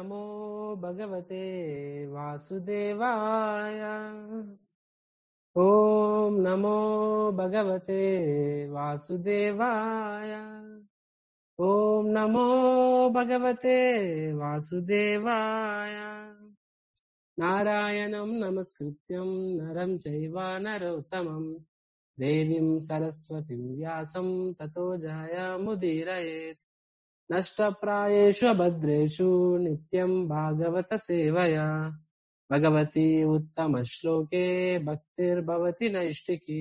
నమో భగవతే వాసుదేవాయ ఓం నమో భగవతే వాసుదేవాయ ఓం నమో భగవతే వాసుదేవాయ నారాయణం నమస్కృత్యం నరం చైవ నరోత్తమం దేవీం సరస్వతిం వ్యాసం తతో జయముదీరయేత్ నష్టప్రాయేషు అభద్రేషు నిత్యం భాగవత సేవయా భగవతి ఉత్తమ శ్లోకే భక్తిర్భవతి నైష్టికి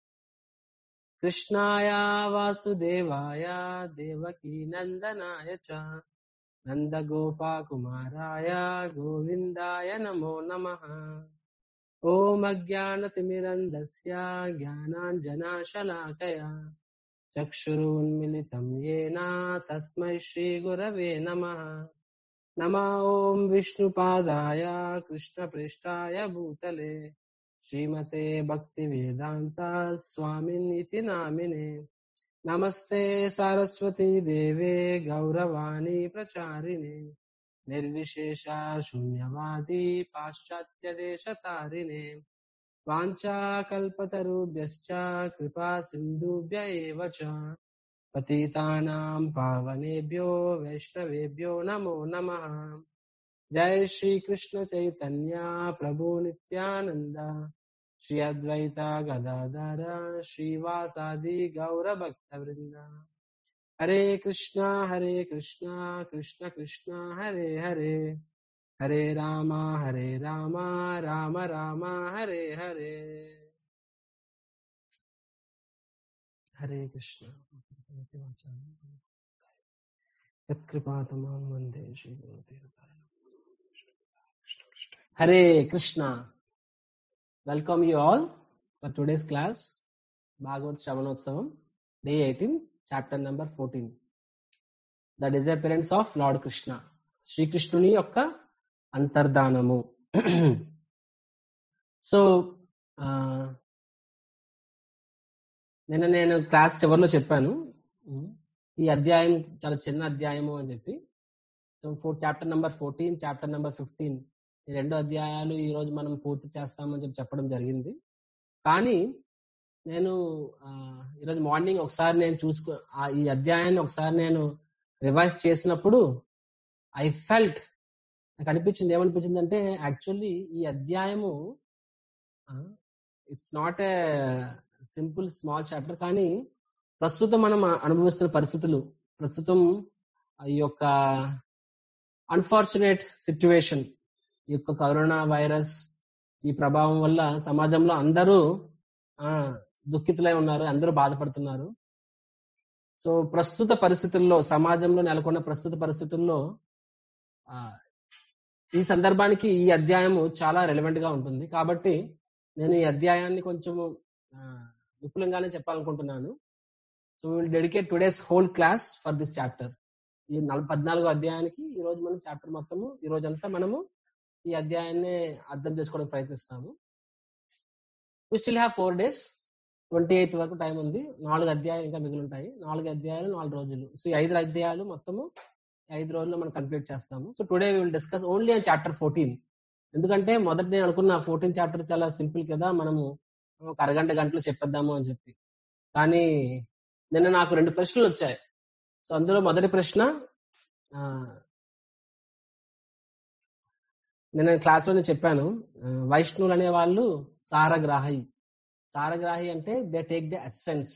కృష్ణాయ వాసుదేవాయ దేవకీ నందనాయ చ నందగోపాకుమారాయ గోవిందాయ నమో నమః ఓం అజ్ఞానతిమిరంధస్య జ్ఞానాంజనాశలాకయా చక్షురున్మిలితం येन తస్మై శ్రీగురవే నమః నమ ఓం విష్ణుపాదాయ కృష్ణప్రేష్టాయ భూతలే శ్రీమతే భక్తి వేదాంత స్వామినితి నామినే నమస్తే సరస్వతీ దేవే గౌరవాణి ప్రచారిణే నిర్విశేష శూన్యవాది పాశ్చాత్య దేశతారిణే వాంఛాకల్పతరుభ్యశ్చ కృపా సింధుభ్య ఏవ చ పతితానాం పావనేభ్యో వైష్ణవేభ్యో నమో నమః జై శ్రీ కృష్ణ చైతన్య ప్రభు నిత్యానంద శ్రీ అద్వైత గదాధర శ్రీవాసాది గౌర భక్త వృంద హరే కృష్ణ హరే కృష్ణ కృష్ణ కృష్ణ హరే హరే హరే రామ హరే రామ రామ రామ హరే హరే హరే కృష్ణ యత్కృపాతమాం వందే Shri Hare Krishna welcome you all for today's class Bhagavat శ్రవణోత్సవం day eighteen chapter number fourteen the disappearance of lord Krishna శ్రీకృష్ణుని యొక్క అంతర్ధానము సో నిన్న నేను క్లాస్ చివరిలో చెప్పాను ఈ అధ్యాయం చాలా చిన్న అధ్యాయము అని చెప్పి so four chapter number fourteen chapter number fifteen ఈ రెండు అధ్యాయాలు ఈ రోజు మనం పూర్తి చేస్తామని చెప్పి చెప్పడం జరిగింది కానీ నేను ఈరోజు మార్నింగ్ ఒకసారి నేను చూసుకో ఈ అధ్యాయాన్ని ఒకసారి నేను రివైజ్ చేసినప్పుడు ఐ ఫెల్ట్ నాకు అనిపించింది ఏమనిపించింది అంటే యాక్చువల్లీ ఈ అధ్యాయము it's not a simple small chapter కానీ ప్రస్తుతం మనం అనుభవిస్తున్న పరిస్థితులు ప్రస్తుతం ఈ యొక్క అన్ఫార్చునేట్ సిచ్యువేషన్ ఈ యొక్క కరోనా వైరస్ ఈ ప్రభావం వల్ల సమాజంలో అందరూ దుఃఖితులై ఉన్నారు అందరూ బాధపడుతున్నారు సో ప్రస్తుత పరిస్థితుల్లో సమాజంలో నెలకొన్న ప్రస్తుత పరిస్థితుల్లో ఈ సందర్భానికి ఈ అధ్యాయము చాలా రెలవెంట్ గా ఉంటుంది కాబట్టి నేను ఈ అధ్యాయాన్ని కొంచెము విపులంగానే చెప్పాలనుకుంటున్నాను so will dedicate today's whole class for this chapter ఈ పద్నాలుగో అధ్యాయానికి ఈ రోజు మనం చాప్టర్ మొత్తము ఈ రోజంతా మనము ఈ అధ్యాయాన్ని అర్థం చేసుకోవడానికి ప్రయత్నిస్తాము we still have four days twenty eighth వరకు టైం ఉంది నాలుగు అధ్యాయాలు ఇంకా మిగిలి ఉంటాయి నాలుగు అధ్యాయాలు నాలుగు రోజులు సో ఈ ఐదు అధ్యాయాలు మొత్తము ఐదు రోజుల్లో మనం కంప్లీట్ చేస్తాము so today will discuss only on chapter fourteen ఎందుకంటే మొదట నేను అనుకున్న ఫోర్టీన్ చాప్టర్ చాలా సింపుల్ కదా మనము ఒక అరగంట గంటలు చెప్పేద్దాము అని చెప్పి కానీ నిన్న నాకు రెండు ప్రశ్నలు వచ్చాయి సో అందులో మొదటి ప్రశ్న నేను క్లాస్లోనే చెప్పాను వైష్ణవులు అనే వాళ్ళు సారగ్రాహి సారగ్రాహి అంటే they take the essence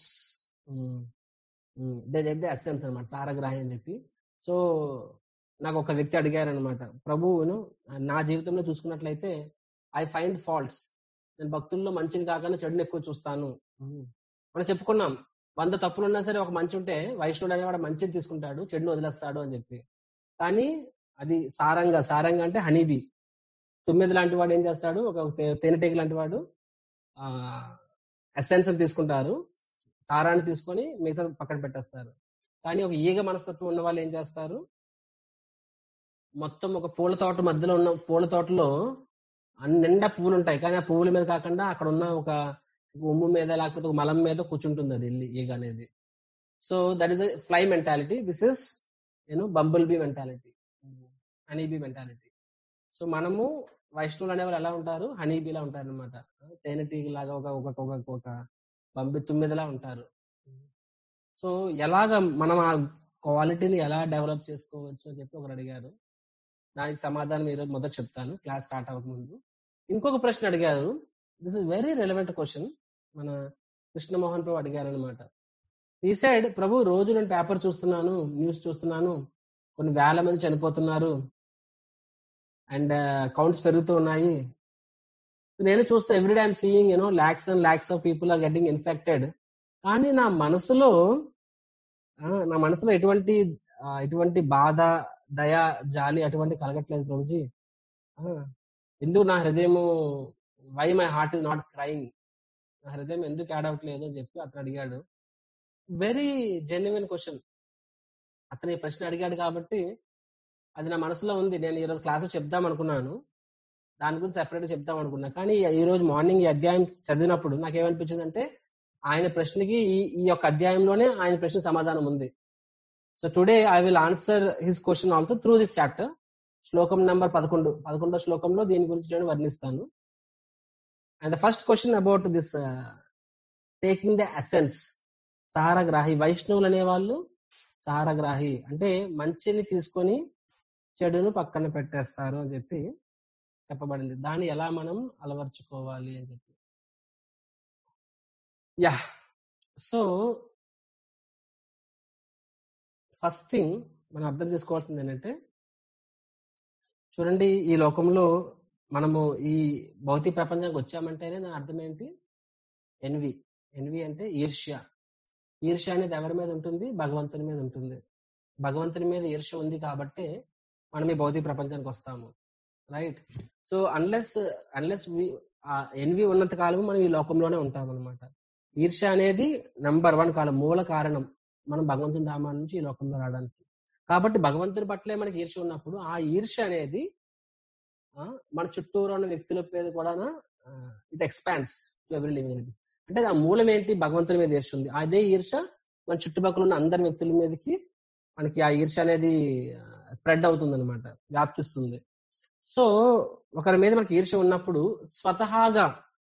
they take the essence అనమాట సారగ్రాహి అని చెప్పి సో నాకు ఒక వ్యక్తి అడిగారు అనమాట ప్రభువును నా జీవితంలో చూసుకున్నట్లయితే ఐ ఫైండ్ ఫాల్ట్స్ నేను భక్తుల్లో మంచిని కాకుండా చెడుని ఎక్కువ చూస్తాను మనం చెప్పుకున్నాం వంద తప్పులు ఉన్నా సరే ఒక మంచి ఉంటే వైష్ణవుడు అనేవాడు మంచిని తీసుకుంటాడు చెడుని వదిలేస్తాడు అని చెప్పి కానీ అది సారంగా సారంగా అంటే హనీబీ తొమ్మిది లాంటి వాడు ఏం చేస్తాడు ఒక తేనెటీగ లాంటి వాడు ఆ ఎసెన్స్ తీసుకుంటారు సారాన్ని తీసుకొని మిగతా పక్కన పెట్టేస్తారు కానీ ఒక ఈగ మనస్తత్వం ఉన్న వాళ్ళు ఏం చేస్తారు మొత్తం ఒక పూల తోట మధ్యలో ఉన్న పూల తోటలో అన్ని నిండా పువ్వులు ఉంటాయి కానీ ఆ పువ్వుల మీద కాకుండా అక్కడ ఉన్న ఒక ఉమ్ము మీద లేకపోతే ఒక మలం మీద కూర్చుంటుంది అది వెళ్ళి ఈగ అనేది so that is fly mentality this is you know bumble bee mentality honeybee mentality so మనము వైష్ణవులు అనేవాళ్ళు ఎలా ఉంటారు హనీబీలా ఉంటారు అనమాట తేనెటీగ లాగా ఒక ఒక ఒక ఒక బంబి తుమ్మిదిలా ఉంటారు సో ఎలాగ మనం ఆ క్వాలిటీని ఎలా డెవలప్ చేసుకోవచ్చు అని చెప్పి ఒకరు అడిగారు దానికి సమాధానం ఈరోజు మొదట చెప్తాను క్లాస్ స్టార్ట్ అవ్వకముందు ఇంకొక ప్రశ్న అడిగారు this is very relevant question మన కృష్ణమోహన్ ప్రభు అడిగారు అనమాట ఈ సైడ్ ప్రభు రోజు నేను పేపర్ చూస్తున్నాను న్యూస్ చూస్తున్నాను కొన్ని వేల మంది చనిపోతున్నారు అండ్ కౌంట్స్ పెరుగుతూ ఉన్నాయి నేను చూస్తే everyday I'm seeing you know lakhs and lakhs of people are getting infected కానీ నా మనసులో ఆ, నా మనసులో ఎటువంటి ఆ, ఎటువంటి బాధ దయ జాలి అటువంటి కలగట్లేదు ప్రభుజీ ఆ, ఎందుకు నా హృదయము why my heart is not crying నా హృదయం ఎందుకు ఏడవట్లేదు అని చెప్పి అతను అడిగాడు వెరీ జెన్యున్ క్వశ్చన్ అతను ఈ ప్రశ్న అడిగాడు కాబట్టి అది నా మనసులో ఉంది నేను ఈరోజు క్లాస్ చెప్దాం అనుకున్నాను దాని గురించి సెపరేట్ చెప్దాం అనుకున్నా కానీ ఈ రోజు మార్నింగ్ ఈ అధ్యాయం చదివినప్పుడు నాకు ఏమనిపించింది అంటే ఆయన ప్రశ్నకి ఈ ఈ యొక్క అధ్యాయంలోనే ఆయన ప్రశ్న సమాధానం ఉంది so today I will answer his question also through this chapter శ్లోకం నెంబర్ పదకొండు పదకొండో శ్లోకంలో దీని గురించి నేను వర్ణిస్తాను and the first question about this taking the essence సారగ్రాహి వైష్ణవులు అనేవాళ్ళు సారగ్రాహి అంటే మంచిని తీసుకొని చెడును పక్కన పెట్టేస్తారు అని చెప్పి చెప్పబడింది దాన్ని ఎలా మనం అలవర్చుకోవాలి అని చెప్పి యా సో ఫస్ట్ థింగ్ మనం అర్థం చేసుకోవాల్సింది ఏంటంటే చూడండి ఈ లోకంలో మనము ఈ భౌతిక ప్రపంచానికి వచ్చామంటేనే దాని అర్థం ఏంటి ఎన్వి ఎన్వి అంటే ఈర్ష్య ఈర్ష్య అనేది ఎవరి మీద ఉంటుంది భగవంతుని మీద ఉంటుంది భగవంతుని మీద ఈర్ష్య ఉంది కాబట్టి మనం ఈ భౌతిక ప్రపంచానికి వస్తాము right so unless unless envy ఉన్నంత కాలం మనం ఈ లోకంలోనే ఉంటాం అనమాట ఈర్ష్య అనేది నంబర్ వన్ కాలం మూల కారణం మనం భగవంతుని ధామాన్ని నుంచి ఈ లోకంలో రావడానికి కాబట్టి భగవంతుని పట్లే మనకి ఈర్ష్య ఉన్నప్పుడు ఆ ఈర్ష్య అనేది ఆ, మన చుట్టూరు ఉన్న వ్యక్తుల మీద కూడా it expands to every living entities అంటే ఆ మూలం ఏంటి భగవంతుని మీద ఈర్ష్య ఉంది అదే ఈర్ష్య మన చుట్టుపక్కల ఉన్న అందరి వ్యక్తుల మీదకి మనకి ఆ ఈర్ష్య అనేది స్ప్రెడ్ అవుతుంది అనమాట వ్యాప్తిస్తుంది సో ఒకరి మీద మనకి ఈర్ష్య ఉన్నప్పుడు స్వతహాగా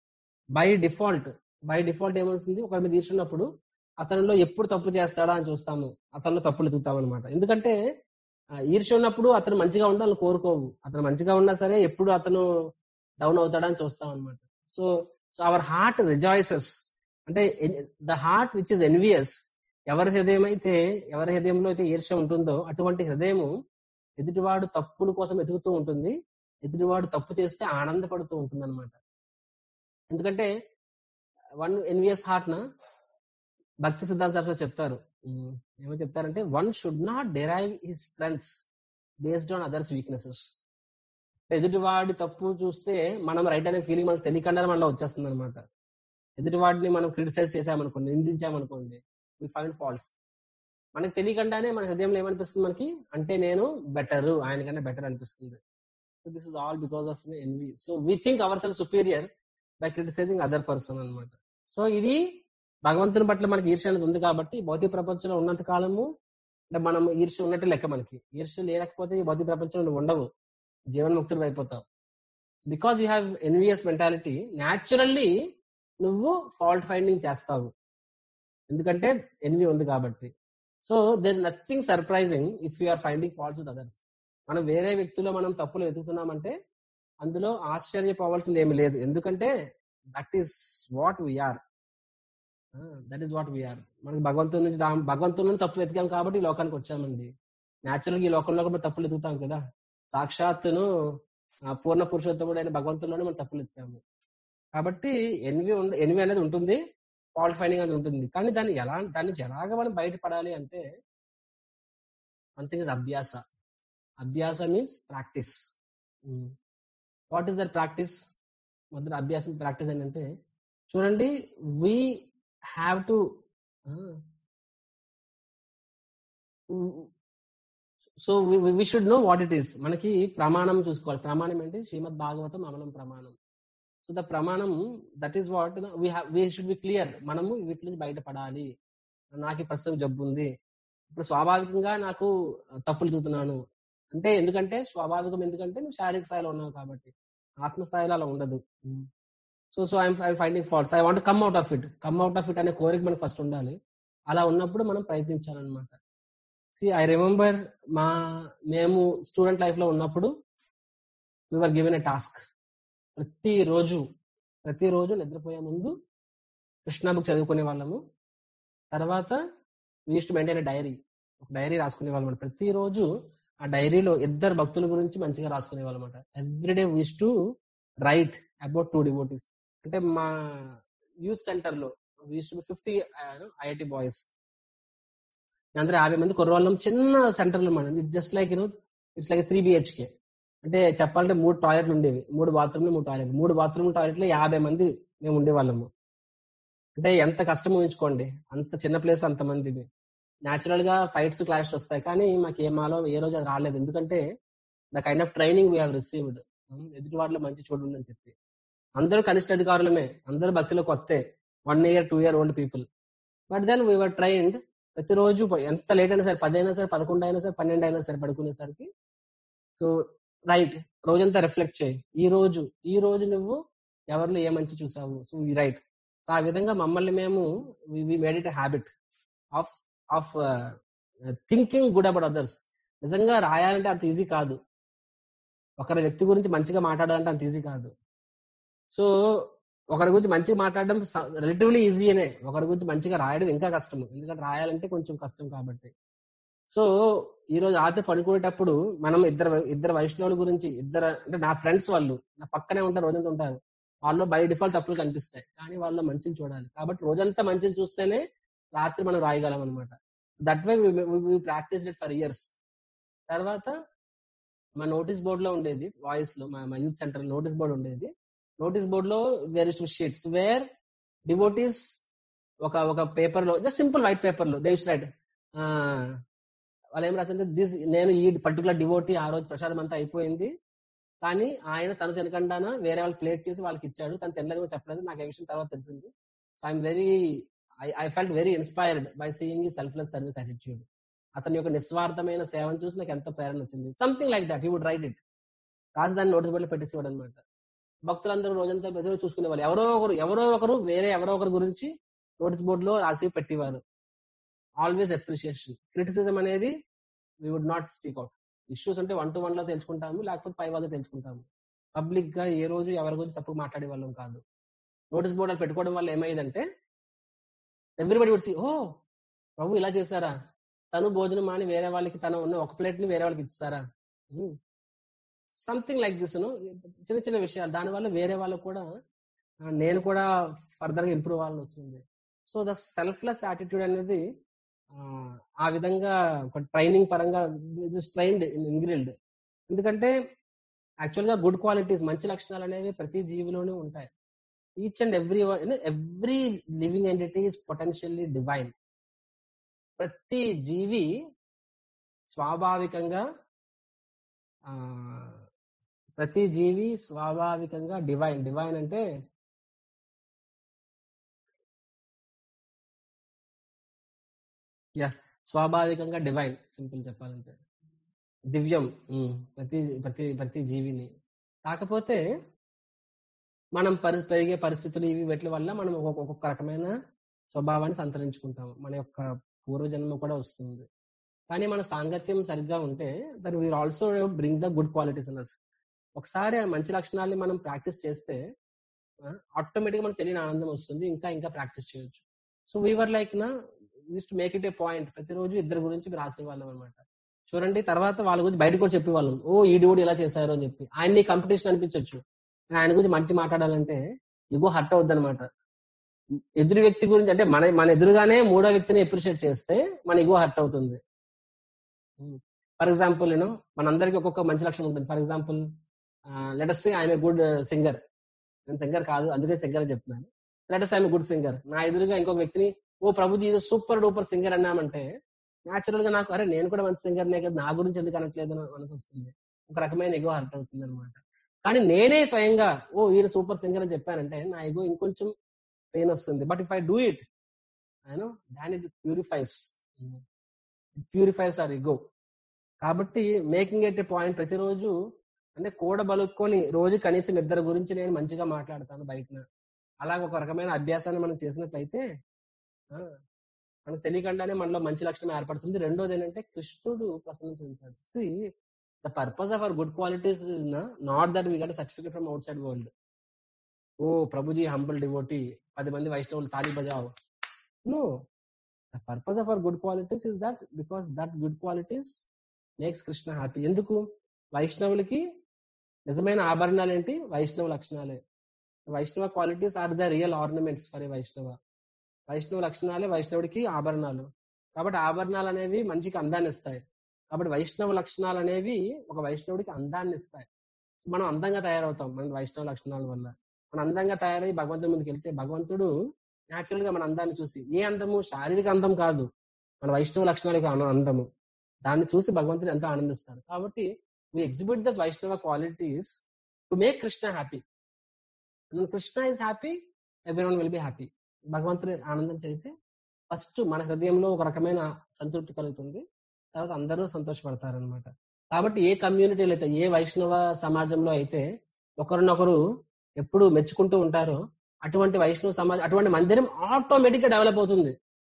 బై డిఫాల్ట్ బై డిఫాల్ట్ ఏమవుతుంది ఒకరి మీద ఈర్ష్య ఉన్నప్పుడు అతనిలో ఎప్పుడు తప్పు చేస్తాడా అని చూస్తాము అతనిలో తప్పులు ఎదుగుతాం అనమాట ఎందుకంటే ఆ, ఈర్ష్య ఉన్నప్పుడు అతను మంచిగా ఉండాలని కోరుకోవు అతను మంచిగా ఉన్నా సరే ఎప్పుడు అతను డౌన్ అవుతాడా అని చూస్తాం అనమాట so so our heart rejoices అంటే the heart which is envious ఎవరి హృదయం అయితే ఎవరి హృదయంలో అయితే ఈర్ష్య ఉంటుందో అటువంటి హృదయము ఎదుటివాడు తప్పుల కోసం ఎదుగుతూ ఉంటుంది ఎదుటివాడు తప్పు చేస్తే ఆనందపడుతూ ఉంటుంది అనమాట ఎందుకంటే వన్ ఎన్వియస్ హార్ట్ నా భక్తి సిద్ధాంత సరస్వతి చెప్తారు ఉమ్, ఏమో చెప్తారంటే one should not derive his strengths based on others weaknesses ఎదుటివాడి తప్పు చూస్తే మనం రైట్ అనే ఫీలింగ్ మనకు తెలియకుండానే మనలో వచ్చేస్తుంది అనమాట ఎదుటివాడిని మనం క్రిటిసైజ్ చేసామనుకోండి నిందించామనుకోండి వి ఫైండ్ ఫాల్ట్స్ మనకు తెలియకుండానే మన హృదయంలో ఏమనిపిస్తుంది మనకి అంటే నేను బెటర్ ఆయనకన్నా బెటర్ అనిపిస్తుంది so this is all because of envy so we think our self superior by criticizing other person అనమాట సో ఇది భగవంతుని పట్ల మనకి ఈర్ష్య అనేది ఉంది కాబట్టి భౌతిక ప్రపంచంలో ఉన్నంత కాలము అంటే మనం ఈర్ష్య ఉన్నట్టు లెక్క మనకి ఈర్ష్య లేకపోతే ఈ భౌతిక ప్రపంచంలో నువ్వు ఉండవు జీవన్ముక్తుడు అయిపోతావు because you have envious mentality naturally నువ్వు ఫాల్ట్ ఫైండింగ్ చేస్తావు ఎందుకంటే ఎన్వి ఉంది కాబట్టి so there nothing surprising if you are finding faults with others మనం వేరే వ్యక్తుల్లో మనం తప్పులు వెతుకుతున్నామంటే అందులో ఆశ్చర్యపోవాల్సింది ఏమి లేదు ఎందుకంటే that is what we're that is what we're మనకి భగవంతుని నుంచి దా- భగవంతుని నుంచి తప్పులు వెతికాం కాబట్టి ఈ లోకానికి వచ్చామండి న్యాచురల్ ఈ లోకంలో కూడా తప్పులు వెతుకుతాం కదా సాక్షాత్తును ఆ, పూర్ణ పురుషోత్తముడు అయిన భగవంతుల్లోనే మనం తప్పులు ఎత్తాము కాబట్టి ఎన్వి ఉండ- ఎన్వి అనేది ఉంటుంది ఫాల్ట్ ఫైండింగ్ అనేది ఉంటుంది కానీ దాన్ని ఎలా దాని నుంచి ఎలాగ మనం బయటపడాలి అంటే వన్ థింగ్ ఇస్ అభ్యాస అభ్యాస means practice what is that practice మొదటి అభ్యాసం ప్రాక్టీస్ ఏంటంటే చూడండి we have to so we should know what it is మనకి ప్రమాణం చూసుకోవాలి ప్రమాణం ఏంటి శ్రీమద్ భాగవతం అమనం ప్రమాణం సో ద ప్రమాణం that is what we should be clear మనము వీటి నుంచి బయటపడాలి నాకు ఈ ప్రస్తుతం జబ్బు ఉంది ఇప్పుడు స్వాభావికంగా నాకు తప్పులు చూస్తున్నాను అంటే ఎందుకంటే స్వాభావికం ఎందుకంటే నువ్వు శారీరక స్థాయిలో ఉన్నావు కాబట్టి ఆత్మస్థాయిలో అలా ఉండదు so so I'm I finding faults I want come out of it come out of it అనే కోరిక మనకు ఫస్ట్ ఉండాలి అలా ఉన్నప్పుడు మనం ప్రయత్నించాలన్నమాట సి ఐ రిమెంబర్ మా మేము స్టూడెంట్ లైఫ్ లో ఉన్నప్పుడు వీఆర్ గివెన్ ఎ టాస్క్ ప్రతిరోజు ప్రతిరోజు నిద్రపోయే ముందు కృష్ణ బుక్ చదువుకునే వాళ్ళము తర్వాత వీస్ట్ మెయింటైన్ డైరీ ఒక డైరీ రాసుకునే వాళ్ళం ప్రతిరోజు ఆ డైరీలో ఇద్దరు భక్తుల గురించి మంచిగా రాసుకునే వాళ్ళం అనమాట everyday we used to write about two devotees అంటే మా యూత్ సెంటర్ లో we used to fifty IIT boys అందరూ యాభై మంది కుర్రవాళ్ళం చిన్న సెంటర్ లో మనం it's just like you know it's like three BHK అంటే చెప్పాలంటే మూడు టాయిలెట్లు ఉండేవి మూడు బాత్రూమ్లు మూడు టాయిలెట్ మూడు బాత్రూమ్ టాయిలెట్లు యాభై మంది మేము ఉండేవాళ్ళము అంటే ఎంత కష్టం ఊహించుకోండి అంత చిన్న ప్లేస్ అంత మందిది న్యాచురల్ గా ఫైట్స్ క్లాష్ వస్తాయి కానీ మాకు ఏ మాలో ఏ రోజు అది రాలేదు ఎందుకంటే the kind of training we have received ఎదుటి వాళ్ళలో మంచి చూడండి అని చెప్పి అందరూ కనిష్ట అధికారులమే అందరూ భక్తిలో కొత్తే one year two year old people but then we're trained ప్రతిరోజు ఎంత లేట్ అయినా సరే పది అయినా సరే పదకొండు అయినా సరే పన్నెండు అయినా సరే పడుకునేసరికి సో రైట్ రోజంతా రిఫ్లెక్ట్ చేయి ఈ రోజు ఈ రోజు నువ్వు ఎవరిలో ఏ మంచి చూసావు సో ఈ రైట్ సో ఆ విధంగా మమ్మల్ని మేము made it habit of of thinking good about others నిజంగా రాయాలంటే అంత ఈజీ కాదు ఒకరి వ్యక్తి గురించి మంచిగా మాట్లాడాలంటే అంత ఈజీ కాదు సో ఒకరి గురించి మంచిగా మాట్లాడడం రిలేటివ్లీ ఈజీనే ఒకరి గురించి మంచిగా రాయడం ఇంకా కష్టం ఎందుకంటే రాయాలంటే కొంచెం కష్టం కాబట్టి సో ఈ రోజు రాత్రి పడుకునేటప్పుడు మనం ఇద్దరు ఇద్దరు వైష్ణవుల గురించి ఇద్దరు అంటే నా ఫ్రెండ్స్ వాళ్ళు నా పక్కనే ఉంటారు రోజంతా ఉంటారు వాళ్ళు బై డిఫాల్ట్ తప్పులు కనిపిస్తాయి కానీ వాళ్ళు మంచిని చూడాలి కాబట్టి రోజంతా మంచిని చూస్తేనే రాత్రి మనం రాయగలం అనమాట that way practice it for years తర్వాత మా నోటీస్ బోర్డ్ లో ఉండేది వాయిస్ లో మా యూత్ సెంటర్ నోటీస్ బోర్డ్ ఉండేది నోటీస్ బోర్డ్ లో where is sheets where devotees ఒక ఒక పేపర్ లో జస్ట్ సింపుల్ వైట్ పేపర్ లో దేవిష్ రైట్ వాళ్ళు ఏం రాసింటే దిస్ నేను ఈ పర్టికులర్ డివోటీ ఆ రోజు ప్రసాదం అంతా అయిపోయింది కానీ ఆయన తను తినకుండానా వేరే వాళ్ళు ప్లేట్ చేసి వాళ్ళకి ఇచ్చాడు తను తినలేదు చెప్పలేదు నాకు ఏ విషయం తర్వాత తెలిసింది so I'm very I I felt very inspired by seeing ఈ సెల్ఫ్లెస్ సర్వీస్ అటిట్యూడ్ అతని యొక్క నిస్వార్థమైన సేవను చూసి నాకు ఎంతో ప్రేరణ వచ్చింది something like that he would write it రాసి దాన్ని నోటీస్ బోర్డులో పెట్టేసేవాడు అనమాట భక్తులందరూ రోజంతా ఎదురు చూసుకునే వాళ్ళు ఎవరో ఒకరు ఎవరో ఒకరు వేరే ఎవరో ఒకరి గురించి నోటీస్ బోర్డులో రాసి పెట్టేవారు ఆల్వేస్ అప్రిషియేషన్ క్రిటిసిజం అనేది we would not speak out issues అంటే వన్ టు వన్ లో తెలుసుకుంటాము లేకపోతే పై వాళ్ళు తెలుసుకుంటాము పబ్లిక్ గా ఏ రోజు ఎవరి గురించి తప్పు మాట్లాడే వాళ్ళం కాదు నోటీస్ బోర్డు పెట్టుకోవడం వల్ల ఏమైందంటే ఎవ్రీబడి వుడ్ సి ఓ ప్రభు ఇలా చేశారా తను భోజనం మాని వేరే వాళ్ళకి తను ఉన్న ఒక ప్లేట్ ని వేరే వాళ్ళకి ఇస్తారా సంథింగ్ లైక్ దిస్ చిన్న చిన్న విషయాలు దానివల్ల వేరే వాళ్ళకు కూడా నేను కూడా ఫర్దర్ గా ఇంప్రూవ్ అవ్వాలని వస్తుంది సో ద సెల్ఫ్లెస్ యాటిట్యూడ్ అనేది ఆ విధంగా ఒక ట్రైనింగ్ పరంగా ట్రైన్డ్ ఇంగ్రిల్డ్ ఎందుకంటే యాక్చువల్ గా గుడ్ క్వాలిటీస్ మంచి లక్షణాలు అనేవి ప్రతి జీవిలోనూ ఉంటాయి each and every every living entity is potentially divine ప్రతి జీవి స్వాభావికంగా ప్రతి జీవి స్వాభావికంగా డివైన్ డివైన్ అంటే యా స్వాభావికంగా డివైన్ సింపుల్ చెప్పాలంటే దివ్యం ప్రతి ప్రతి ప్రతి జీవిని కాకపోతే మనం పరి పెరిగే పరిస్థితులు ఇవి వీటి వల్ల మనం ఒక్కొక్క రకమైన స్వభావాన్ని సంతరించుకుంటాం మన యొక్క పూర్వజన్మ కూడా వస్తుంది కానీ మన సాంగత్యం సరిగ్గా ఉంటే that will also bring the good qualities in others ఒకసారి మంచి లక్షణాలని మనం ప్రాక్టీస్ చేస్తే ఆటోమేటిక్ మనకు తెలియని ఆనందం వస్తుంది ఇంకా ఇంకా ప్రాక్టీస్ చేయొచ్చు సో వీవర్ లైక్ నా used to make it a point ప్రతిరోజు ఇద్దరు గురించి రాసేవాళ్ళం అనమాట చూడండి తర్వాత వాళ్ళ గురించి బయటకు కూడా చెప్పేవాళ్ళం ఓ ఈ డివోడు ఇలా చేశారు అని చెప్పి ఆయన్ని కాంపిటీషన్ అనిపించవచ్చు ఆయన గురించి మంచి మాట్లాడాలంటే ఇగో హర్ట్ అవుద్ది అనమాట ఎదురు వ్యక్తి గురించి అంటే మన మన ఎదురుగానే మూడో వ్యక్తిని అప్రిషియేట్ చేస్తే మన ఇగో హర్ట్ అవుతుంది ఫర్ ఎగ్జాంపుల్ నేను మనందరికి ఒక్కొక్క మంచి లక్షణం ఉంటుంది for example let's I'm a good singer నేను సింగర్ కాదు అందుకే సింగర్ అని చెప్తున్నాను లెటస్ ఐఎమ్ గుడ్ సింగర్ నా ఎదురుగా ఇంకొక వ్యక్తిని ఓ ప్రభుజీ ఇది సూపర్ డూపర్ సింగర్ అన్నామంటే న్యాచురల్ గా నాకు అరే నేను కూడా మంచి సింగర్నే కదా నా గురించి ఎందుకు అనట్లేదు మనసు వస్తుంది ఒక రకమైన ఎగో హర్ట్ అవుతుంది అనమాట కానీ నేనే స్వయంగా ఓ ఈయన సూపర్ సింగర్ అని చెప్పానంటే నా ఎగో ఇంకొంచెం పెయిన్ వస్తుంది but if I do it I know then it purifies purifies our ego కాబట్టి మేకింగ్ ఎట్ పాయింట్ ప్రతిరోజు అంటే కూడబలుక్కొని రోజు కనీసం ఇద్దరు గురించి నేను మంచిగా మాట్లాడతాను బయట అలాగ ఒక రకమైన అభ్యాసాన్ని మనం చేసినట్లయితే ఆ, మనకు తెలియకుండానే మనలో మంచి లక్షణం ఏర్పడుతుంది రెండోది ఏంటంటే కృష్ణుడు ప్రసన్నం చెందుతాడు see the purpose of our good qualities is not that we got certificate from outside world ఓ ప్రభుజీ హంబల్ డివోటీ పది మంది వైష్ణవులు తాళి బజావ్ no the purpose of our good qualities is that because that good qualities makes Krishna happy ఎందుకు వైష్ణవులకి నిజమైన ఆభరణాలు ఏంటి వైష్ణవ లక్షణాలే Vaishnava qualities are the real ornaments for a Vaishnava Vaishnava లక్షణాలే వైష్ణవుడికి ఆభరణాలు కాబట్టి ఆభరణాలు అనేవి మంచికి అందాన్ని ఇస్తాయి కాబట్టి వైష్ణవ లక్షణాలు అనేవి ఒక వైష్ణవుడికి అందాన్ని ఇస్తాయి సో మనం అందంగా తయారవుతాం మన వైష్ణవ లక్షణాల వల్ల మనం అందంగా తయారై భగవంతుడి ముందుకు వెళ్తే భగవంతుడు న్యాచురల్ గా మన అందాన్ని చూసి ఏ అందము శారీరక అందం కాదు మన వైష్ణవ లక్షణాలకు అన- అందము దాన్ని చూసి భగవంతుడు ఎంతో ఆనందిస్తాడు కాబట్టి we exhibit the Vaishnava qualities to make Krishna happy. And when Krishna is happy, everyone will be happy. భగవంతుడు ఆనందం చెందితే ఫస్ట్ మన హృదయంలో ఒక రకమైన సంతృప్తి కలుగుతుంది తర్వాత అందరూ సంతోషపడతారు అనమాట కాబట్టి ఏ కమ్యూనిటీలో అయితే ఏ వైష్ణవ సమాజంలో అయితే ఒకరినొకరు ఎప్పుడు మెచ్చుకుంటూ ఉంటారో అటువంటి వైష్ణవ సమాజం అటువంటి మందిరం ఆటోమేటిక్ గా డెవలప్ అవుతుంది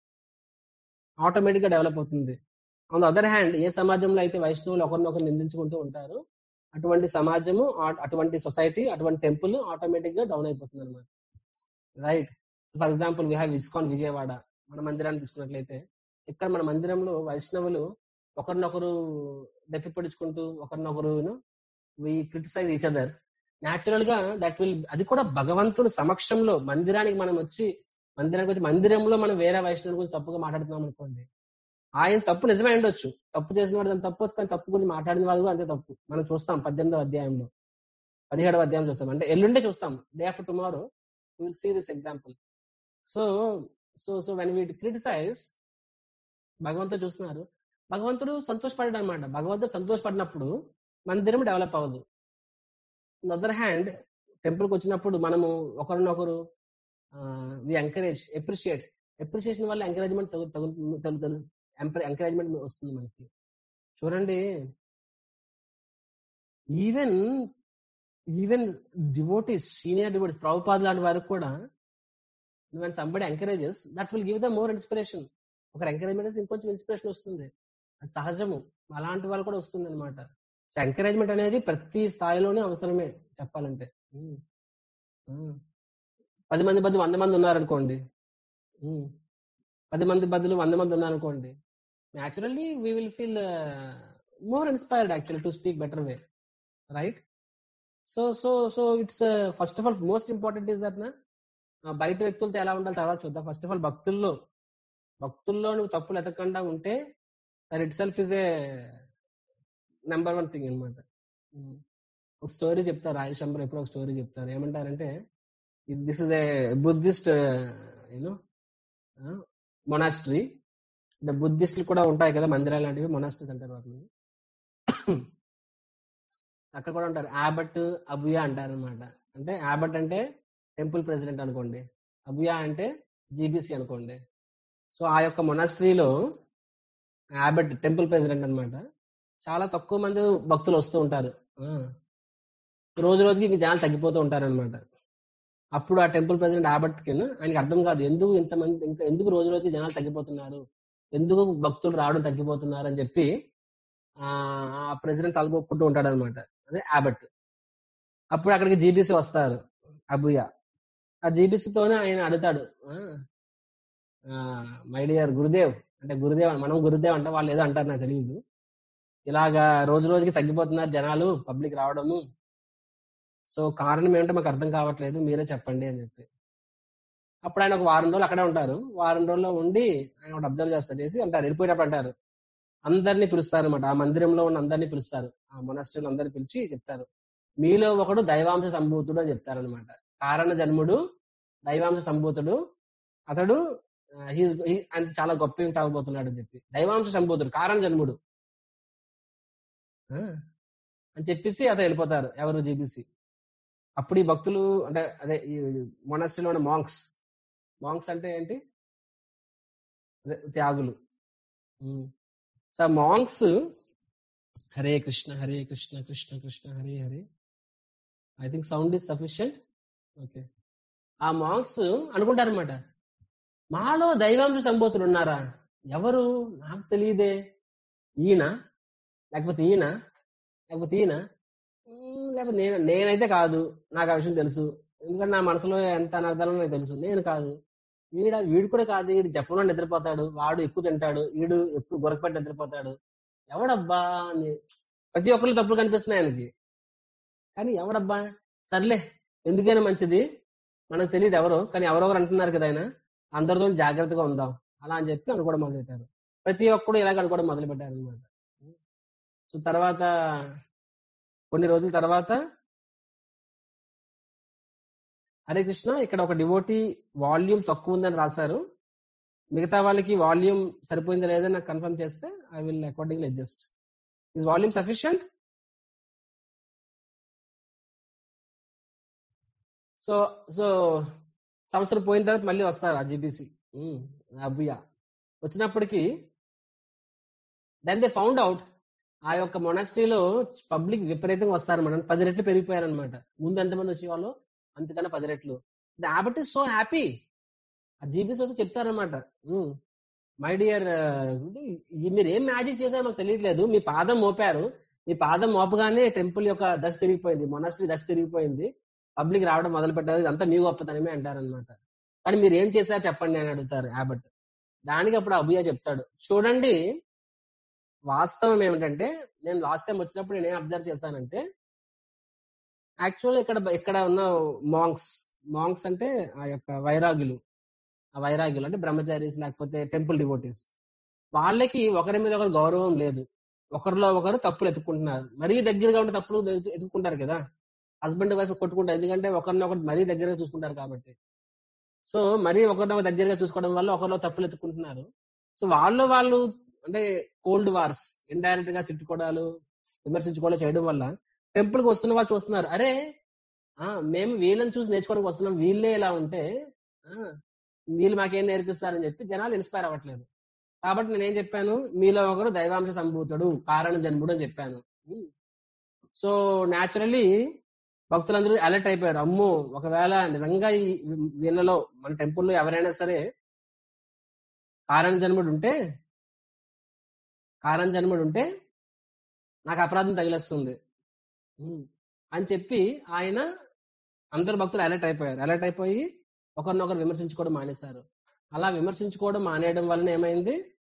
ఆటోమేటిక్ గా డెవలప్ అవుతుంది ఆన్ ద అదర్ హ్యాండ్ ఏ సమాజంలో అయితే వైష్ణవులు ఒకరినొకరు నిందించుకుంటూ ఉంటారు అటువంటి సమాజము ఆ- అటువంటి సొసైటీ అటువంటి టెంపుల్ ఆటోమేటిక్ గా డౌన్ అయిపోతుంది అనమాట right for example we have ISKCON Vijayawada మన మందిరాన్ని తీసుకున్నట్లయితే ఇక్కడ మన మందిరంలో వైష్ణవులు ఒకరినొకరు దెప్పిపడుచుకుంటూ ఒకరినొకరు we criticize each other natural గా దట్ విల్ అది కూడా భగవంతుని సమక్షంలో మందిరానికి మనం వచ్చి మందిరానికి వచ్చి మందిరంలో మనం వేరే వైష్ణవుల గురించి తప్పుగా మాట్లాడుతున్నాం అనుకోండి ఆయన తప్పు నిజమే ఉండొచ్చు తప్పు చేసిన వాడు దాని తప్పు కానీ తప్పు గురించి మాట్లాడిన వాడు కూడా అంతే తప్పు మనం చూస్తాం పద్దెనిమిదవ అధ్యాయంలో పదిహేడవ అధ్యాయం చూస్తాం అంటే ఎల్లుండే చూస్తాం day after tomorrow will see this example so so so when we criticize భగవంతుడు చూస్తున్నారు భగవంతుడు సంతోషపడ్డాడు అనమాట భగవంతుడు సంతోషపడినప్పుడు మందిరం డెవలప్ అవ్వదు అదర్ హ్యాండ్ టెంపుల్కి వచ్చినప్పుడు మనము ఒకరినొకరు వి ఎంకరేజ్ ఎప్రిషియేట్ ఎప్రిషియేషన్ వల్ల ఎంకరేజ్మెంట్ ఎంకరేజ్మెంట్ వస్తుంది మనకి చూడండి even even devotees senior devotees Prabhupada లాంటి వారికి కూడా when somebody encourages that will give the more inspiration ఒక ఎంకరేజ్మెంట్ ఇంకొంచెం ఇన్స్పిరేషన్ వస్తుంది అది సహజము అలాంటి వాళ్ళు కూడా వస్తుంది అనమాట సో ఎంకరేజ్మెంట్ అనేది ప్రతి స్థాయిలోనే అవసరమే చెప్పాలంటే ఉమ్. ఉమ్. పది మంది బదులు వంద మంది ఉన్నారనుకోండి ఉమ్. పది మంది బదులు వంద మంది ఉన్నారనుకోండి naturally we will feel more inspired actually to speak better way right so so so it's first of all most important is that నా ఆ, బయట వ్యక్తులతో ఎలా ఉండాలి తర్వాత చూద్దాం ఫస్ట్ ఆఫ్ ఆల్ భక్తుల్లో భక్తుల్లో నువ్వు తప్పులు ఎతకకుండా ఉంటే that itself is a number one thing అనమాట ఒక స్టోరీ చెప్తారు ఆయుష్ అంబర్ ఎప్పుడు ఒక స్టోరీ చెప్తారు ఏమంటారంటే this is a Buddhist you know monastery అంటే బుద్ధిస్టులు కూడా ఉంటాయి కదా మందిరాలు లాంటివి మొనాస్ట్రీస్ అంటారు వాటిని అక్కడ కూడా ఉంటారు యాబట్ అబుయా అంటారు అనమాట అంటే యాబట్ అంటే టెంపుల్ ప్రెసిడెంట్ అనుకోండి అబుయా అంటే జీబీసీ అనుకోండి సో ఆ యొక్క మొనాస్ట్రీలో యాబట్ టెంపుల్ ప్రెసిడెంట్ అన్నమాట చాలా తక్కువ మంది భక్తులు వస్తూ ఉంటారు ఆ. రోజు రోజుకి ఇంక జనాలు తగ్గిపోతూ ఉంటారు అనమాట అప్పుడు ఆ టెంపుల్ ప్రెసిడెంట్ యాబట్ కి ఆయనకి అర్థం కాదు ఎందుకు ఇంతమంది ఇంకా ఎందుకు రోజు రోజుకి జనాలు తగ్గిపోతున్నారు ఎందుకు భక్తులు రావడం తగ్గిపోతున్నారు అని చెప్పి ఆ ప్రెసిడెంట్ తలగొక్కుంటూ ఉంటాడు అనమాట అదే యాబట్ అప్పుడు అక్కడికి జీబీసీ వస్తారు అబుయా ఆ జీబీసీతోనే ఆయన అడుగుతాడు మై డియర్ గురుదేవ్ అంటే గురుదేవ్ మనం గురుదేవ్ అంటే వాళ్ళు ఏదో అంటారు నాకు తెలియదు ఇలాగా రోజు రోజుకి తగ్గిపోతున్నారు జనాలు పబ్లిక్ రావడము సో కారణం ఏమిటో మాకు అర్థం కావట్లేదు మీరే చెప్పండి అని చెప్పి అప్పుడు ఆయన ఒక వారం రోజులు అక్కడే ఉంటారు వారం రోజుల్లో ఉండి ఆయన ఒకటి అబ్జర్వ్ చేస్తారు చేసి అంటారు వెళ్ళిపోయేటప్పుడు అంటారు అందరినీ పిలుస్తారు అనమాట ఆ మందిరంలో ఉన్న అందరినీ పిలుస్తారు ఆ మొనస్ట్రీలో అందరినీ పిలిచి చెప్తారు మీలో ఒకడు దైవాంశ సంభూతుడు అని చెప్తారనమాట కారణ జన్ముడు దైవాంశ సంభూతుడు అతడు ఆ, he's- he- ఆయన చాలా గొప్ప తాగబోతున్నాడు అని చెప్పి దైవాంశ సంభూతుడు కారణ జన్ముడు ఆ, అని చెప్పేసి అతను వెళ్ళిపోతారు ఎవరు జీబీసీ అప్పుడు ఈ భక్తులు అంటే అదే ఈ మొనస్ట్రీలో ఉన్న మాంక్స్ మాంక్స్ అంటే ఏంటి అదే త్యాగులు um. So monks Hare Krishna Hare Krishna Krishna Krishna Hare Hare I think sound is sufficient okay ఆ మాంక్స్ అనుకుంటారనమాట మాలో దైవాంశ సంబోతులు ఉన్నారా ఎవరు నాకు తెలియదే ఈయన లేకపోతే ఈయన లేకపోతే ఈయన "మ్మ్, లేకపోతే నేను నేనైతే కాదు నాకు ఆ విషయం తెలుసు ఎందుకంటే నా మనసులో ఎంత అనర్థాలో నాకు తెలుసు నేను కాదు వీడ వీడు కూడా కాదు వీడు జపంలో నిద్రపోతాడు వాడు ఎక్కువ తింటాడు వీడు ఎప్పుడు గొరకపట్టి నిద్రపోతాడు ఎవడబ్బా అని ప్రతి ఒక్కరు తప్పులు కనిపిస్తున్నాయి ఆయనకి కానీ ఎవడబ్బా సర్లే ఎందుకైనా మంచిది మనకు తెలియదు ఎవరో కానీ ఎవరెవరు అంటున్నారు కదా ఆయన అందరితో జాగ్రత్తగా ఉందాం అలా అని చెప్పి అనుకోవడం మొదలెట్టారు ప్రతి ఒక్కడు ఇలాగ అనుకోవడం మొదలు పెట్టారు అనమాట సో తర్వాత కొన్ని రోజుల తర్వాత హరే కృష్ణ ఇక్కడ ఒక డివోటీ వాల్యూమ్ తక్కువ ఉందని రాశారు మిగతా వాళ్ళకి వాల్యూమ్ సరిపోయిందా లేదా నాకు కన్ఫర్మ్ చేస్తే I will according adjust is volume sufficient so so సంవత్సరం పోయిన తర్వాత మళ్ళీ వస్తారు ఆ జీబీసీ అబ్బుయా వచ్చినప్పటికీ దెన్ దే ఫౌండ్ అవుట్ ఆ యొక్క మొనాస్ట్రీలో పబ్లిక్ విపరీతంగా వస్తారన్నమాట పది రెట్లు పెరిగిపోయారనమాట ముందు ఎంతమంది వచ్చేవాళ్ళు అంతకన్నా పది రెట్లు కాబట్టి సో హ్యాపీ ఆ జీబీసీ వస్తే చెప్తారనమాట మై డియర్ మీరు ఏం మ్యాజిక్ చేశారో మాకు తెలియట్లేదు మీ పాదం మోపారు మీ పాదం మోపగానే టెంపుల్ యొక్క దశ తిరిగిపోయింది మొనాస్ట్రీ దశ తిరిగిపోయింది పబ్లిక్ రావడం మొదలు పెట్టారు ఇదంతా మీ గొప్పతనమే అంటారనమాట కానీ మీరు ఏం చేశారు చెప్పండి అని అడుగుతారు యాబట్ దానికి అప్పుడు అభుయ చెప్తాడు చూడండి వాస్తవం ఏమిటంటే నేను లాస్ట్ టైం వచ్చినప్పుడు నేను ఏం అబ్జర్వ్ చేశానంటే యాక్చువల్ ఇక్కడ ఇక్కడ ఉన్న మాంక్స్ మాంక్స్ అంటే ఆ యొక్క వైరాగులు ఆ వైరాగ్యులు అంటే బ్రహ్మచారీస్ లేకపోతే టెంపుల్ డివోటీస్ వాళ్ళకి ఒకరి మీద ఒకరు గౌరవం లేదు ఒకరిలో ఒకరు తప్పులు ఎత్తుకుంటున్నారు మరీ దగ్గరగా ఉండే తప్పులు ఎత్తు- ఎత్తుకుంటారు కదా హస్బెండ్ వైఫ్ కొట్టుకుంటారు ఎందుకంటే ఒకరిని ఒకరు మరీ దగ్గరగా చూసుకుంటారు కాబట్టి సో మరీ ఒకరిని దగ్గరగా చూసుకోవడం వల్ల ఒకరిలో తప్పులు ఎత్తుకుంటున్నారు సో వాళ్ళు వాళ్ళు అంటే కోల్డ్ వార్స్ ఇండైరెక్ట్ గా తిట్టుకోవడాలు విమర్శించుకోవడం చేయడం వల్ల టెంపుల్ కి వస్తున్న వాళ్ళు చూస్తున్నారు అరే ఆ మేము వీళ్ళని చూసి నేర్చుకోవడానికి వస్తున్నాం వీళ్ళే ఇలా ఉంటే ఆ, వీళ్ళు మాకేం నేర్పిస్తారని చెప్పి జనాలు ఇన్స్పైర్ అవ్వట్లేదు కాబట్టి నేనేం చెప్పాను మీలో ఒకరు దైవాంశ సంభూతుడు కారణ జన్ముడు అని చెప్పాను సో న్యాచురల్లీ భక్తులందరూ అలర్ట్ అయిపోయారు అమ్మో ఒకవేళ నిజంగా ఈ వీళ్ళలో మన టెంపుల్లో ఎవరైనా సరే కారణ జన్ముడు ఉంటే కారణ జన్ముడు ఉంటే నాకు అపరాధం తగిలేస్తుంది ఉమ్. అని చెప్పి ఆయన అందరు భక్తులు అలర్ట్ అయిపోయారు అలర్ట్ అయిపోయి ఒకరినొకరు విమర్శించుకోవడం మానేశారు అలా విమర్శించుకోవడం మానేయడం వలన ఏమైంది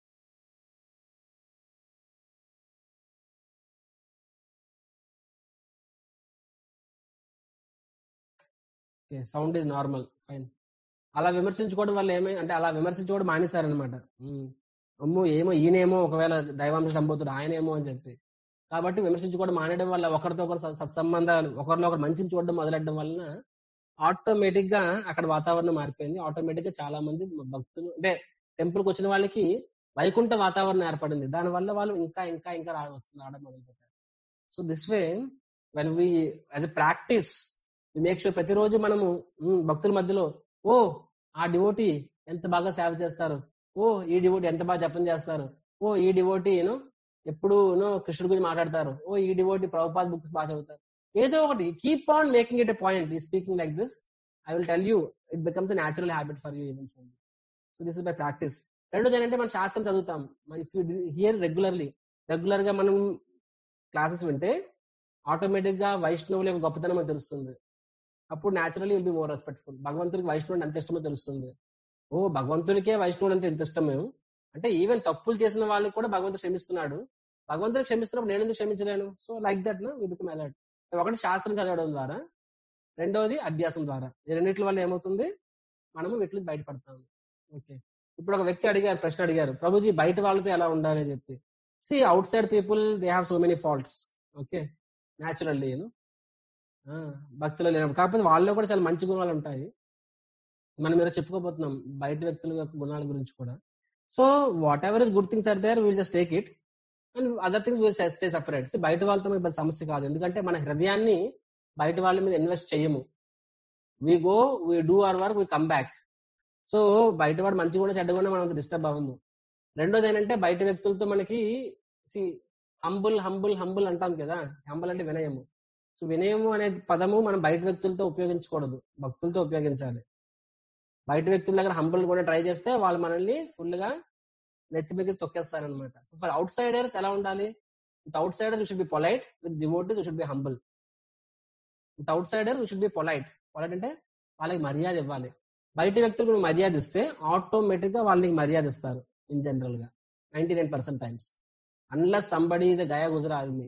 సౌండ్ ఈజ్ నార్మల్ ఫైన్ అలా విమర్శించుకోవడం వల్ల ఏమై అంటే అలా విమర్శించుకోవడం మానేశారనమాట అమ్మో ఏమో ఈయనేమో ఒకవేళ దైవాంశ సంబోధుడు ఆయనేమో అని చెప్పి కాబట్టి విమర్శించుకోవడం మానేయడం వల్ల ఒకరితో ఒకరు సత్- సత్సంబంధాలు ఒకరిలో ఒకరు మంచిని చూడడం మొదలెట్టడం వలన ఆటోమేటిక్ గా అక్కడ వాతావరణం మారిపోయింది ఆటోమేటిక్ గా చాలా మంది భక్తులు అంటే టెంపుల్ కి వచ్చిన వాళ్ళకి వైకుంఠ వాతావరణం ఏర్పడింది దాని వల్ల వాళ్ళు ఇంకా ఇంకా ఇంకా రా వస్తున్నారు రావడం మొదలు పెట్టారు so this way when we as a practice make sure ప్రతిరోజు మనము ఉమ్, భక్తుల మధ్యలో ఓ ఆ డివోటీ ఎంత బాగా సేవ చేస్తారు ఓ ఈ డివోటీ ఎంత బాగా జపం చేస్తారు ఓ ఈ డివోటీ యూనో ఎప్పుడు యూనో కృష్ణుడి గురించి మాట్లాడతారు ఓ ఈ డివోటీ ప్రభుపాద్ బుక్స్ బాగా చదువుతారు ఏదో ఒకటి keep on making it a point ఈ speaking like this I will tell you it becomes natural habit for you eventually so this is by practice రెండోది ఏంటంటే మనం శాస్త్రం చదువుతాం if you hear regularly regular గా మనం క్లాసెస్ వింటే automatic గా వైష్ణవుల యొక్క గొప్పతనం మనకు తెలుస్తుంది అప్పుడు naturally will be more respectful భగవంతుడికి వైష్ణవుడు ఎంత ఇష్టమో తెలుస్తుంది ఓ భగవంతుడికే వైష్ణవుడు అంటే ఎంత ఇష్టమే అంటే ఈవెన్ తప్పులు చేసిన వాళ్ళకి కూడా భగవంతుడు క్షమిస్తున్నాడు భగవంతుడు క్షమిస్తున్నప్పుడు నేను ఎందుకు క్షమించలేను సో లైక్ దట్ నా విబికమ్ అలర్ట్ ఒకటి శాస్త్రం చదవడం ద్వారా రెండవది అభ్యాసం ద్వారా ఈ రెండింటి వల్ల ఏమవుతుంది మనము వీటికి బయటపడతాము ఓకే ఇప్పుడు ఒక వ్యక్తి అడిగారు ప్రశ్న అడిగారు ప్రభుజీ బయట వాళ్ళతో ఎలా ఉండాలి అని చెప్పి see outside people they have so many faults okay naturally భక్తులు లేనప్పుడు కాకపోతే వాళ్ళలో కూడా చాలా మంచి గుణాలు ఉంటాయి మనం మీరు చెప్పుకోబోతున్నాం బయట వ్యక్తుల యొక్క గుణాల గురించి కూడా so whatever is good things are there will just take it and other things will stay separate బయట వాళ్ళతో మనకి పెద్ద సమస్య కాదు ఎందుకంటే మన హృదయాన్ని బయట వాళ్ళ మీద ఇన్వెస్ట్ చేయము we go we do our work we come back so బయట వాడు మంచిగా కూడా చెడ్డగా మనం డిస్టర్బ్ అవ్వము రెండోది ఏంటంటే బయట వ్యక్తులతో మనకి హంబుల్ హంబుల్ హంబుల్ అంటాం కదా హంబుల్ అంటే వినయము సో వినయము అనే పదము మనం బయట వ్యక్తులతో ఉపయోగించకూడదు భక్తులతో ఉపయోగించాలి బయట వ్యక్తుల దగ్గర హంబుల్ కూడా ట్రై చేస్తే వాళ్ళు మనల్ని ఫుల్ గా నెత్తి మీద తొక్కేస్తారనమాట సో ఫర్ అవుట్ సైడర్స్ ఎలా ఉండాలి with outsiders should be polite with devotees should be humble with outsiders should be polite polite అంటే వాళ్ళకి మర్యాద ఇవ్వాలి బయట వ్యక్తులకు నువ్వు మర్యాద ఇస్తే ఆటోమేటిక్ గా వాళ్ళకి మర్యాద ఇస్తారు ఇన్ జనరల్ గా ninety nine percent times unless somebody is గయా గుజరాల్ని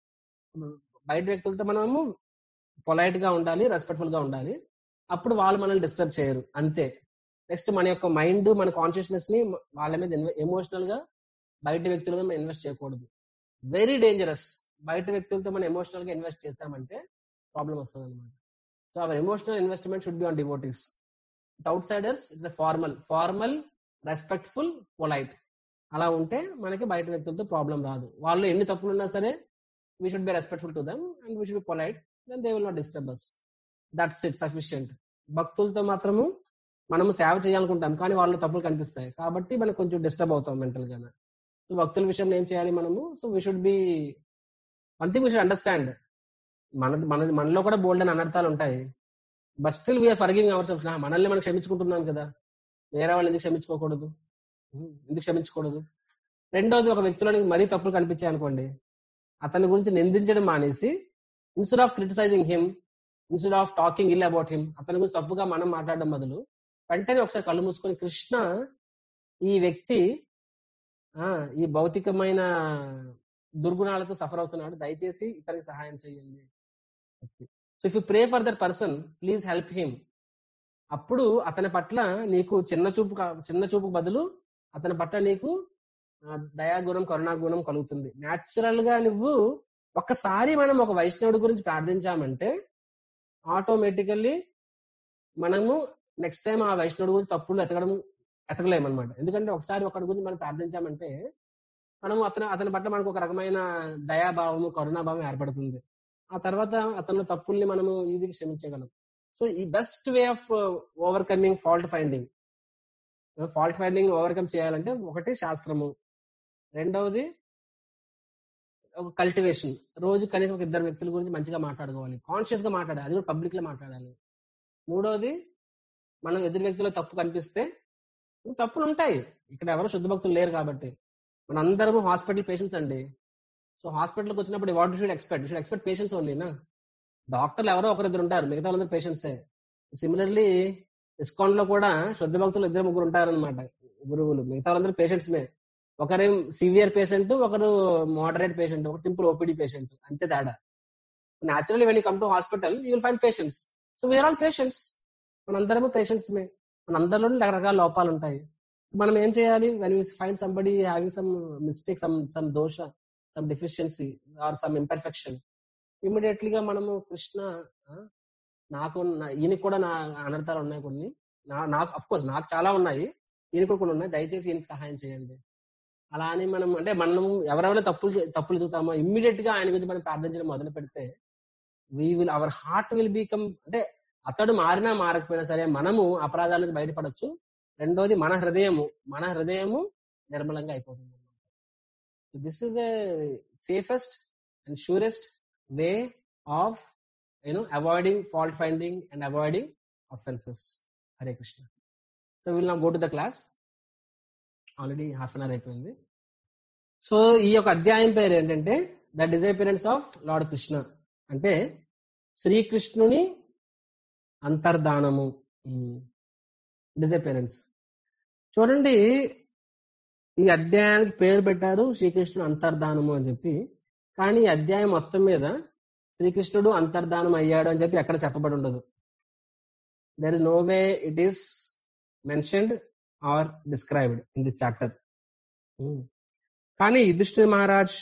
బయట వ్యక్తులతో మనము పొలైట్ గా ఉండాలి రెస్పెక్ట్ఫుల్ గా ఉండాలి అప్పుడు వాళ్ళు మనల్ని డిస్టర్బ్ చేయరు అంతే నెక్స్ట్ మన యొక్క మైండ్ మన కాన్షియస్నెస్ ని వాళ్ళ మీద ఎమోషనల్ గా బయట వ్యక్తుల మీద ఇన్వెస్ట్ చేయకూడదు వెరీ డేంజరస్ బయట వ్యక్తులతో మనం ఎమోషనల్ గా ఇన్వెస్ట్ చేసామంటే ప్రాబ్లం వస్తుంది అనమాట so our emotional investment should be on devotees outsiders it's formal formal respectful polite అలా ఉంటే మనకి బయట వ్యక్తులతో ప్రాబ్లం రాదు వాళ్ళు ఎన్ని తప్పులు ఉన్నా సరే we should be respectful to them and we should be polite then they will not disturb us that's it sufficient భక్తులతో మాత్రము మనము సేవ చేయాలనుకుంటాం కానీ వాళ్ళ తప్పులు కనిపిస్తాయి కాబట్టి మనం కొంచెం డిస్టర్బ్ అవుతాం మెంటల్ గా సో భక్తుల విషయంలో ఏం చేయాలి మనము so we should be one thing we should understand మన మన మనలో కూడా బోల్డ్ అని అనర్థాలు ఉంటాయి but still we're forgiving our self మనల్ని మనం క్షమించుకుంటున్నాం కదా వేరే వాళ్ళు ఎందుకు క్షమించుకోకూడదు ఉం, ఎందుకు క్షమించకూడదు రెండోది ఒక వ్యక్తిలోనికి మరీ తప్పులు కనిపించాయి అనుకోండి అతని గురించి నిందించడం మానేసి instead of criticising him instead of talking ill about him అతని గురించి తప్పుగా మనం మాట్లాడడం బదులు వెంటనే ఒకసారి కళ్ళు మూసుకొని కృష్ణ ఈ వ్యక్తి ఆ ఈ భౌతికమైన దుర్గుణాలతో సఫర్ అవుతున్నాడు దయచేసి ఇతనికి సహాయం చేయండి so if you pray for that person please help him అప్పుడు అతని పట్ల నీకు చిన్న చూపు కా- చిన్న చూపు బదులు అతని పట్ల నీకు ఆ, దయాగుణం కరుణాగుణం కలుగుతుంది న్యాచురల్ గా నువ్వు ఒక్కసారి మనం ఒక వైష్ణవుడి గురించి ప్రార్థించామంటే ఆటోమేటికల్లీ మనము నెక్స్ట్ టైం ఆ వైష్ణవుడి గురించి తప్పులు ఎతకడం ఎతకలేమన్నమాట ఎందుకంటే ఒకసారి ఒకటి గురించి మనం ప్రార్థించామంటే మనం అతను అతని పట్ల మనకు ఒక రకమైన దయాభావము కరుణాభావం ఏర్పడుతుంది ఆ తర్వాత అతని తప్పుల్ని మనము ఈజీగా క్షమించగలం సో ఈ best way of overcoming fault finding fault finding overcome చేయాలంటే ఒకటి శాస్త్రము రెండవది ఒక కల్టివేషన్ రోజు కనీసం ఒక ఇద్దరు వ్యక్తుల గురించి మంచిగా మాట్లాడుకోవాలి కాన్షియస్ గా మాట్లాడాలి అది కూడా పబ్లిక్ లో మాట్లాడాలి మూడవది మనం ఎదురు వ్యక్తుల తప్పు కనిపిస్తే తప్పులు ఉంటాయి ఇక్కడ ఎవరు శుద్ధ భక్తులు లేరు కాబట్టి మన అందరము హాస్పిటల్ పేషెంట్స్ అండి సో హాస్పిటల్కి వచ్చినప్పుడు what should expect should expect patients ఓన్లీనా డాక్టర్లు ఎవరో ఒకరిద్దరు ఉంటారు మిగతా వాళ్ళందరూ పేషెంట్సే సిమిలర్లీ ఇస్కాన్ లో కూడా శుద్ధ భక్తులు ఇద్దరు ముగ్గురు ఉంటారన్నమాట గురువులు మిగతా వాళ్ళందరూ పేషెంట్స్ మే ఒకరు సివియర్ పేషెంట్ ఒకరు మోడరేట్ పేషెంట్ ఒకరు సింపుల్ ఓపీడీ పేషెంట్ అంతే తేడా naturally when come to hospital you will find patients so we're all patients మనందరము పేషెంట్స్ మే మనందరిలో రకరకాల లోపాలు ఉంటాయి మనం ఏం చేయాలి when you find somebody having some mistake some some దోష some deficiency or some imperfection immediately గా మనము కృష్ణ ఆ, నాకు నా- ఈయనకి కూడా నా అనర్థాలు ఉన్నాయి కొన్ని నా- నాకు అఫ్ కోర్స్ నాకు చాలా ఉన్నాయి ఈయనకు కూడా కొన్ని ఉన్నాయి దయచేసి ఈయనకి సహాయం చేయండి అలా అని మనం అంటే మనం ఎవరెవరో తప్పులు చే- తప్పులు చూతామో ఇమ్మీడియట్ గా ఆయన గురించి మనం ప్రార్థించడం మొదలు పెడితే we will our heart will become అంటే అతడు మారినా మారకపోయినా సరే మనము అపరాధాల నుంచి బయటపడొచ్చు రెండోది మన హృదయము మన హృదయము నిర్మలంగా అయిపోతుంది this is a safest and surest way of you know avoiding fault finding and avoiding offences Hare Krishna so will నా go to the class already half an hour అయిపోయింది సో ఈ యొక్క అధ్యాయం పేరు ఏంటంటే the disappearance of lord Krishna అంటే శ్రీకృష్ణుని అంతర్ధానము డిజైపిరెన్స్ చూడండి ఈ అధ్యాయానికి పేరు పెట్టారు శ్రీకృష్ణుడు అంతర్ధానము అని చెప్పి కానీ ఈ అధ్యాయం మొత్తం మీద శ్రీకృష్ణుడు అంతర్ధానం అయ్యాడు అని చెప్పి ఎక్కడ చెప్పబడి ఉండదు there is no way it is mentioned or described in this chapter కానీ Yudhishthir Maharaj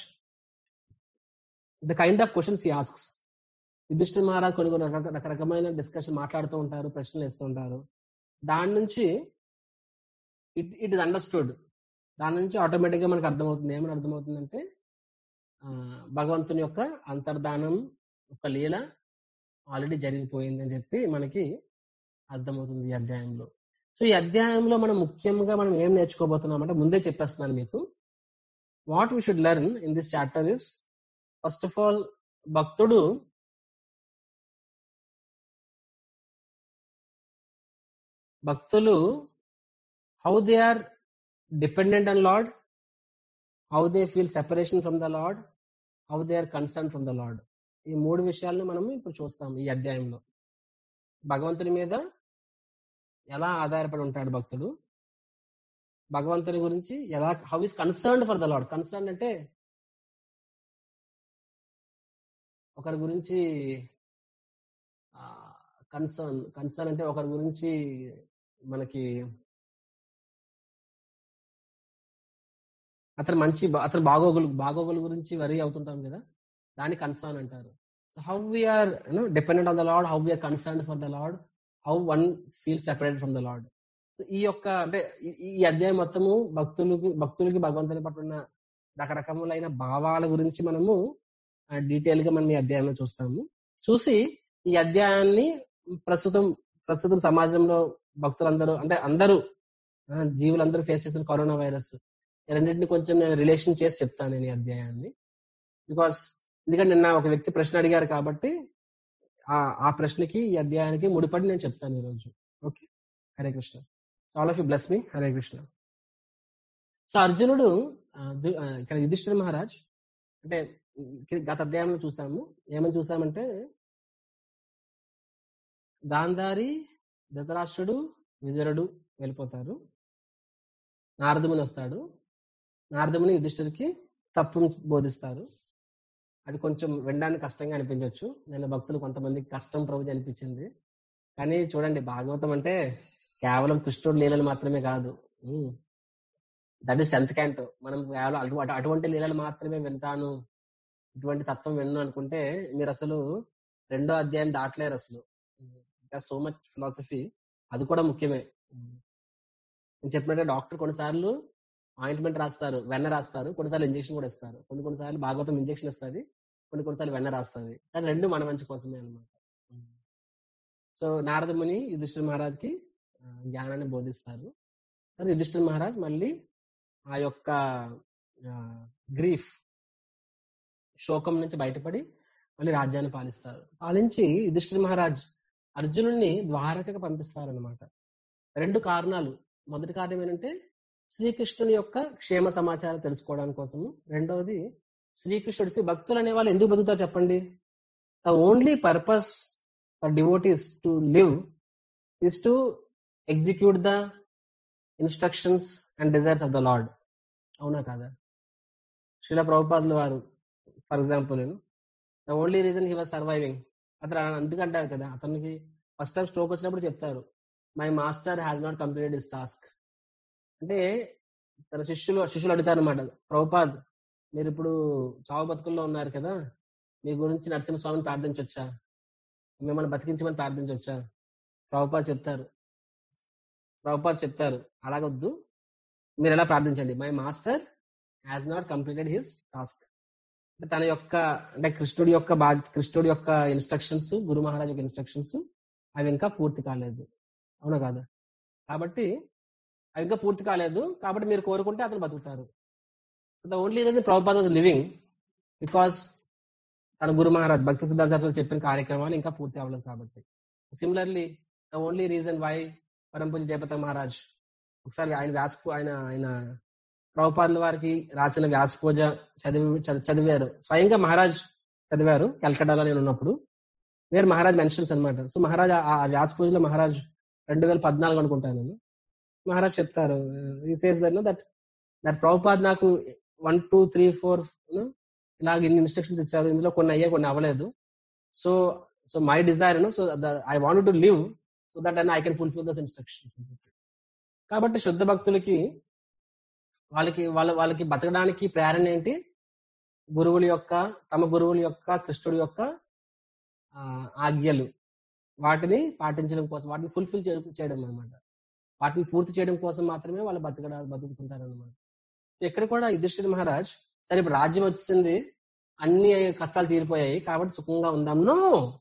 the kind of questions he asks Yudhishthir Maharaj కొన్ని కొన్ని రక- రకరకమైన డిస్కషన్ మాట్లాడుతూ ఉంటారు ప్రశ్నలు వేస్తూ ఉంటారు దాని నుంచి ఇట్ ఇట్ ఇస్ అండర్స్టూడ్ దాని నుంచి ఆటోమేటిక్ గా మనకు అర్థమవుతుంది ఏమని అర్థమవుతుందంటే ఆ, భగవంతుని యొక్క అంతర్ధానం యొక్క లీల ఆల్రెడీ జరిగిపోయింది అని చెప్పి మనకి అర్థమవుతుంది ఈ అధ్యాయంలో సో ఈ అధ్యాయంలో మనం ముఖ్యంగా మనం ఏం నేర్చుకోబోతున్నాం అంటే ముందే చెప్పేస్తున్నాను మీకు what we should learn in this chapter is first of all భక్తుడు భక్తులు how they are dependent on Lord how they feel separation from the Lord how they are concern from the Lord ఈ మూడు విషయాలను మనం ఇప్పుడు చూస్తాం ఈ అధ్యాయంలో భగవంతుని మీద ఎలా ఆధారపడి ఉంటాడు భక్తుడు భగవంతుని గురించి ఎలా how is concerned for the Lord concern అంటే ఒకరి గురించి కన్సర్న్ కన్సర్న్ అంటే ఒకరి గురించి మనకి అతను మంచి అతను బాగోగులు బాగోగుల గురించి వరి అవుతుంటాం కదా దాన్ని కన్సర్న్ అంటారు so how we're you know dependent on the Lord how we're concern for the Lord how one feel separate from the Lord so ఈ యొక్క అంటే ఈ అధ్యాయం మొత్తము భక్తులకి భక్తులకి భగవంతుని పట్ల ఉన్న రకరకములైన భావాల గురించి మనము డీటెయిల్ గా మనం ఈ అధ్యాయంలో చూస్తాము చూసి ఈ అధ్యాయాన్ని ప్రస్తుతం ప్రస్తుతం సమాజంలో భక్తులందరూ అంటే అందరూ జీవులందరూ ఫేస్ చేస్తున్న కరోనా వైరస్ రెండింటిని కొంచెం నేను రిలేషన్ చేసి చెప్తాను నేను ఈ అధ్యాయాన్ని బికాస్ ఎందుకంటే నిన్న ఒక వ్యక్తి ప్రశ్న అడిగారు కాబట్టి ఆ ప్రశ్నకి ఈ అధ్యాయానికి ముడిపడి నేను చెప్తాను ఈరోజు okay Hare Krishna so all of you bless me Hare Krishna so అర్జునుడు ఇక్కడ యుధిష్ఠిర మహారాజ్ అంటే గత అధ్యాయంలో చూసాము ఏమని చూసామంటే గాంధారి ధృతరాష్ట్రుడు విదురుడు వెళ్ళిపోతారు నారదముని వస్తాడు నారదముని యుధిష్ఠిరికి తప్పు బోధిస్తారు అది కొంచెం వినడానికి కష్టంగా అనిపించవచ్చు నేను భక్తులు కొంతమందికి కష్టం ప్రభు అనిపించింది కానీ చూడండి భాగవతం అంటే కేవలం కృష్ణుడు లీలలు మాత్రమే కాదు దట్ ఈస్ టెన్త్ క్యాంట్ మనం కేవలం అటువంటి లీలలు మాత్రమే వింటాను ఇటువంటి తత్వం విన్ను అనుకుంటే మీరు అసలు రెండో అధ్యాయం దాటలేరు అసలు ఇంకా సో మచ్ ఫిలాసఫీ అది కూడా ముఖ్యమే నేను చెప్పినట్టే డాక్టర్ కొన్నిసార్లు ఆయింట్మెంట్ రాస్తారు వెన్న రాస్తారు కొన్నిసార్లు ఇంజక్షన్ కూడా ఇస్తారు కొన్ని కొన్నిసార్లు భాగవతం ఇంజక్షన్ ఇస్తుంది కొన్ని కొన్నిసార్లు వెన్న రాస్తుంది కానీ రెండు మన మంచి కోసమే అనమాట సో నారదముని యుధిష్ఠిర మహారాజ్కి జ్ఞానాన్ని బోధిస్తారు తర్వాత యుధిష్ఠిర మహారాజ్ మళ్ళీ ఆ యొక్క గ్రీఫ్ శోకం నుంచి బయటపడి మళ్ళీ రాజ్యాన్ని పాలిస్తారు పాలించి యుధిష్ఠిర మహారాజ్ అర్జునుడిని ద్వారకకు పంపిస్తారనమాట రెండు కారణాలు మొదటి కారణం ఏంటంటే శ్రీకృష్ణుని యొక్క క్షేమ సమాచారం తెలుసుకోవడం కోసము రెండవది శ్రీకృష్ణుడి భక్తులు అనే వాళ్ళు ఎందుకు బతుకుతారు చెప్పండి the only purpose for devotees to live is to execute the instructions and desires of the Lord అవునా కాదా శిల ప్రభుపాదుల వారు ఫర్ ఎగ్జాంపుల్ నేను the only reason he was surviving అతను అందుకంటారు కదా అతనికి ఫస్ట్ టైం స్ట్రోక్ వచ్చినప్పుడు చెప్తారు my master has not completed is task అంటే తన శిష్యులు శిష్యులు అడుగుతారు అనమాట ప్రభుపాద్ మీరు ఇప్పుడు చావు బతుకుల్లో ఉన్నారు కదా మీ గురించి నరసింహస్వామిని ప్రార్థించవచ్చా మిమ్మల్ని బతికించమని ప్రార్థించవచ్చా ప్రభుపాద్ చెప్తారు ప్రభుపాద్ చెప్తారు అలాగొద్దు మీరు ఎలా ప్రార్థించండి my master has not completed his task తన యొక్క అంటే కృష్ణుడి యొక్క బా కృష్ణుడి యొక్క ఇన్స్ట్రక్షన్స్ గురు మహారాజ్ యొక్క ఇన్స్ట్రక్షన్స్ అవి ఇంకా పూర్తి కాలేదు అవునా కాదా కాబట్టి అవి ఇంకా పూర్తి కాలేదు కాబట్టి మీరు కోరుకుంటే అతను బతుకుతారు so the only reason Prabhupad was living because తన గురు మహారాజ్ భక్తి సిద్ధార్థ చెప్పిన కార్యక్రమాలు ఇంకా పూర్తి అవ్వలేదు కాబట్టి similarly the only reason why పరంపూజ జయపత మహారాజ్ ఒకసారి ఆయన వ్యాస ఆయన ఆయన ప్రభుపాదుల వారికి రాసిన వ్యాస పూజ చదివి చదివారు స్వయంగా మహారాజ్ చదివారు కల్కటాలో నేను ఉన్నప్పుడు వేరు మహారాజ్ మెన్షన్స్ అనమాట సో మహారాజ్ ఆ వ్యాస పూజలో మహారాజ్ రెండు వేల పద్నాలుగు అనుకుంటాను నేను మహారాజ్ చెప్తారు he says that that that Prabhupad నాకు వన్ టూ త్రీ ఫోర్ ఇలాగ ఇన్ని ఇన్స్ట్రక్షన్స్ ఇచ్చారు ఇందులో కొన్ని అయ్యే కొన్ని అవ్వలేదు so so my desire so I want to live so that I can fulfil those instructions కాబట్టి శుద్ధ భక్తులకి వాళ్ళకి వాళ్ళ వాళ్ళకి బతకడానికి ప్రేరణ ఏంటి గురువుల యొక్క తమ గురువుల యొక్క కృష్ణుడి యొక్క ఆజ్ఞలు వాటిని పాటించడం కోసం వాటిని ఫుల్ఫిల్ చేయడం అనమాట వాటిని పూర్తి చేయడం కోసం మాత్రమే వాళ్ళు బతకడా బతుకుతుంటారు అనమాట ఇక్కడ కూడా యుధిష్ఠిర్ మహారాజ్ సరే ఇప్పుడు రాజ్యం వచ్చింది అన్ని కష్టాలు తీరిపోయాయి కాబట్టి సుఖంగా ఉందాం నో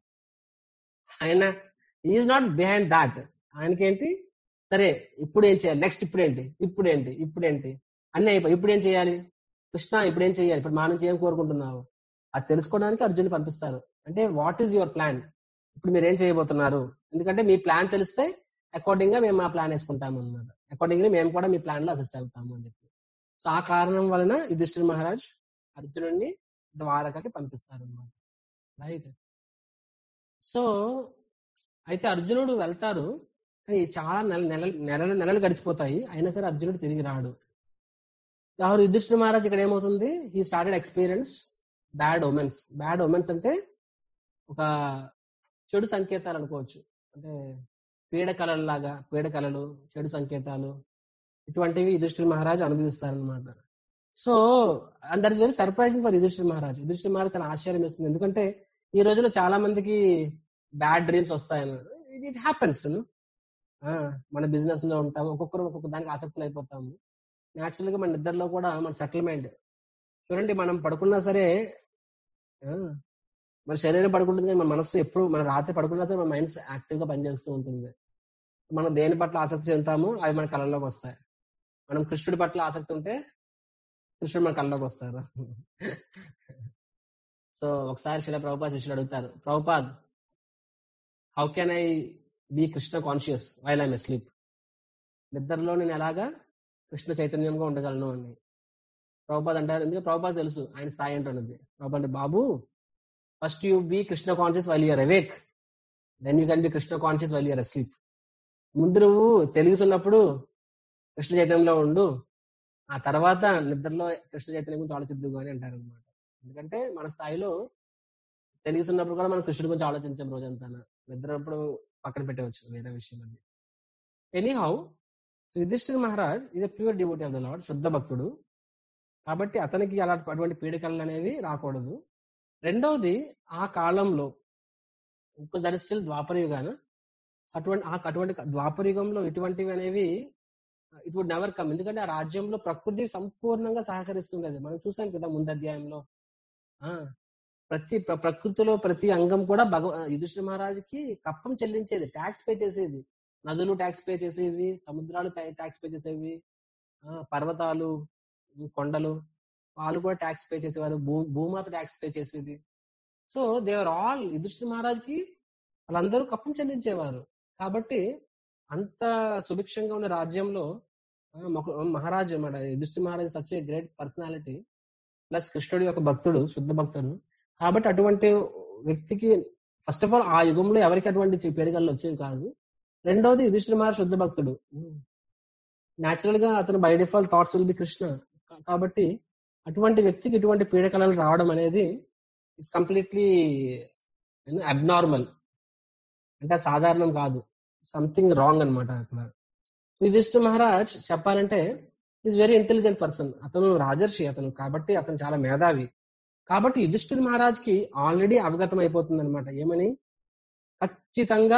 ఆయన ఈజ్ నాట్ బిహైండ్ దాట్ ఆయనకేంటి సరే ఇప్పుడు ఏం చేయాలి నెక్స్ట్ ఇప్పుడేంటి ఇప్పుడేంటి ఇప్పుడేంటి అన్ని అయిపోయి ఇప్పుడు ఏం చేయాలి కృష్ణ ఇప్పుడు ఏం చేయాలి ఇప్పుడు మా నుంచి ఏం కోరుకుంటున్నావు అది తెలుసుకోవడానికి అర్జున్ పంపిస్తారు అంటే వాట్ ఈస్ యువర్ ప్లాన్ ఇప్పుడు మీరు ఏం చేయబోతున్నారు ఎందుకంటే మీ ప్లాన్ తెలిస్తే అకార్డింగ్ గా మేము మా ప్లాన్ వేసుకుంటాము అనమాట అకార్డింగ్లీ మేము కూడా మీ ప్లాన్ లో అసిస్ట్ అవుతాము అని చెప్పి సో ఆ కారణం వలన యుధిష్ఠిర్ మహారాజ్ అర్జునుడిని ద్వారకకి పంపిస్తారు అనమాట రైట్ సో అయితే అర్జునుడు వెళ్తారు కానీ చాలా నెల నెలలు నెలలు నెలలు గడిచిపోతాయి అయినా సరే అర్జునుడు తిరిగి రాడు కాబట్టి యుధిష్ఠిర మహారాజ్ ఇక్కడ ఏమవుతుంది he started experience bad omens bad omens అంటే ఒక చెడు సంకేతాలు అనుకోవచ్చు అంటే పీడకలలాగా పీడకలలు చెడు సంకేతాలు ఇటువంటివి యుధిష్ఠిర మహారాజ్ అనుభవిస్తారనమాట so and that is very surprising for Yudhishthira Maharaj Yudhishthira Maharaj చాలా ఆశ్చర్యం ఇస్తుంది ఎందుకంటే ఈ రోజుల్లో చాలా మందికి బ్యాడ్ డ్రీమ్స్ వస్తాయన్నమాట ఇట్ హ్యాపెన్స్ మన బిజినెస్ లో ఉంటాము ఒక్కొక్కరు ఒక్కొక్క దానికి ఆసక్తులు అయిపోతాము న్యాచురల్ గా మన నిద్రలో కూడా మన సెటిల్మెంట్ చూడండి మనం పడుకున్నా సరే ఆ, మన శరీరం పడుకుంటుంది కానీ మన మనసు ఎప్పుడు మన రాత్రి పడుకున్నా సరే మన మైండ్ యాక్టివ్ గా పనిచేస్తూ ఉంటుంది మనం దేని పట్ల ఆసక్తి చెందుతామో అవి మన కళ్ళలోకి వస్తాయి మనం కృష్ణుడి పట్ల ఆసక్తి ఉంటే కృష్ణుడు మన కళ్ళలోకి వస్తారు సో ఒకసారి శిల ప్రభుపాద్ శిష్యులు అడుగుతారు Prabhupad how can I be Krishna conscious while I'm sleep నిద్రలో నేను ఎలాగా కృష్ణ చైతన్యంగా ఉండగలను అని ప్రభుపాద్ అంటారు ఎందుకంటే ప్రభుపాద్ తెలుసు ఆయన స్థాయి ఏంటన్నది ప్రభుపాద్ అంటే బాబు first you be Krishna conscious while you're awake then you can be Krishna conscious while you're asleep ముందు నువ్వు తెలుగుతున్నప్పుడు కృష్ణ చైతన్యంలో ఉండు ఆ తర్వాత నిద్రలో కృష్ణ చైతన్యం గురించి ఆలోచిద్దు అని అంటారు అనమాట ఎందుకంటే మన స్థాయిలో తెలుగుతున్నప్పుడు కూడా మనం కృష్ణుడి గురించి ఆలోచించాం రోజంతా నిద్రప్పుడు పక్కన పెట్టవచ్చు వేరే విషయం అది anyhow so Yudhishthir Maharaj ఇది pure devotee of the Lord శుద్ధ భక్తుడు కాబట్టి అతనికి అలా అటువంటి పీడికలు అనేవి రాకూడదు రెండవది ఆ కాలంలో దట్ ఇస్ స్టిల్ ద్వాపరయుగాన అటువంటి ఆ అటువంటి ద్వాపరయుగంలో ఇటువంటివి అనేవి ఇట్ వుడ్ నెవర్ కమ్ ఎందుకంటే ఆ రాజ్యంలో ప్రకృతి సంపూర్ణంగా సహకరిస్తుండేది మనం చూసాం కదా ముందు అధ్యాయంలో ఆ ప్రతి ప్ర- ప్రకృతిలో ప్రతి అంగం కూడా భగవ యుధిష్ఠిర మహారాజుకి కప్పం చెల్లించేది ట్యాక్స్ పే చేసేది నదులు ట్యాక్స్ పే చేసేవి సముద్రాలు ట్యాక్స్ పే చేసేవి ఆ, పర్వతాలు ఈ కొండలు వాళ్ళు కూడా ట్యాక్స్ పే చేసేవారు భూ భూమాత ట్యాక్స్ పే చేసేది సో దేవర్ ఆల్ యుధిష్ఠిర మహారాజ్కి వాళ్ళందరూ కప్పం చెల్లించేవారు కాబట్టి అంత సుభిక్షంగా ఉన్న రాజ్యంలో ఆ, మొక- మహారాజు మన Yudhishthira Maharaj such a great personality plus కృష్ణుడి యొక్క భక్తుడు శుద్ధ భక్తుడు కాబట్టి అటువంటి వ్యక్తికి ఫస్ట్ ఆఫ్ ఆల్ ఆ యుగంలో ఎవరికి అటువంటి పేరుగళ్ళు వచ్చేవి కాదు రెండవది యుధిష్ఠిర మహారాజ్ శుద్ధ భక్తుడు న్యాచురల్ గా అతను by default thoughts will be Krishna కా- కాబట్టి అటువంటి వ్యక్తికి ఇటువంటి పీడకలలు రావడం అనేది ఇట్స్ కంప్లీట్లీ అబ్నార్మల్ అంటే అది సాధారణం కాదు సంథింగ్ రాంగ్ అన్నమాట అక్కడ యుధిష్ఠ మహారాజ్ చెప్పాలంటే ఈజ్ వెరీ ఇంటెలిజెంట్ పర్సన్ అతను రాజర్షి అతను కాబట్టి అతను చాలా మేధావి కాబట్టి యుధిష్ఠిర్ మహారాజ్ కి ఆల్రెడీ అవగతం అయిపోతుంది అనమాట ఏమని ఖచ్చితంగా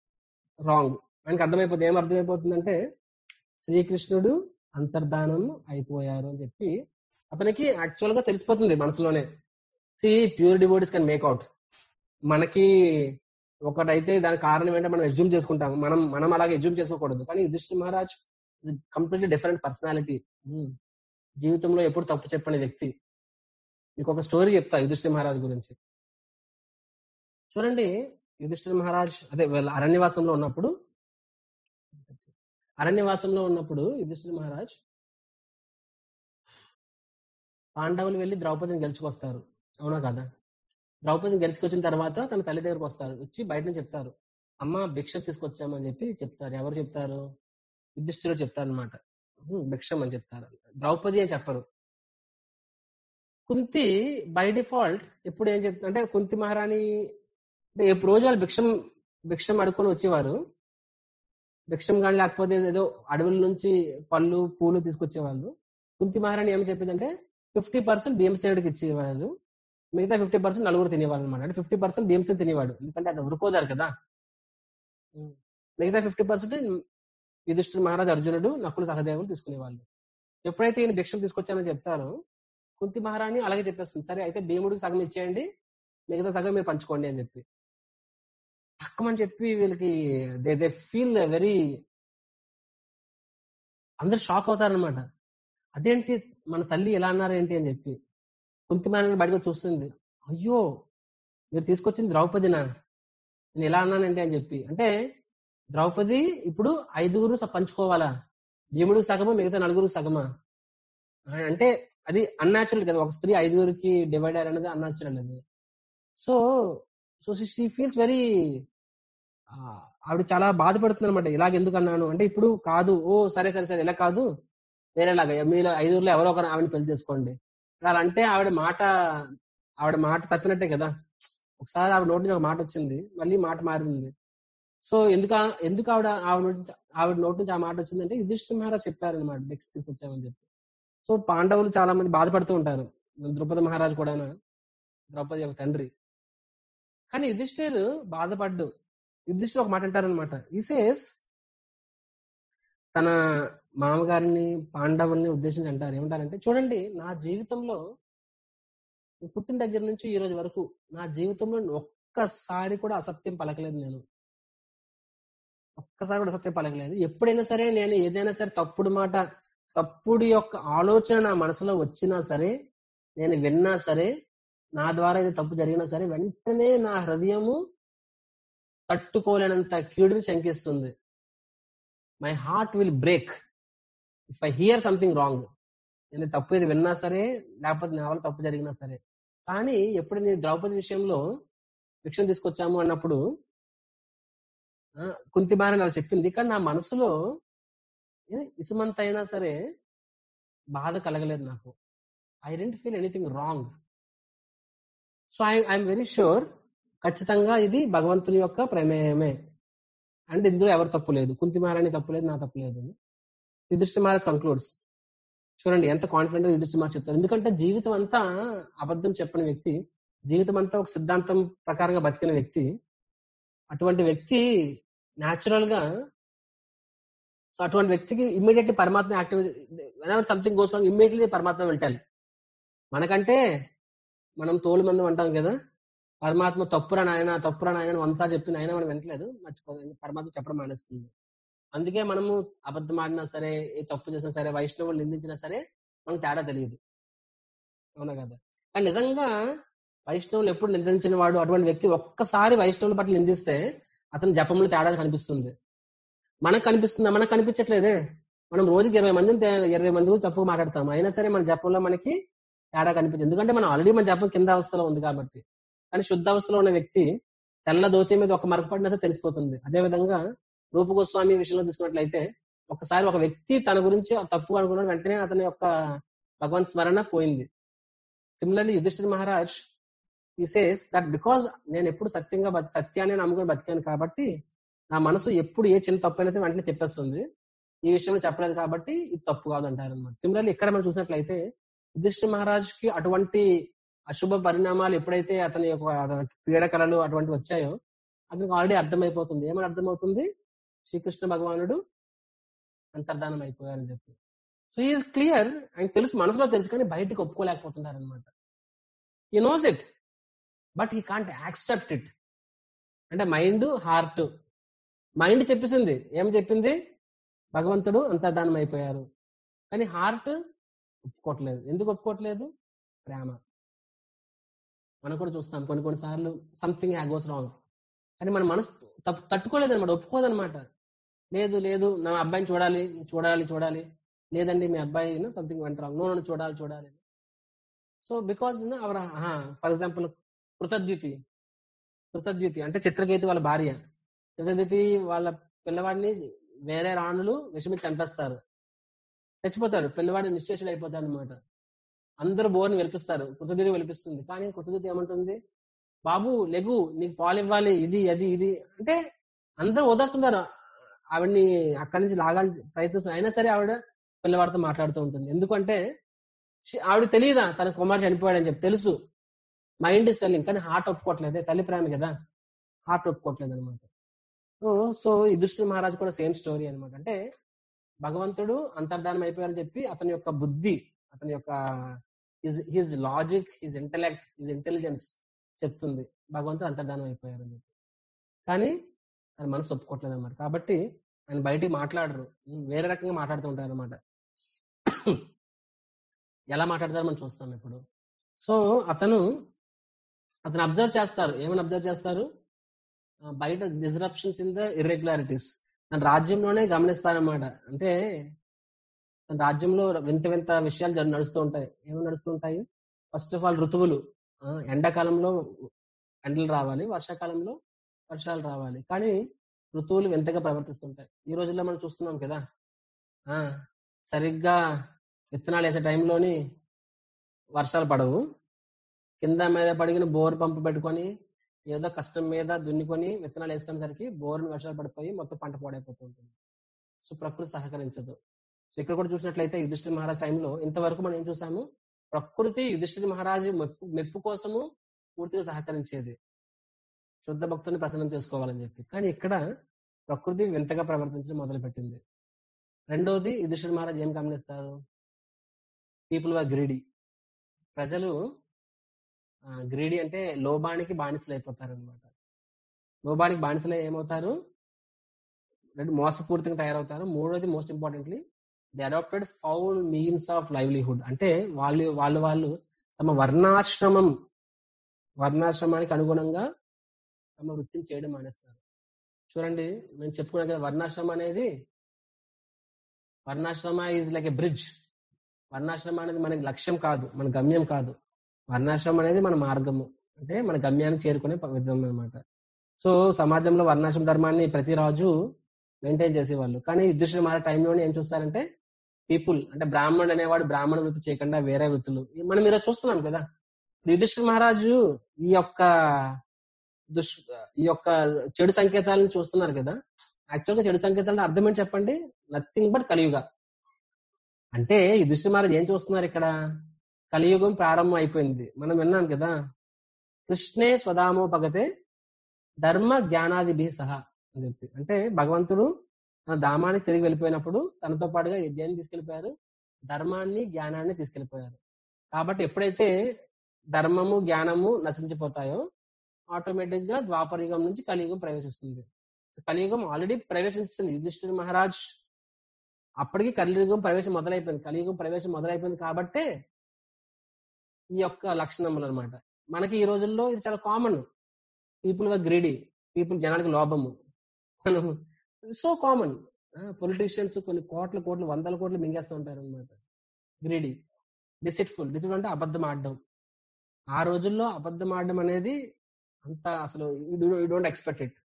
రాంగ్ ఆయనకి అర్థమైపోతుంది ఏం అర్థమైపోతుందంటే శ్రీకృష్ణుడు అంతర్ధానం అయిపోయారు అని చెప్పి అతనికి యాక్చువల్ గా తెలిసిపోతుంది మనసులోనే see pure devotees can make out మనకి ఒకటైతే దాని కారణం ఏంటంటే మనం ఎజ్యూమ్ చేసుకుంటాం మనం మనం అలాగే ఎజ్యూమ్ చేసుకోకూడదు కానీ Yudhishthir Maharaj completely different personality జీవితంలో ఎప్పుడు తప్పు చెప్పని వ్యక్తి మీకు ఒక స్టోరీ చెప్తా యుధిష్ఠిర్ మహారాజ్ గురించి చూడండి యుధిష్ఠిర్ మహారాజ్ అదే వీళ్ళ అరణ్యవాసంలో ఉన్నప్పుడు అరణ్యవాసంలో ఉన్నప్పుడు యుధిష్ఠిర్ మహారాజ్ పాండవులు వెళ్లి ద్రౌపదిని గెలుచుకొస్తారు అవునా కదా ద్రౌపదిని గెలుచుకొచ్చిన తర్వాత తన తల్లి దగ్గరకు వస్తారు వచ్చి బయట నుంచి చెప్తారు అమ్మ భిక్ష తీసుకొచ్చామని చెప్పి చెప్తారు ఎవరు చెప్తారు యుధిష్ఠిరుడు చెప్తారు అనమాట భిక్షం అని చెప్తారు ద్రౌపది అని చెప్పరు కుంతి బై డిఫాల్ట్ ఎప్పుడు ఏం చెప్తా అంటే కుంతి మహారాణి అంటే ఎప్పుడు రోజు వాళ్ళు భిక్షం భిక్షం అడుక్కొని వచ్చేవారు భిక్షం కానీ లేకపోతే ఏదో అడవుల నుంచి పళ్ళు పూలు తీసుకొచ్చేవాళ్ళు కుంతి మహారాణి ఏమి చెప్పిందంటే ఫిఫ్టీ పర్సెంట్ భీమసేనుడికి ఇచ్చేవాళ్ళు మిగతా ఫిఫ్టీ పర్సెంట్ నలుగురు తినేవాళ్ళు అనమాట అంటే ఫిఫ్టీ పర్సెంట్ భీమసేన్ తినేవాడు ఎందుకంటే అది వృకోదారు కదా మిగతా ఫిఫ్టీ పర్సెంట్ యుధిష్ఠిర మహారాజ్ అర్జునుడు నకులు సహదేవులు తీసుకునేవాళ్ళు ఎప్పుడైతే ఈయన భిక్షం తీసుకొచ్చానని చెప్తారో కుంతి మహారాణి అలాగే చెప్పేస్తుంది సరే అయితే భీముడికి సగం ఇచ్చేయండి మిగతా సగం మీరు పంచుకోండి అని చెప్పి తక్కువని చెప్పి వీళ్ళకి దే దే ఫీల్ వెరీ అందరు షాక్ అవుతారనమాట అదేంటి మన తల్లి ఎలా అన్నారు ఏంటి అని చెప్పి కుంతిమారని బయటకు వచ్చి చూస్తుంది అయ్యో మీరు తీసుకొచ్చింది ద్రౌపదినా నేను ఎలా అన్నానండి అని చెప్పి అంటే ద్రౌపది ఇప్పుడు ఐదుగురు స- పంచుకోవాలా భీముడు సగమా మిగతా నలుగురు సగమా ఆ, అంటే అది అన్యాచురల్ కదా ఒక స్త్రీ ఐదుగురికి డివైడ్ అయ్యారు అనేది అన్యాచురల్ అది so so she feels very ఆవిడ చాలా బాధపడుతుంది అనమాట ఇలాగ ఎందుకు అన్నాను అంటే ఇప్పుడు కాదు ఓ సరే సరే సరే ఇలా కాదు వేరేలాగా మీలో ఐదుగురులో ఎవరో ఒకరు ఆవిడని పెళ్లి చేసుకోండి ఇప్పుడు అలా అంటే ఆవిడ మాట ఆవిడ మాట తప్పినట్టే కదా ఒకసారి ఆవిడ నోటి నుంచి ఒక మాట వచ్చింది మళ్ళీ మాట మారింది సో ఎందుకు ఆ- ఎందుకు ఆవిడ ఆవిడ నోటి నుంచి- ఆవిడ నోటి నుంచి ఆ మాట వచ్చిందంటే యుధిష్ఠిర మహారాజ్ చెప్పారనమాట నెక్స్ట్ తీసుకొచ్చామని చెప్పి సో పాండవులు చాలా మంది బాధపడుతూ ఉంటారు ద్రుపద మహారాజు కూడా ద్రౌపది యొక్క తండ్రి కానీ యుధిష్ఠిర్ బాధపడ్డు యుధిష్ఠిర్ ఒక మాట అంటారనమాట ఈసేస్ తన మామగారిని పాండవుల్ని ఉద్దేశించి అంటారు ఏమంటారంటే చూడండి నా జీవితంలో నేను పుట్టిన దగ్గర నుంచి ఈ రోజు వరకు నా జీవితంలో ఒక్కసారి కూడా అసత్యం పలకలేదు నేను ఒక్కసారి కూడా అసత్యం పలకలేదు ఎప్పుడైనా సరే నేను ఏదైనా సరే తప్పుడు మాట తప్పుడు యొక్క ఆలోచన నా మనసులో వచ్చినా సరే నేను విన్నా సరే నా ద్వారా ఇది తప్పు జరిగినా సరే వెంటనే నా హృదయము తట్టుకోలేనంత కీడుని శంకిస్తుంది my heart will break if I hear something wrong నేను తప్పు ఇది విన్నా సరే లేకపోతే నా వల్ల తప్పు జరిగినా సరే కానీ ఎప్పుడు నేను ద్రౌపది విషయంలో విషయం తీసుకొచ్చాము అన్నప్పుడు ఆ, కుంతిమారని అలా చెప్పింది కానీ నా మనసులో ఏ, ఇసుమంత అయినా సరే బాధ కలగలేదు నాకు I didn't feel anything wrong so I I'm very sure ఖచ్చితంగా ఇది భగవంతుని యొక్క ప్రమేయమే అండ్ ఇందులో ఎవరు తప్పు లేదు కుంతిమారాని తప్పు లేదు నా తప్పు లేదు యుధిష్ఠి మహారాజ్ కంక్లూడ్స్ చూడండి ఎంత కాన్ఫిడెంట్ గా యుధిష్ఠి మహారాజ్ చెప్తారు ఎందుకంటే జీవితం అంతా అబద్ధం చెప్పని వ్యక్తి జీవితం అంతా ఒక సిద్ధాంతం ప్రకారంగా బతికిన వ్యక్తి అటువంటి వ్యక్తి న్యాచురల్ గా సో అటువంటి వ్యక్తికి ఇమ్మీడియట్ పరమాత్మ యాక్టివ్ సంథింగ్ గోస్ ఇమ్మీడియట్లీ పరమాత్మ వింటాలి మనకంటే మనం తోలు మంది అంటాం కదా పరమాత్మ తప్పురా నాయన తప్పురా నాయన అంతా చెప్పిన అయినా మనం వినట్లేదు మర్చిపోతుంది పరమాత్మ చెప్పడం మానేస్తుంది అందుకే మనము అబద్ధం ఆడినా సరే ఏ తప్పు చేసినా సరే వైష్ణవులు నిందించినా సరే మనకు తేడా తెలియదు అవునా కదా కానీ నిజంగా వైష్ణవులు ఎప్పుడు నిందించిన వాడు అటువంటి వ్యక్తి ఒక్కసారి వైష్ణవుల పట్ల నిందిస్తే అతని జపంలో తేడా కనిపిస్తుంది మనకు కనిపిస్తుందా మనకు కనిపించట్లేదే మనం రోజుకి ఇరవై మందిని తే- ఇరవై మంది గురించి తప్పుగా మాట్లాడతాం అయినా సరే మన జపంలో మనకి తేడా కనిపించింది ఎందుకంటే మనం ఆల్రెడీ మన జపం కింద అవస్థలో ఉంది కాబట్టి కానీ శుద్ధ అవస్థలో ఉన్న వ్యక్తి తెల్ల దోతి మీద ఒక మరక పడినా సరే తెలిసిపోతుంది అదే విధంగా రూపగోస్వామి విషయంలో చూసుకున్నట్లయితే ఒకసారి ఒక వ్యక్తి తన గురించి తప్పు అనుకున్నాడు వెంటనే అతని యొక్క భగవంత్ స్మరణ పోయింది సిమిలర్లీ యుధిష్ఠిర్ మహారాజ్ ఈ సేస్ దట్ బికాస్ నేను ఎప్పుడు సత్యంగా బతి సత్యాన్ని నమ్ముకొని బతికాను కాబట్టి నా మనసు ఎప్పుడు ఏ చిన్న తప్పు అయితే వెంటనే చెప్పేస్తుంది ఈ విషయంలో చెప్పలేదు కాబట్టి ఇది తప్పు కాదు అంటారు అనమాట సిమిలర్లీ ఇక్కడ మనం చూసినట్లయితే యుధిష్ఠిర్ మహారాజ్ కి అటువంటి అశుభ పరిణామాలు ఎప్పుడైతే అతని యొక్క అతనికి పీడకలలు అటువంటి వచ్చాయో అతనికి ఆల్రెడీ అర్థమైపోతుంది ఏమని అర్థమవుతుంది శ్రీకృష్ణ భగవానుడు అంతర్ధానం అయిపోయారని చెప్పి సో ఈజ్ క్లియర్ ఆయన తెలుసు మనసులో తెలుసు కానీ బయటకు ఒప్పుకోలేకపోతున్నారు అనమాట he knows it but he can't accept it అంటే మైండ్ హార్ట్ మైండ్ చెప్పేసింది ఏం చెప్పింది భగవంతుడు అంతర్ధానం అయిపోయారు కానీ హార్ట్ ఒప్పుకోవట్లేదు ఎందుకు ఒప్పుకోవట్లేదు ప్రేమ మనం కూడా చూస్తాం కొన్ని కొన్ని సార్లు సంథింగ్ గోస్ రాంగ్ కానీ మన మనసు తప్పు తట్టుకోలేదు అనమాట ఒప్పుకోదనమాట లేదు లేదు నా అబ్బాయిని చూడాలి చూడాలి చూడాలి లేదండి మీ అబ్బాయి సంథింగ్ వెంట రాంగ్ నో నన్ను చూడాలి చూడాలి so because our for example Kritadyuti Kritadyuti అంటే చిత్రకేతు వాళ్ళ భార్య కృతద్యుతి వాళ్ళ పిల్లవాడిని వేరే రాణులు విషమించి చంపేస్తారు చచ్చిపోతాడు పిల్లవాడు నిశ్చేషుడు అయిపోతాడు అనమాట అందరూ బోర్ని వెలిపిస్తారు కృతజ్ఞత వెలిపిస్తుంది కానీ కృతజ్ఞత ఏమంటుంది బాబు లెగు నీకు పాలు ఇవ్వాలి ఇది అది ఇది అంటే అందరూ ఓదార్చుంటారు ఆవిడ్ని అక్కడి నుంచి లాగాలి ప్రయత్నిస్తారు అయినా సరే ఆవిడ పిల్లవాడితో మాట్లాడుతూ ఉంటుంది ఎందుకంటే she- ఆవిడ తెలియదా తన కుమార్ చనిపోయాడు అని చెప్పి తెలుసు మైండ్ ఇస్ టెల్లింగ్ కానీ హార్ట్ ఒప్పుకోవట్లేదే తల్లి ప్రేమ కదా హార్ట్ ఒప్పుకోవట్లేదు అనమాట సో సో ఈ దుష్టి మహారాజు కూడా సేమ్ స్టోరీ అనమాట అంటే భగవంతుడు అంతర్ధానం అయిపోయారని చెప్పి అతని యొక్క బుద్ధి అతని యొక్క his logic his intellect his intelligence చెప్తుంది భగవంతుడు అంతర్ధానం అయిపోయారని చెప్పి కానీ ఆయన మనసు ఒప్పుకోవట్లేదు అనమాట కాబట్టి ఆయన బయటికి మాట్లాడరు ఉమ్, వేరే రకంగా మాట్లాడుతూ ఉంటారు అనమాట ఎలా మాట్లాడతారో మనం చూస్తాం ఇప్పుడు సో అతను అతను అబ్జర్వ్ చేస్తారు ఏమని అబ్జర్వ్ చేస్తారు ఆ, బయట డిస్రప్షన్స్ ఇన్ ద ఇర్రెగ్యులారిటీస్ తన రాజ్యంలోనే గమనిస్తారన్నమాట అంటే తన రాజ్యంలో వింత వింత విషయాలు జరు- నడుస్తూ ఉంటాయి ఏమి నడుస్తూ ఉంటాయి ఫస్ట్ ఆఫ్ ఆల్ ఋతువులు ఆ, ఎండాకాలంలో ఎండలు రావాలి వర్షాకాలంలో వర్షాలు రావాలి కానీ ఋతువులు వింతగా ప్రవర్తిస్తుంటాయి ఈ రోజుల్లో మనం చూస్తున్నాం కదా ఆ సరిగ్గా విత్తనాలు వేసే టైంలోని వర్షాలు పడవు కింద మీద పడిగిన బోర్ పంపు పెట్టుకొని ఏదో కష్టం మీద దున్నుకొని విత్తనాలు వేసేసరికి బోర్ని వర్షాలు పడిపోయి మొత్తం పంట పాడైపోతూ ఉంటుంది సో ప్రకృతి సహకరించదు సో ఇక్కడ కూడా చూసినట్లయితే యుధిష్ఠిర మహారాజ్ టైంలో ఇంతవరకు మనం ఏం చూసాము ప్రకృతి యుధిష్ఠిర మహారాజు మెప్పు మెప్పు కోసము పూర్తిగా సహకరించేది శుద్ధ భక్తుని ప్రసన్నం చేసుకోవాలని చెప్పి కానీ ఇక్కడ ప్రకృతి వింతగా ప్రవర్తించడం మొదలుపెట్టింది రెండోది యుధిష్ఠిర మహారాజ్ ఏం గమనిస్తారు పీపుల్ ఆర్ గ్రీడీ ప్రజలు గ్రీడీ అంటే లోబానికి బానిసలు అయిపోతారు అనమాట లోబానికి బానిసలు ఏమవుతారు రెండు మోసపూరితంగా తయారవుతారు మూడోది most importantly the adapted foul means of livelihood అంటే వాళ్ళు వాళ్ళు వాళ్ళు తమ వర్ణాశ్రమం వర్ణాశ్రమానికి అనుగుణంగా తమ వృత్తిని చేయడం మానేస్తారు చూడండి నేను చెప్పుకున్నా కదా వర్ణాశ్రమం అనేది వర్ణాశ్రమ ఈజ్ లైక్ ఎ బ్రిడ్జ్ వర్ణాశ్రమం అనేది మనకి లక్ష్యం కాదు మన గమ్యం కాదు వర్ణాశ్రమం అనేది మన మార్గము అంటే మన గమ్యాన్ని చేరుకునే విధానం అనమాట సో సమాజంలో వర్ణాశ్రమ ధర్మాన్ని ప్రతి రాజు మెయింటైన్ చేసేవాళ్ళు కానీ యుధిష్ఠిర మహారాజ్ టైంలోనే ఏం చూస్తారంటే పీపుల్ అంటే బ్రాహ్మణుడు అనేవాడు బ్రాహ్మణ వృత్తి చేయకుండా వేరే వృత్తులు మనం ఈరోజు చూస్తున్నాం కదా యుధిష్ఠిర మహారాజు ఈ యొక్క దుష్ ఈ యొక్క చెడు సంకేతాలను చూస్తున్నారు కదా యాక్చువల్ గా చెడు సంకేతాలను అర్థం ఏంటి చెప్పండి నథింగ్ బట్ కలియుగ అంటే యుధిష్ఠిర మహారాజ్ ఏం చూస్తున్నారు ఇక్కడ కలియుగం ప్రారంభం అయిపోయింది మనం విన్నాం కదా కృష్ణే స్వదామో పగతే ధర్మ జ్ఞానాదిభి సహా అని చెప్పి అంటే భగవంతుడు తన ధామానికి తిరిగి వెళ్ళిపోయినప్పుడు తనతో పాటుగా యజ్ఞాన్ని తీసుకెళ్లిపోయారు ధర్మాన్ని జ్ఞానాన్ని తీసుకెళ్లిపోయారు కాబట్టి ఎప్పుడైతే ధర్మము జ్ఞానము నశించిపోతాయో ఆటోమేటిక్ గా ద్వాపర యుగం నుంచి కలియుగం ప్రవేశిస్తుంది కలియుగం ఆల్రెడీ ప్రవేశిస్తుంది యుధిష్ఠిర మహారాజ్ అప్పటికి కలియుగం ప్రవేశం మొదలైపోయింది కలియుగం ప్రవేశం మొదలైపోయింది కాబట్టే ఈ యొక్క లక్షణములు అనమాట మనకి ఈ రోజుల్లో ఇది చాలా కామన్ పీపుల్ గా గ్రీడీ పీపుల్ జనానికి లోభము మనం సో కామన్ పొలిటీషియన్స్ కొన్ని కోట్ల కోట్లు వందల కోట్లు మింగేస్తూ ఉంటారు అనమాట గ్రీడీ డిసిట్ఫుల్ డిసిట్ అంటే అబద్ధం ఆడడం ఆ రోజుల్లో అబద్ధం ఆడడం అనేది అంత అసలు యూ డోంట్ ఎక్స్పెక్ట్ ఇట్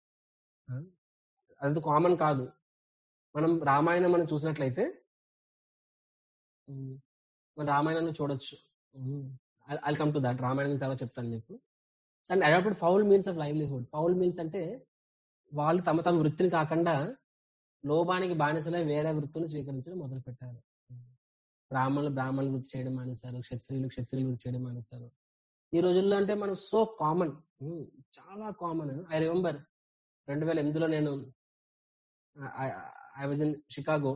అది కామన్ కాదు మనం రామాయణం మనం చూసినట్లయితే ఉమ్, మనం రామాయణాన్ని చూడొచ్చు I come to that Ramayana తర్వాత చెప్తాను మీకు and adapted foul means of livelihood foul means అంటే వాళ్ళు తమ తమ వృత్తిని కాకుండా లోబానికి బానిసలై వేరే వృత్తులు స్వీకరించడం మొదలు పెట్టారు బ్రాహ్మణులు బ్రాహ్మణులు వృత్తి చేయడం మానేశారు క్షత్రియులు క్షత్రియులు వృత్తి చేయడం మానేశారు ఈ రోజుల్లో అంటే మనం సో కామన్ చాలా కామన్ ఐ రిమెంబర్ రెండు వేల ఎనిమిదిలో నేను ఐ వాజ్ ఇన్ షికాగో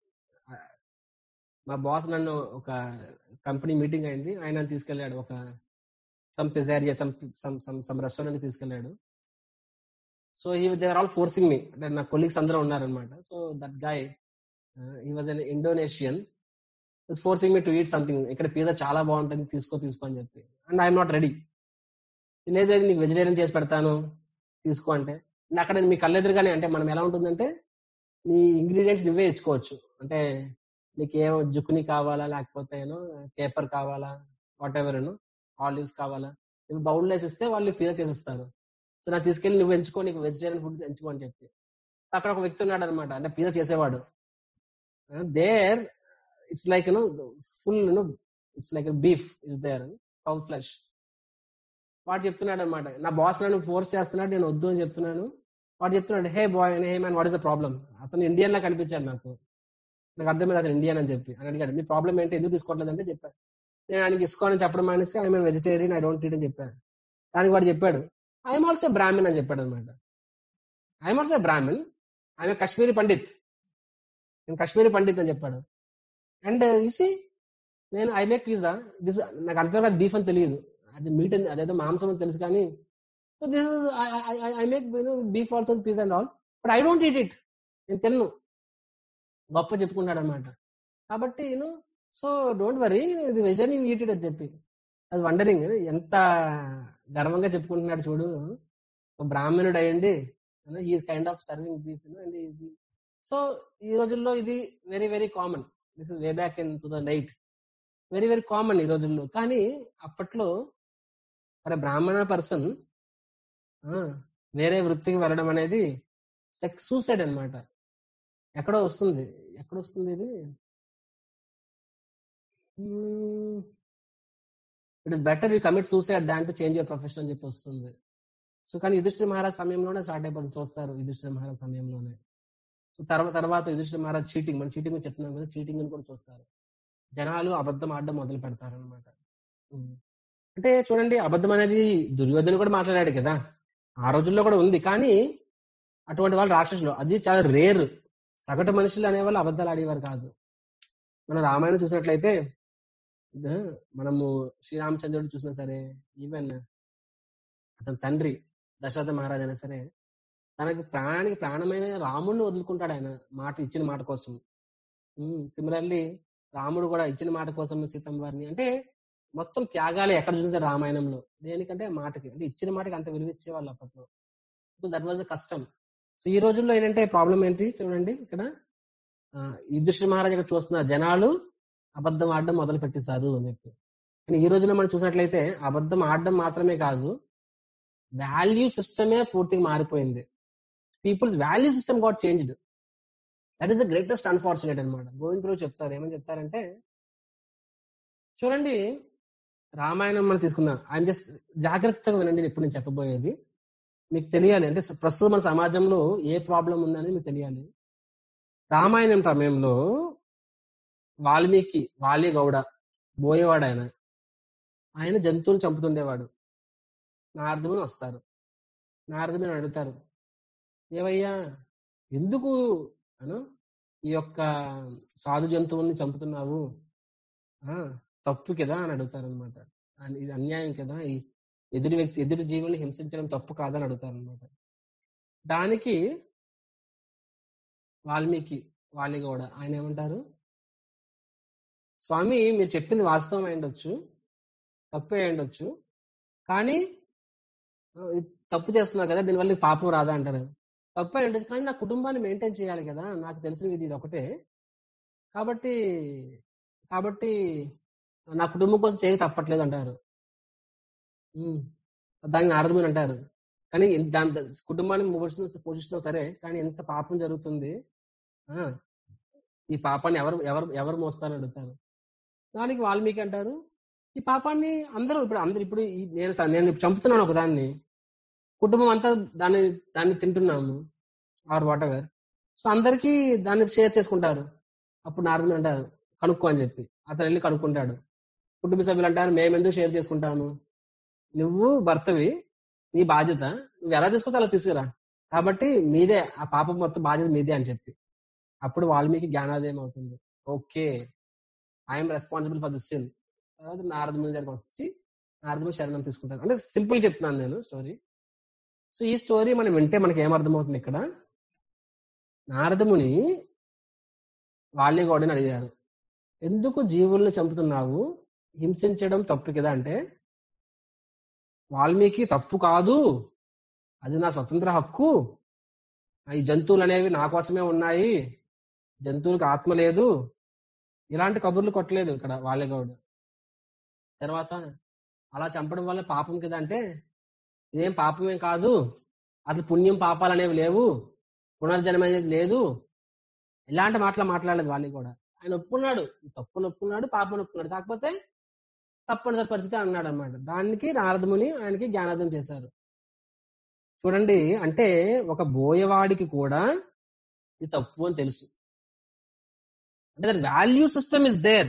మా బాస్ నన్ను ఒక కంపెనీ మీటింగ్ అయింది ఆయన నన్ను తీసుకెళ్ళాడు ఒక some pizzeria some some some some restaurant తీసుకెళ్ళాడు సో ఈ దేవర్ ఆల్ ఫోర్సింగ్ మీ అంటే నా కొలీగ్స్ అందరూ ఉన్నారనమాట so that guy he was an Indonesian is forcing me to eat something ఇక్కడ పిజ్జా చాలా బాగుంటుంది తీసుకో తీసుకో అని చెప్పి అండ్ ఐఎమ్ నాట్ రెడీ లేదు నీకు వెజిటేరియన్ చేసి పెడతాను తీసుకో అంటే అండ్ అక్కడ మీ కళ్ళెదురుగానే అంటే మనం ఎలా ఉంటుందంటే నీ ఇంగ్రీడియంట్స్ నువ్వే ఇచ్చుకోవచ్చు అంటే నీకు ఏమో జుక్కుని కావాలా లేకపోతే ఏమో కేపర్ కావాలా వాట్ ఎవర్ ఏనో ఆలివ్స్ కావాలా నువ్వు బౌల్ వేసి ఇస్తే వాళ్ళు పిజ్జా చేసిస్తారు సో నాకు తీసుకెళ్ళి నువ్వు ఎంచుకో నీకు వెజిటేరియన్ ఫుడ్ ఎంచుకో అని చెప్పి అక్కడ ఒక వ్యక్తి ఉన్నాడు అనమాట అంటే పిజ్జా చేసేవాడు there it's like you know full you know it's like beef is there cow flesh వాడు చెప్తున్నాడు అనమాట నా బాస్ నన్ను ఫోర్స్ చేస్తున్నాడు నేను వద్దు అని చెప్తున్నాను వాడు చెప్తున్నాడు hey boy hey man what is the problem అతను ఇండియన్ లా కనిపించాడు నాకు నాకు అర్థమైంది అతను ఇండియన్ అని చెప్పి అని అడిగాడు మీ ప్రాబ్లం ఏంటి ఎందుకు తీసుకోవట్లేదు అంటే చెప్పాను నేను ఆయనకి ఇసుకోవాలని చెప్పడం మానేసి I mean vegetarian I don't eat అని చెప్పాను దానికి వాడు చెప్పాడు ఐఎమ్ ఆల్సో బ్రాహ్మణ్ అని చెప్పాడు అనమాట I'm also Brahmin I'm Kashmiri Pandit నేను కాశ్మీరీ పండిత్ అని చెప్పాడు అండ్ యూసి నేను ఐ మేక్ పిజ్జా దిస్ నాకు అంతగా బీఫ్ అని తెలియదు అది మీట్ అని అదేదో మాంసం అని తెలుసు కానీ this is I make beef also pizza and all but I don't eat it నేను తిన్ను గొప్ప చెప్పుకుంటాడు అనమాట కాబట్టి నేను సో డోంట్ వరీ ఇది వెజిటేరియన్ ఈట్ ఇట్ అని చెప్పి అది వండరింగ్ ఎంత గర్వంగా చెప్పుకుంటున్నాడు చూడు ఒక బ్రాహ్మణుడు అయ్యండి is kind of serving beef and so ఈ రోజుల్లో ఇది very very common this is way back in to the night very very common ఈ రోజుల్లో కానీ అప్పట్లో మరి బ్రాహ్మణ పర్సన్ వేరే వృత్తికి వెళ్ళడం అనేది లైక్ సూసైడ్ అన్నమాట ఎక్కడో వస్తుంది ఎక్కడ వస్తుంది ఇది it is better you commit suicide than to change your profession అని చెప్పి వస్తుంది సో కానీ యుధిష్ఠిర మహారాజ్ సమయంలోనే స్టార్ట్ అయిపోతుంది చూస్తారు యుధిష్ఠిర మహారాజ్ సమయంలోనే సో తర్వాత తర్వాత యుధిష్ఠిర మహారాజ్ చీటింగ్ మనం చీటింగ్ చెప్తున్నాం కదా చీటింగ్ అని కూడా చూస్తారు జనాలు అబద్ధం ఆడడం మొదలు పెడతారు అనమాట అంటే చూడండి అబద్ధం అనేది దుర్యోధన కూడా మాట్లాడాడు కదా ఆ రోజుల్లో కూడా ఉంది కానీ అటువంటి వాళ్ళు రాక్షసులు అది చాలా రేర్ సగటు మనుషులు అనేవాళ్ళు అబద్ధాలు ఆడేవారు కాదు మన రామాయణం చూసినట్లయితే ఇద- మనము శ్రీరామచంద్రుడు చూసినా సరే ఈవెన్ అతని తండ్రి దశరథ మహారాజ్ అయినా సరే తనకి ప్రాణానికి ప్రాణమైన రాముడిని వదులుకుంటాడు ఆయన మాట ఇచ్చిన మాట కోసం సిమిలర్లీ రాముడు కూడా ఇచ్చిన మాట కోసం సీతమ్మ వారిని అంటే మొత్తం త్యాగాలు ఎక్కడ చూసారు రామాయణంలో దేనికంటే మాటకి అంటే ఇచ్చిన మాటకి అంత విలువ ఇచ్చేవాళ్ళు అప్పట్లో దట్ వాజ్ కష్టం సో ఈ రోజుల్లో ఏంటంటే ప్రాబ్లం ఏంటి చూడండి ఇక్కడ ఆ, యుధిష్ఠిర మహారాజ్ ఇక్కడ చూస్తున్నారు జనాలు అబద్ధం ఆడడం మొదలు పెట్టేశారు అని చెప్పి కానీ ఈ రోజుల్లో మనం చూసినట్లయితే అబద్ధం ఆడడం మాత్రమే కాదు వాల్యూ సిస్టమే పూర్తిగా మారిపోయింది people's value system got changed that is the greatest unfortunate అనమాట గోవింద్ గురువు చెప్తారు ఏమని చెప్తారంటే చూడండి రామాయణం మనం తీసుకుందాం ఆయన జస్ట్ జాగ్రత్తగా వినండి ఇప్పుడు నేను చెప్పబోయేది మీకు తెలియాలి అంటే ప్రస్తుతం మన సమాజంలో ఏ ప్రాబ్లం ఉందని మీకు తెలియాలి రామాయణం సమయంలో వాల్మీకి వాలి గౌడ బోయేవాడు ఆయన ఆయన జంతువులు చంపుతుండేవాడు నారదుని వస్తారు నారదుని అడుగుతారు ఏవయ్యా ఎందుకు అను ఈ యొక్క సాధు జంతువుల్ని చంపుతున్నావు ఆ తప్పు కదా అని అడుగుతారు అనమాట ఇది అన్యాయం కదా ఈ ఎదుటి వ్యక్తి ఎదుటి జీవుల్ని హింసించడం తప్పు కాదని అడుగుతారు అనమాట దానికి వాల్మీకి వాలి కూడా ఆయన ఏమంటారు స్వామి మీరు చెప్పింది వాస్తవం అయి ఉండొచ్చు తప్పు అయి ఉండొచ్చు కానీ ఆ, ఇది తప్పు చేస్తున్నారు కదా దీనివల్ల నీకు పాపం రాదా అంటారు తప్పు అయి ఉండొచ్చు కానీ నా కుటుంబాన్ని మెయింటైన్ చేయాలి కదా నాకు తెలిసిన విధి ఇది ఒకటే కాబట్టి కాబట్టి నా కుటుంబం కోసం చేయి తప్పట్లేదు అంటారు ఉమ్. దాన్ని నారదమని అంటారు కానీ ఇన్- దాని ద- కుటుంబాన్ని పోషిస్తున్నా పోషిస్తున్నావు సరే కానీ ఎంత పాపం జరుగుతుంది ఆ ఈ పాపాన్ని ఎవరు ఎవరు ఎవరు మోస్తారని అడుగుతారు దానికి వాల్మీకి అంటారు ఈ పాపాన్ని అందరూ ఇప్పుడు అందరు ఇప్పుడు ఈ- నేను స- నేను ఇప్పుడు చంపుతున్నాను ఒక దాన్ని కుటుంబం అంతా దాన్ని దాన్ని తింటున్నాము ఆర్ వాట్ ఎవర్ సో అందరికీ దాన్ని షేర్ చేసుకుంటారు అప్పుడు నారదుని అంటారు కనుక్కో అని చెప్పి అతను వెళ్ళి కనుక్కుంటాడు కుటుంబ సభ్యులు అంటారు మేము ఎందుకు షేర్ చేసుకుంటాము నువ్వు భర్తవి నీ బాధ్యత నువ్వు ఎలా తీసుకొస్తే అలా తీసుకురా కాబట్టి మీదే ఆ పాపం మొత్తం బాధ్యత మీదే అని చెప్పి అప్పుడు వాల్మీకి జ్ఞానోదయం అవుతుంది okay I'm responsible for this sin తర్వాత నారదముని దగ్గరికి వచ్చి నారదముని శరణం తీసుకుంటాను అంటే సింపుల్ చెప్తున్నాను నేను స్టోరీ సో ఈ స్టోరీ మనం వింటే మనకి ఏమర్థమవుతుంది ఇక్కడ నారదముని వాళ్ళే గౌడని అడిగారు ఎందుకు జీవుల్ని చంపుతున్నావు హింసించడం తప్పు కదా అంటే వాల్మీకి తప్పు కాదు అది నా స్వతంత్ర హక్కు ఈ జంతువులు అనేవి నా కోసమే ఉన్నాయి జంతువులకు ఆత్మ లేదు ఇలాంటి కబుర్లు కొట్టలేదు ఇక్కడ వాలేగౌడ్ తర్వాత అలా చంపడం వల్ల పాపం కదా అంటే ఇదేం పాపమేం కాదు అసలు పుణ్యం పాపాలు అనేవి లేవు పునర్జన్మ అనేది లేదు ఇలాంటి మాటలు మాట్లాడలేదు వాళ్ళకి కూడా ఆయన ఒప్పుకున్నాడు ఈ తప్పును ఒప్పుకున్నాడు పాపను ఒప్పుకున్నాడు కాకపోతే తప్పనిసరి పరిస్థితి అన్నాడు అనమాట దానికి నారదముని ఆయనకి జ్ఞానోదయం చేశారు చూడండి అంటే ఒక బోయవాడికి కూడా ఇది తప్పు అని తెలుసు అంటే that value system is there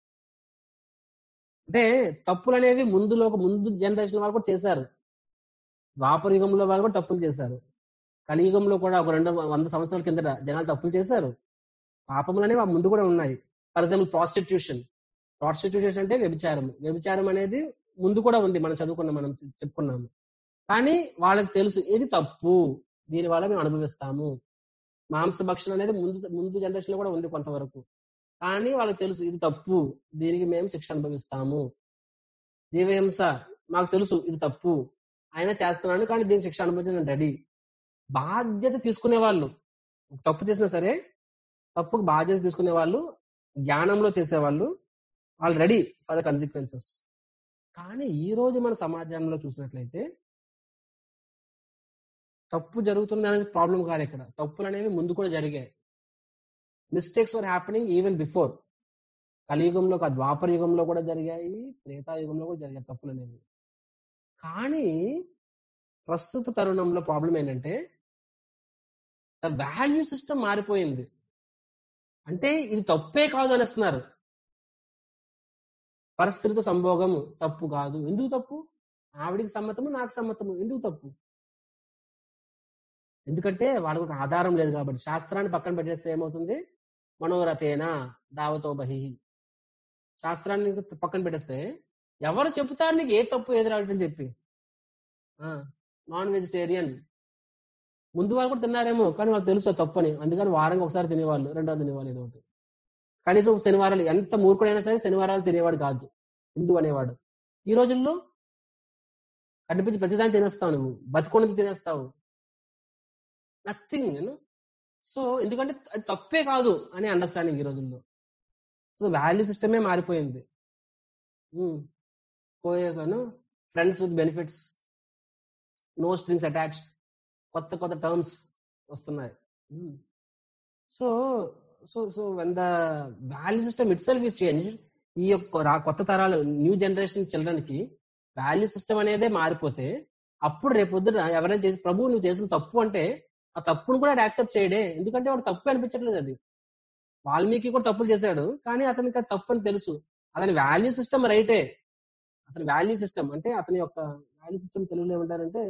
అంటే తప్పులు అనేవి ముందులో ఒక ముందు జనరేషన్ వాళ్ళు కూడా చేశారు ద్వాపర యుగంలో వాళ్ళు కూడా తప్పులు చేశారు కలియుగంలో కూడా ఒక రెండు వంద సంవత్సరాల కిందట జనాలు తప్పులు చేశారు పాపములు అనేవి ఆ ముందు కూడా ఉన్నాయి ఫర్ ఎగ్జాంపుల్ ప్రాస్టిట్యూషన్ ప్రాస్టిట్యూషన్ అంటే వ్యభిచారం వ్యభిచారం అనేది ముందు కూడా ఉంది మనం చదువుకున్నాం మనం చె- చెప్పుకున్నాము కానీ వాళ్ళకి తెలుసు ఇది తప్పు దీని వల్ల మేము అనుభవిస్తాము మాంసభక్షణ అనేది ముందు ముందు జనరేషన్ లో కూడా ఉంది కొంతవరకు కానీ వాళ్ళకి తెలుసు ఇది తప్పు దీనికి మేము శిక్ష అనుభవిస్తాము జీవహింస మాకు తెలుసు ఇది తప్పు అయినా చేస్తున్నాను కానీ దీనికి శిక్ష అనుభవించడం రెడీ బాధ్యత తీసుకునే వాళ్ళు తప్పు చేసినా సరే తప్పుకు బాధ్యత తీసుకునే వాళ్ళు జ్ఞానంలో చేసేవాళ్ళు వాళ్ళు రెడీ ఫర్ ద కన్సిక్వెన్సెస్ కానీ ఈ రోజు మన సమాజంలో చూసినట్లయితే తప్పు జరుగుతుంది అనేది ప్రాబ్లం కాదు ఇక్కడ తప్పులు అనేవి ముందు కూడా జరిగాయి mistakes were happening even before కలియుగంలో కాదు ద్వాపర యుగంలో కూడా జరిగాయి త్రేతాయుగంలో కూడా జరిగాయి తప్పులు అనేవి కానీ ప్రస్తుత తరుణంలో ప్రాబ్లం ఏంటంటే ద వాల్యూ సిస్టమ్ మారిపోయింది అంటే ఇది తప్పే కాదు అనేస్తున్నారు పరిస్థితితో సంభోగము తప్పు కాదు ఎందుకు తప్పు ఆవిడికి సమ్మతము నాకు సమ్మతము ఎందుకు తప్పు ఎందుకంటే వాళ్ళకి ఒక ఆధారం లేదు కాబట్టి శాస్త్రాన్ని పక్కన పెట్టేస్తే ఏమవుతుంది మనోరథేన దావతో బహి శాస్త్రాన్ని పక్కన పెట్టేస్తే ఎవరు చెప్తారు నీకు ఏ తప్పు ఏది రావటం చెప్పి నాన్ వెజిటేరియన్ ముందు వాళ్ళు కూడా తిన్నారేమో కానీ వాళ్ళు తెలుసు అది తప్పని అందుకని వారంగా ఒకసారి తినేవాళ్ళు రెండో తినేవాళ్ళు ఏదో ఒకటి కనీసం శనివారాలు ఎంత మూర్ఖుడైనా సరే శనివారాలు తినేవాడు కాదు హిందూ అనేవాడు ఈ రోజుల్లో కనిపించి ప్రతిదాన్ని తినేస్తావు నువ్వు బతుకున్నది తినేస్తావు నథింగ్ సో ఎందుకంటే అది తప్పే కాదు అనే అండర్స్టాండింగ్ ఈ రోజుల్లో సో వాల్యూ సిస్టమే మారిపోయింది పోయేగాను friends with benefits no strings attached కొత్త కొత్త టర్మ్స్ వస్తున్నాయి so so so when the value system itself is change ఈ యొక్క రా- కొత్త తరాలు న్యూ జనరేషన్ చిల్డ్రన్ కి వాల్యూ సిస్టమ్ అనేదే మారిపోతే అప్పుడు రేపొద్దున ఎవరైనా చేసి ప్రభు నువ్వు చేసిన తప్పు అంటే ఆ తప్పును కూడా యాక్సెప్ట్ చేయడే ఎందుకంటే వాడు తప్పు అనిపించట్లేదు అది వాల్మీకి కూడా తప్పులు చేశాడు కానీ అతనికి అది తప్పు అని తెలుసు అతని వాల్యూ సిస్టమ్ రైటే అతని వాల్యూ సిస్టమ్ అంటే అతని యొక్క వాల్యూ సిస్టమ్ తెలుగులో ఏమంటారంటే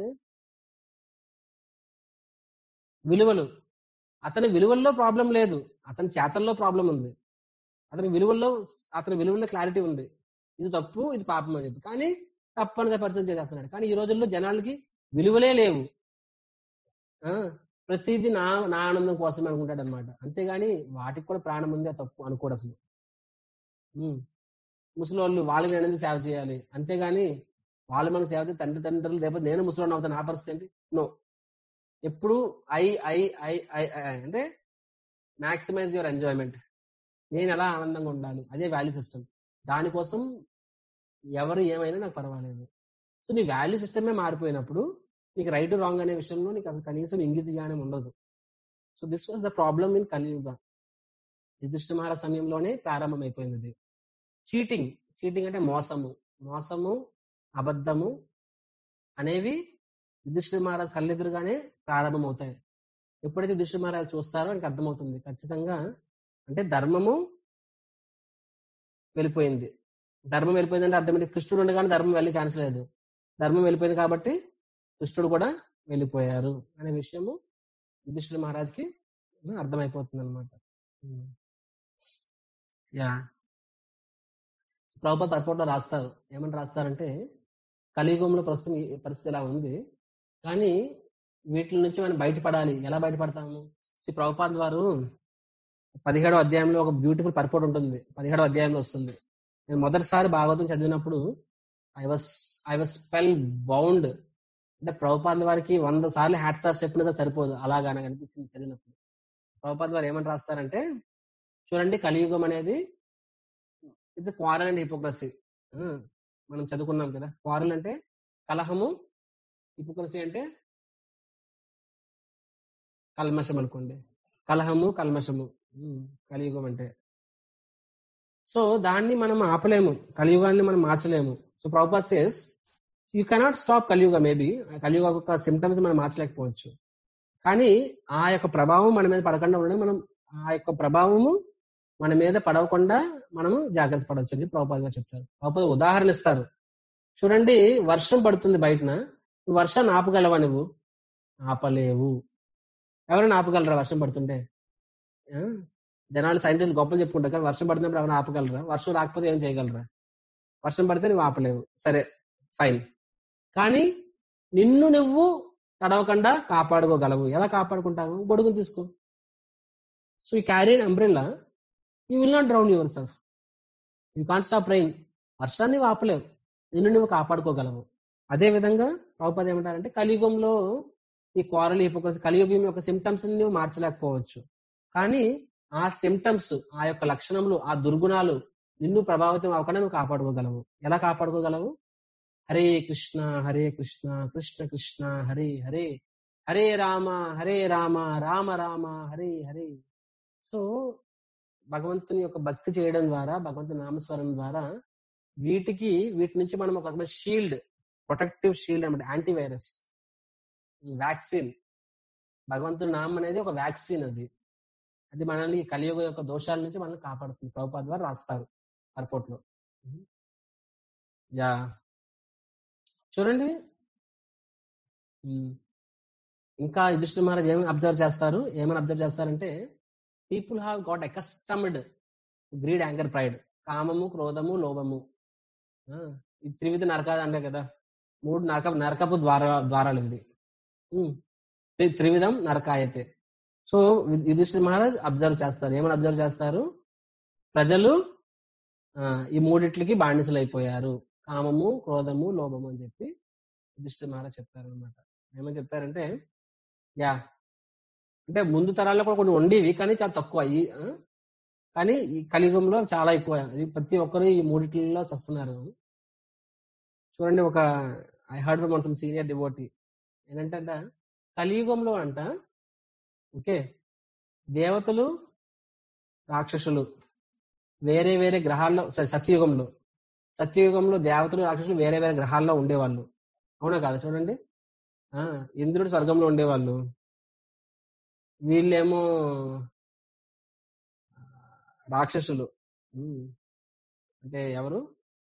విలువలు అతని విలువల్లో ప్రాబ్లం లేదు అతని చేతల్లో ప్రాబ్లం ఉంది అతని విలువల్లో అతని విలువల్లో క్లారిటీ ఉంది ఇది తప్పు ఇది పాపం అని చెప్పి కానీ తప్పు అనేది పరిచయం చేసేస్తున్నాడు కానీ ఈ రోజుల్లో జనాలకి విలువలే లేవు ఆ ప్రతిదీ నా నా ఆనందం కోసమే అనుకుంటాడు అనమాట అంతేగాని వాటికి కూడా ప్రాణం ఉంది అది తప్పు అనుకోడు అసలు ఉమ్. ముసలోళ్ళు వాళ్ళకి నేను ఎందుకు సేవ చేయాలి అంతేగాని వాళ్ళు మనకు సేవ చేస్తే తండ్రి తండ్రులు లేకపోతే నేను ముసలోని అవుతాను ఆ పరిస్థితి ఏంటి నో ఎప్పుడు I I I I I అంటే మాక్సిమైజ్ యువర్ ఎంజాయ్మెంట్ నేను ఎలా ఆనందంగా ఉండాలి అదే వాల్యూ సిస్టమ్ దానికోసం ఎవరు ఏమైనా నాకు పర్వాలేదు సో నీ వాల్యూ సిస్టమే మారిపోయినప్పుడు నీకు రైట్ రాంగ్ అనే విషయంలో నీకు అసలు కనీసం ఇంగిత జ్ఞానం ఉండదు so this was the problem in Kaliyuga యుధిష్ఠిమార సమయంలోనే ప్రారంభమైపోయింది ఇది చీటింగ్ చీటింగ్ అంటే మోసము మోసము అబద్ధము అనేవి యుధిష్ఠిర మహారాజ్ కళ్ళెదురుగానే ప్రారంభమవుతాయి ఎప్పుడైతే యుధిష్ఠిర మహారాజ్ చూస్తారో ఆయనకు అర్థమవుతుంది ఖచ్చితంగా అంటే ధర్మము వెళ్ళిపోయింది ధర్మం వెళ్ళిపోయిందంటే అర్థం ఏంటి కృష్ణుడు ఉండగానే ధర్మం వెళ్ళే ఛాన్స్ లేదు ధర్మం వెళ్ళిపోయింది కాబట్టి కృష్ణుడు కూడా వెళ్ళిపోయారు అనే విషయము యుధిష్ఠిర మహారాజ్కి అర్థమైపోతుంది అనమాట యా ప్రభుత్వ తర్పట్లో రాస్తారు ఏమని రాస్తారంటే కలియుగంలో ప్రస్తుతం ఈ పరిస్థితి ఇలా ఉంది కానీ వీటి నుంచి మనం బయటపడాలి ఎలా బయటపడతాము శ్రీ ప్రభుపాద్ వారు పదిహేడో అధ్యాయంలో ఒక బ్యూటిఫుల్ పర్పోర్ట్ ఉంటుంది పదిహేడో అధ్యాయంలో వస్తుంది నేను మొదటిసారి భాగవతం చదివినప్పుడు I was I was spellbound అంటే ప్రభుపాద్ వారికి వంద సార్లు హ్యాట్ స్టార్ చెప్పినదో సరిపోదు అలాగా నాకు అనిపించింది చదివినప్పుడు ప్రభుపాద్ వారు ఏమని రాస్తారంటే చూడండి కలియుగం అనేది ఇట్స్ క్వారల్ అండ్ హిపోక్రసీ మనం చదువుకున్నాం కదా క్వారల్ అంటే కలహము హిపోక్రసీ అంటే కల్మషం అనుకోండి కలహము కల్మషము ఉమ్, కలియుగం అంటే సో దాన్ని మనం ఆపలేము కలియుగాన్ని మనం మార్చలేము so proper says you cannot stop Kaliyuga maybe Kaliyuga యొక్క సిమ్టమ్స్ మనం మార్చలేకపోవచ్చు కానీ ఆ యొక్క ప్రభావం మన మీద పడకుండా ఉండడం మనం ఆ యొక్క ప్రభావము మన మీద పడవకుండా మనము జాగ్రత్త పడవచ్చు అని ప్రభుపాద గారు చెప్తారు ప్రభుపాద ఉదాహరణ ఇస్తారు చూడండి వర్షం పడుతుంది బయటన నువ్వు వర్షాన్ని ఆపగలవా నువ్వు ఆపలేవు ఎవరైనా ఆపగలరా వర్షం పడుతుంటే ఆ? జనాలు సైంటిస్ట్ గొప్పలు చెప్పుకుంటారు కానీ వర్షం పడుతున్నప్పుడు ఎవరైనా ఆపగలరా వర్షం రాకపోతే ఏం చేయగలరా వర్షం పడితే నువ్వు ఆపలేవు సరే ఫైన్ కానీ నిన్ను నువ్వు తడవకుండా కాపాడుకోగలవు ఎలా కాపాడుకుంటావు గొడుగును తీసుకో సో ఈ carry umbrella you will not drown yourself you can stop rain వర్షాన్ని నువ్వు ఆపలేవు నిన్ను నువ్వు కాపాడుకోగలవు అదే విధంగా ప్రభుపద ఏమంటారంటే కలియుగంలో ఈ క్వారల్ హిపోక్రసీ కలియుగం యొక్క సిమ్టమ్స్ నువ్వు మార్చలేకపోవచ్చు కానీ ఆ సిమ్టమ్స్ ఆ యొక్క లక్షణములు ఆ దుర్గుణాలు నిన్ను ప్రభావితం అవ్వకుండా నువ్వు కాపాడుకోగలవు ఎలా కాపాడుకోగలవు హరే కృష్ణ హరే కృష్ణ కృష్ణ కృష్ణ హరే హరే హరే రామ హరే రామ రామ రామ హరే హరే సో భగవంతుని యొక్క భక్తి చేయడం ద్వారా భగవంతుని నామస్వరం ద్వారా వీటికి వీటి నుంచి మనం ఒక రకమైన షీల్డ్ ప్రొటెక్టివ్ షీల్డ్ అనమాట యాంటీవైరస్ వ్యాక్సిన్ భగవంతుని నామం అనేది ఒక వ్యాక్సిన్ అది అది మనల్ని ఈ కలియుగ యొక్క దోషాల నుంచి మనల్ని కాపాడుతుంది ప్రభుపాద ద్వారా రాస్తారు రిపోర్ట్ లో యా చూడండి ఉమ్. ఇంకా యుధిష్ఠి మహారాజ్ ఏమని అబ్జర్వ్ చేస్తారు ఏమని అబ్జర్వ్ చేస్తారంటే people have got accustomed greed anger pride కామము క్రోధము లోభము ఆ, ఈ త్రివిధ నరకాలు అంటే కదా మూడు నరక నరకపు ద్వార ద్వారాలు ఇది ఉమ్. త్రి- త్రివిధం నరకాయతే సో యుధిష్ఠి మహారాజ్ అబ్జర్వ్ చేస్తారు ఏమని అబ్జర్వ్ చేస్తారు ప్రజలు ఆ, ఈ మూడిట్లకి బానిసలు అయిపోయారు కామము క్రోధము లోభము అని చెప్పి యుధిష్ఠి మహారాజ్ చెప్తారు అనమాట ఏమని చెప్తారంటే యా అంటే ముందు తరాల్లో కూడా కొన్ని ఉండేవి కానీ చాలా తక్కువ ఈ ఆ, కానీ ఈ కలియుగంలో చాలా ఎక్కువ ఇది ప్రతి ఒక్కరు ఈ మూడిట్లలో చస్తున్నారు చూడండి ఒక I heard from one some senior devotee ఏంటంటే అంట, కలియుగంలో అంట ఓకే దేవతలు రాక్షసులు వేరే వేరే గ్రహాల్లో సారీ సత్యయుగంలో సత్యయుగంలో దేవతలు రాక్షసులు వేరే వేరే గ్రహాల్లో ఉండేవాళ్ళు అవునా కాదా చూడండి ఆ ఇంద్రుడు స్వర్గంలో ఉండేవాళ్ళు వీళ్ళేమో రాక్షసులు ఉమ్. అంటే ఎవరు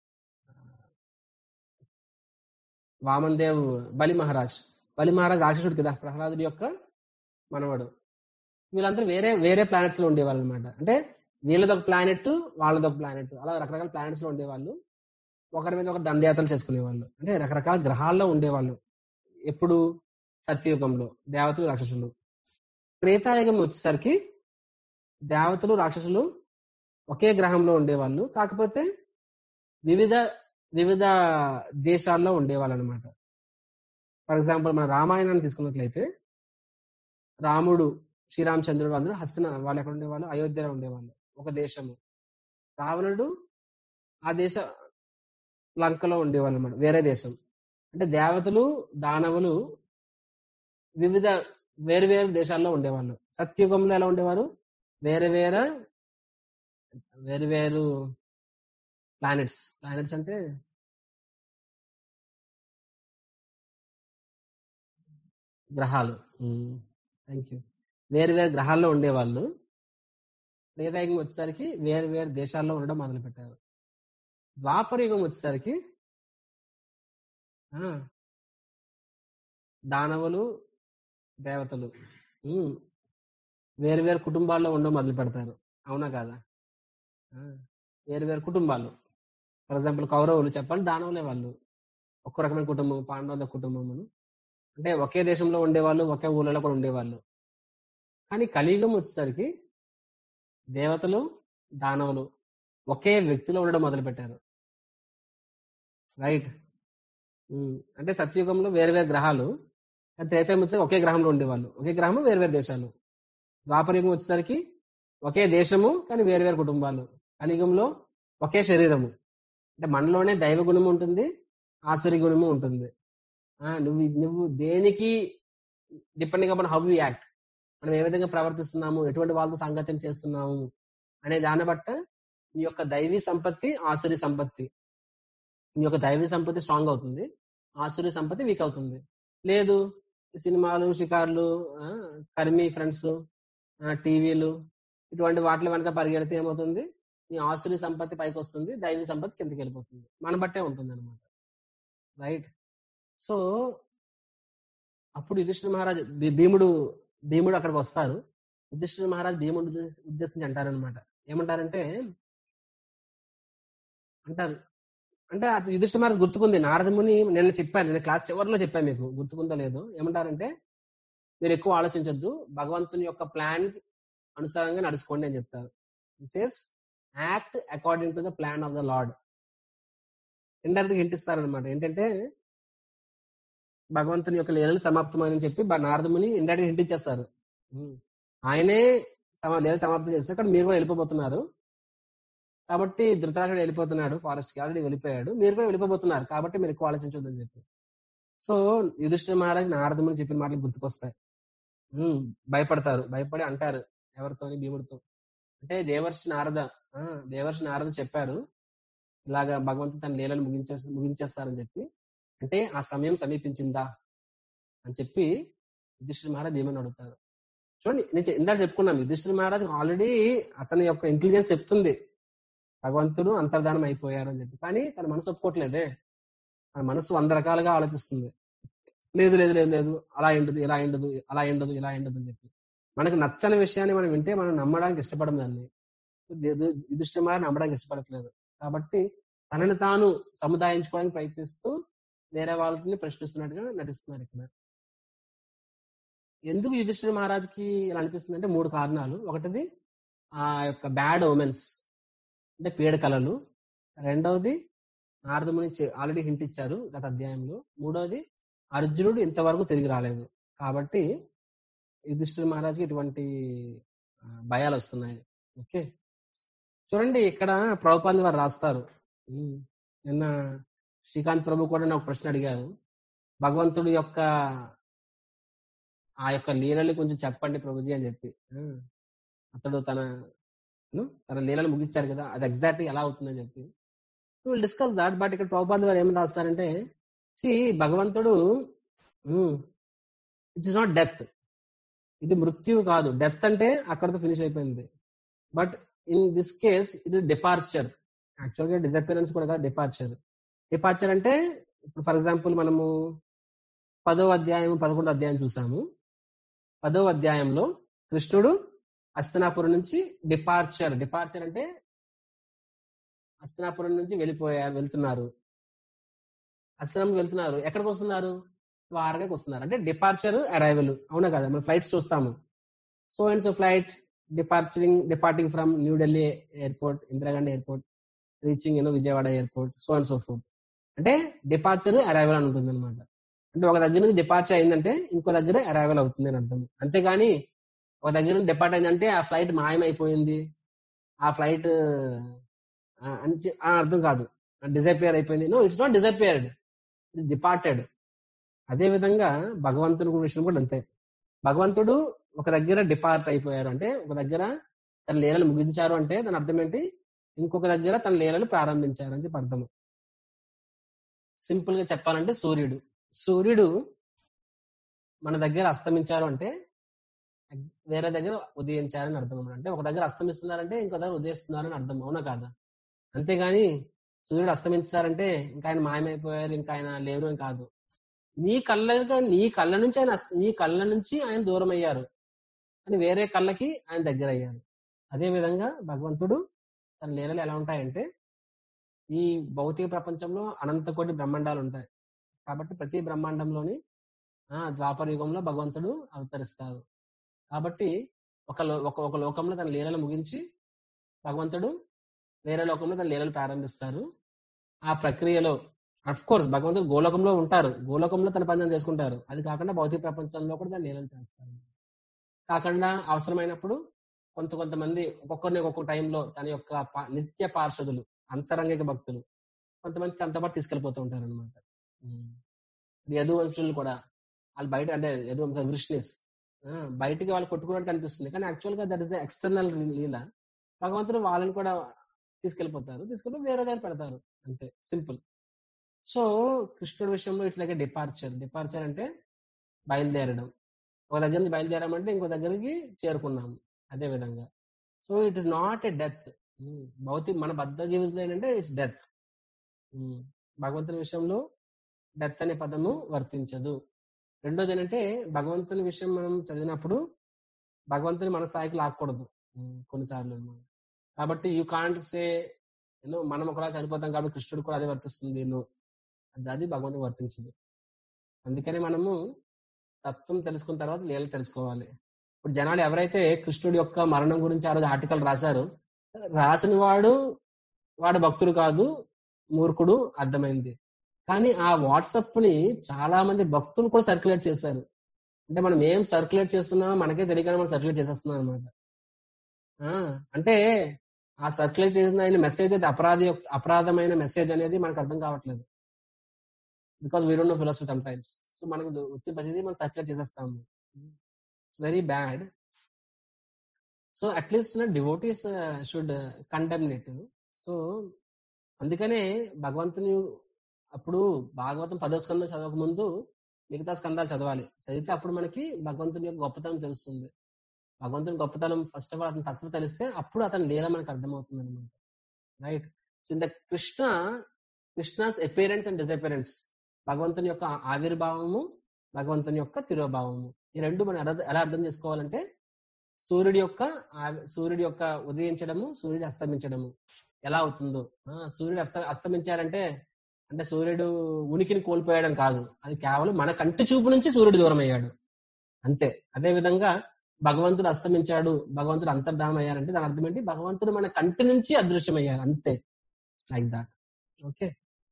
వామన్ దేవ్ బలి మహారాజ్ బలి మహారాజ్ రాక్షసుడు కదా ప్రహ్లాదుడి యొక్క మనవడు వీళ్ళందరూ వేరే వేరే ప్లానెట్స్ లో ఉండేవాళ్ళు అనమాట అంటే వీళ్ళది ఒక ప్లానెట్ వాళ్ళది ఒక ప్లానెట్ అలా రకరకాల ప్లానెట్స్ లో ఉండేవాళ్ళు ఒకరి మీద ఒకరు దండయాత్రలు చేసుకునేవాళ్ళు అంటే రకరకాల గ్రహాల్లో ఉండేవాళ్ళు ఎప్పుడు సత్యయుగంలో దేవతలు రాక్షసులు త్రేతాయుగం వచ్చేసరికి దేవతలు రాక్షసులు ఒకే గ్రహంలో ఉండేవాళ్ళు కాకపోతే వివిధ వివిధ దేశాల్లో ఉండేవాళ్ళు అనమాట ఫర్ ఎగ్జాంపుల్ మన రామాయణాన్ని తీసుకున్నట్లయితే రాముడు శ్రీరామచంద్రుడు అందరూ హస్తిన వాళ్ళు ఎక్కడ ఉండేవాళ్ళు అయోధ్యలో ఉండేవాళ్ళు ఒక దేశము రావణుడు ఆ దేశ లంకలో ఉండేవాళ్ళు అనమాట వేరే దేశం అంటే దేవతలు దానవులు వివిధ వేరు వేరు దేశాల్లో ఉండేవాళ్ళు సత్యుగంలో ఎలా ఉండేవారు వేరే వేరే వేరు వేరు ప్లానెట్స్ ప్లానెట్స్ అంటే గ్రహాలు థ్యాంక్ యూ వేరు వేరు గ్రహాల్లో ఉండేవాళ్ళు త్రేతాయుగం వచ్చేసరికి వేరు వేరు దేశాల్లో ఉండడం మొదలు పెట్టారు ద్వాపర యుగం వచ్చేసరికి ఆ, దానవులు దేవతలు ఉమ్, వేరు వేరు కుటుంబాల్లో ఉండడం మొదలు పెడతారు అవునా కాదా ఆ, వేరు వేరు కుటుంబాలు ఫర్ ఎగ్జాంపుల్ కౌరవులు చెప్పాలి దానవులే వాళ్ళు ఒక్క రకమైన కుటుంబం పాండవుల కుటుంబమును అంటే ఒకే దేశంలో ఉండేవాళ్ళు ఒకే ఊళ్ళలో కూడా ఉండేవాళ్ళు కానీ కలియుగం వచ్చేసరికి దేవతలు దానవులు ఒకే వ్యక్తిలో ఉండడం మొదలు పెట్టారు రైట్ అంటే సత్యయుగంలో వేరు వేరు గ్రహాలు కానీ త్రేతాయుగం వచ్చేసరికి ఒకే గ్రహంలో ఉండేవాళ్ళు ఒకే గ్రహము వేరు వేరు దేశాలు ద్వాపరయుగం వచ్చేసరికి ఒకే దేశము కానీ వేరు వేరు కుటుంబాలు కలియుగంలో ఒకే శరీరము అంటే మనలోనే దైవ గుణము ఉంటుంది ఆసురి గుణము ఉంటుంది ఆ నువ్వు నువ్వు దేనికి depending upon how you act మనం ఏ విధంగా ప్రవర్తిస్తున్నాము ఎటువంటి వాళ్ళతో సాంగత్యం చేస్తున్నాము అనే దాన్ని బట్ట నీ యొక్క దైవీ సంపత్తి ఆసురి సంపత్తి నీ యొక్క దైవీ సంపత్తి స్ట్రాంగ్ అవుతుంది ఆసురి సంపత్తి వీక్ అవుతుంది లేదు సినిమాలు షికార్లు ఆ, కర్మి ఫ్రెండ్స్ టీవీలు ఇటువంటి వాటి వెనక పరిగెడితే ఏమవుతుంది నీ ఆసురి సంపత్తి పైకి వస్తుంది దైవీ సంపత్తి కిందకి వెళ్ళిపోతుంది మన బట్టే ఉంటుంది అనమాట రైట్ సో అప్పుడు యుధిష్ఠిర మహారాజ్ భీ- భీముడు భీముడు అక్కడికి వస్తారు యుధిష్ఠిర మహారాజ్ భీముడు ఉద్దేశించి ఉద్దేశించి అంటారనమాట ఏమంటారంటే అంటారు అంటే అది యుధిష్ఠిర మహారాజ్ గుర్తుకుంది నారదముని నిన్న చెప్పాను నేను క్లాస్ చివరిలో చెప్పాను మీకు గుర్తుకుందో లేదో ఏమంటారంటే మీరు ఎక్కువ ఆలోచించొద్దు భగవంతుని యొక్క ప్లాన్ అనుసారంగా నడుచుకోండి అని చెప్తారు says act according to the plan of the lord indirect hint ఇస్తారనమాట ఏంటంటే భగవంతుని యొక్క లీలలు సమాప్తమని చెప్పి బ- నారదముని ఇండైరెక్ట్ హింట్ ఇచ్చేస్తారు ఉమ్. ఆయనే సమ- లీలలు సమాప్తం చేస్తే అక్కడ మీరు కూడా వెళ్ళిపోతున్నారు కాబట్టి ధృతరాష్ట్రుడు వెళ్ళిపోతున్నాడు ఫారెస్ట్ కి ఆల్రెడీ వెళ్ళిపోయాడు మీరు కూడా వెళ్ళిపోతున్నారు కాబట్టి మీరు ఎక్కువ ఆలోచించొద్దని చెప్పి సో యుధిష్ఠిర మహారాజ్ నారదముని చెప్పిన మాటలు గుర్తుకొస్తాయి ఉమ్, భయపడతారు భయపడి అంటారు ఎవరితోని భీముడితో అంటే దేవర్షి నారద ఆ, దేవర్షి నారద చెప్పారు ఇలాగా భగవంతుడు తన లీలలు ముగించే ముగించేస్తారని చెప్పి అంటే ఆ సమయం సమీపించిందా అని చెప్పి యుధిష్ఠిర మహారాజ్ భీమని అడుగుతారు చూడండి నేను చె- ఇందాక చెప్పుకున్నాను యుధిష్ఠిర మహారాజ్ ఆల్రెడీ అతని యొక్క ఇంటెలిజెన్స్ చెప్తుంది భగవంతుడు అంతర్ధానం అయిపోయారు అని చెప్పి కానీ తన మనసు ఒప్పుకోవట్లేదే తన మనసు వంద రకాలుగా ఆలోచిస్తుంది లేదు లేదు లేదు లేదు అలా ఎండదు ఇలా ఎండదు అలా ఎండదు ఇలా ఎండదు అని చెప్పి మనకు నచ్చని విషయాన్ని మనం వింటే మనం నమ్మడానికి ఇష్టపడం దాన్ని యుధిష్ఠిర మహారాజ్ నమ్మడానికి ఇష్టపడట్లేదు కాబట్టి తనని తాను సముదాయించుకోవడానికి ప్రయత్నిస్తూ వేరే వాళ్ళని ప్రశ్నిస్తున్నట్టుగా నటిస్తున్నారు ఇక్కడ ఎందుకు యుధిష్ఠిర మహారాజ్కి ఇలా అనిపిస్తుంది అంటే మూడు కారణాలు ఒకటిది ఆ యొక్క బ్యాడ్ ఓమెన్స్ అంటే పీడ కళలు రెండవది నారదముని ఆల్రెడీ హింట్ ఇచ్చారు గత అధ్యాయంలో మూడవది అర్జునుడు ఇంతవరకు తిరిగి రాలేదు కాబట్టి యుధిష్ఠిర మహారాజ్కి ఇటువంటి ఆ, భయాలు వస్తున్నాయి ఓకే చూడండి ఇక్కడ ప్రభుపాదులు వారు రాస్తారు ఉమ్, నిన్న శ్రీకాంత్ ప్రభు కూడా నాకు ప్రశ్న అడిగారు భగవంతుడి యొక్క ఆ యొక్క లీలలు కొంచెం చెప్పండి ప్రభుజీ అని చెప్పి ఆ, అతడు తన ను, తన లీలలు ముగించారు కదా అది ఎగ్జాక్ట్ ఎలా అవుతుందని చెప్పి విల్ డిస్కస్ దాట్ బట్ ఇక్కడ ప్రభుపాద గారు ఏమని రాస్తారంటే సి భగవంతుడు ఇట్ ఇస్ నాట్ డెత్ ఇది మృత్యువు కాదు డెత్ అంటే అక్కడతో ఫినిష్ అయిపోయింది బట్ ఇన్ దిస్ కేస్ ఇది డిపార్చర్ యాక్చువల్గా డిజపిరెన్స్ కూడా కాదు డిపార్చర్ డిపార్చర్ అంటే ఇప్పుడు ఫర్ ఎగ్జాంపుల్ మనము పదో అధ్యాయం పదకొండో అధ్యాయం చూసాము పదో అధ్యాయంలో కృష్ణుడు హస్తనాపురం నుంచి డిపార్చర్ డిపార్చర్ అంటే హస్తనాపురం నుంచి వెళ్ళిపోయారు వెళ్తున్నారు హస్తనాపురం వెళ్తున్నారు ఎక్కడికి వస్తున్నారు ద్వారకాకి వస్తున్నారు అంటే డిపార్చర్ అరైవల్ అవునా కదా మనం ఫ్లైట్స్ చూస్తాము so and so flight departuring departing from New Delhi airport Indira Gandhi airport reaching you know Vijayawada airport so and so fourth అంటే డిపార్చర్ అరైవల్ అని ఉంటుంది అనమాట అంటే ఒక దగ్గర నుంచి డిపార్చర్ అయిందంటే ఇంకో దగ్గర అరైవల్ అవుతుంది అని అర్థం అంతేగాని ఒక దగ్గర నుంచి డిపార్ట్ అయిందంటే ఆ ఫ్లైట్ మాయమైపోయింది ఆ ఫ్లైట్ అని చె- ఆ అర్థం కాదు డిసపియర్ అయిపోయింది no it's not disappeared it's departed అదే విధంగా భగవంతుడి విషయం కూడా అంతే భగవంతుడు ఒక దగ్గర డిపార్ట్ అయిపోయారు అంటే ఒక దగ్గర తన లీలలు ముగించారు అంటే దాని అర్థం ఏంటి ఇంకొక దగ్గర తన లీలలు ప్రారంభించారు అని చెప్పి అర్థం సింపుల్ గా చెప్పాలంటే సూర్యుడు సూర్యుడు మన దగ్గర అస్తమించారు అంటే వేరే దగ్గర ఉదయించారని అర్థం అన్నమాట. అంటే ఒక దగ్గర అస్తమిస్తున్నారంటే ఇంకో దగ్గర ఉదయిస్తున్నారని అర్థం అవునా కాదా అంతేగాని సూర్యుడు అస్తమించారంటే ఇంకా ఆయన మాయమైపోయారు ఇంకా ఆయన లేరు అని కాదు నీ కళ్ళ నీ కళ్ళ నుంచి ఆయన అస్త- నీ కళ్ళ నుంచి ఆయన దూరం అయ్యారు అని వేరే కళ్ళకి ఆయన దగ్గర అయ్యారు అదే విధంగా భగవంతుడు తన లీలలు ఎలా ఉంటాయంటే ఈ భౌతిక ప్రపంచంలో అనంత కోటి బ్రహ్మాండాలు ఉంటాయి కాబట్టి ప్రతి బ్రహ్మాండంలోని ఆ ద్వాపర యుగంలో భగవంతుడు అవతరిస్తారు కాబట్టి ఒక లో- ఒక ఒక లోకంలో తన లీలలు ముగించి భగవంతుడు వేరే లోకంలో తన లీలలు ప్రారంభిస్తారు ఆ ప్రక్రియలో అఫ్ కోర్స్ భగవంతుడు గోలోకంలో ఉంటారు గోలోకంలో తన పని చేసుకుంటారు అది కాకుండా భౌతిక ప్రపంచంలో కూడా తన లీలలు చేస్తారు కాకుండా అవసరమైనప్పుడు కొంత కొంతమంది ఒక్కొక్కరిని ఒక్కొక్క టైంలో తన యొక్క పా- నిత్య పార్షదులు అంతరంగిక భక్తులు కొంతమంది తనతో పాటు తీసుకెళ్లిపోతూ ఉంటారు అనమాట యదువంశులు కూడా వాళ్ళు బయట అంటే యదువంశ వృష్ణిస్ బయటికి వాళ్ళు కొట్టుకున్నట్టు అనిపిస్తుంది కానీ యాక్చువల్ గా that is the external lila భగవంతుడు వాళ్ళని కూడా తీసుకెళ్లిపోతారు తీసుకెళ్ళి వేరే దగ్గర పెడతారు అంతే సింపుల్ సో కృష్ణుడి విషయంలో ఇట్స్ లైక్ డిపార్చర్ డిపార్చర్ అంటే బయలుదేరడం ఒక దగ్గర నుంచి బయలుదేరామంటే ఇంకో దగ్గరికి చేరుకున్నాము అదే విధంగా so it is not a death భౌతిక మన బద్ధ జీవితంలో ఏంటంటే ఇట్స్ డెత్ భగవంతుని విషయంలో డెత్ అనే పదము వర్తించదు రెండోది ఏంటంటే భగవంతుని విషయం మనం చదివినప్పుడు భగవంతుని మన స్థాయికి లాక్కూడదు ఉమ్, కొన్నిసార్లు అన్నమాట. కాబట్టి యూ కాంట్ సే యూనో మనం ఒకలా చనిపోతాం కాబట్టి కృష్ణుడు కూడా అదే వర్తిస్తుంది నో అది అది భగవంతుడు వర్తించదు అందుకని మనము తత్వం తెలుసుకున్న తర్వాత లీల తెలుసుకోవాలి ఇప్పుడు జనాలు ఎవరైతే కృష్ణుడి యొక్క మరణం గురించి ఆ రోజు ఆర్టికల్ రాశారో రాసిన వాడు వాడు భక్తుడు కాదు మూర్ఖుడు అర్థమైంది కానీ ఆ వాట్సాప్ ని చాలా మంది భక్తులు కూడా సర్క్యులేట్ చేశారు అంటే మనం ఏం సర్క్యులేట్ చేస్తున్నామో మనకే తెలియకుండా మనం సర్క్యులేట్ చేసేస్తున్నాం అనమాట అంటే ఆ సర్క్యులేట్ చేసిన ఆయన మెసేజ్ అయితే అపరాధి అపరాధమైన మెసేజ్ అనేది మనకు అర్థం కావట్లేదు because we don't know philosophy sometimes so మనకు వచ్చే ప్రతిదీ మనం సర్క్యులేట్ చేసేస్తాము it's very bad so at least devotees should condemn it so అందుకనే భగవంతుని అప్పుడు భాగవతం పదో స్కందం చదవక ముందు మిగతా స్కందాలు చదవాలి చదివితే అప్పుడు మనకి భగవంతుని యొక్క గొప్పతనం తెలుస్తుంది భగవంతుని గొప్పతనం ఫస్ట్ ఆఫ్ ఆల్ అతని తత్వం తెలిస్తే అప్పుడు అతని లీల మనకు అర్థమవుతుంది అనమాట right so in the Krishna Krishna's appearance and disappearance భగవంతుని యొక్క ఆవిర్భావము భగవంతుని యొక్క తిరోభావము ఈ రెండు మనం ఎలా ఎలా అర్థం చేసుకోవాలంటే సూర్యుడి యొక్క సూర్యుడి యొక్క ఉదయించడము సూర్యుడు అస్తమించడము ఎలా అవుతుందో సూర్యుడు అస్త అస్తమించారంటే అంటే సూర్యుడు ఉనికిని కోల్పోయాడని కాదు అది కేవలం మన కంటి చూపు నుంచి సూర్యుడు దూరం అయ్యాడు అంతే అదే విధంగా భగవంతుడు అస్తమించాడు భగవంతుడు అంతర్ధానం అయ్యారంటే దాని అర్థం ఏంటి భగవంతుడు మన కంటి నుంచి అదృశ్యమయ్యారు అంతే లైక్ దాట్ ఓకే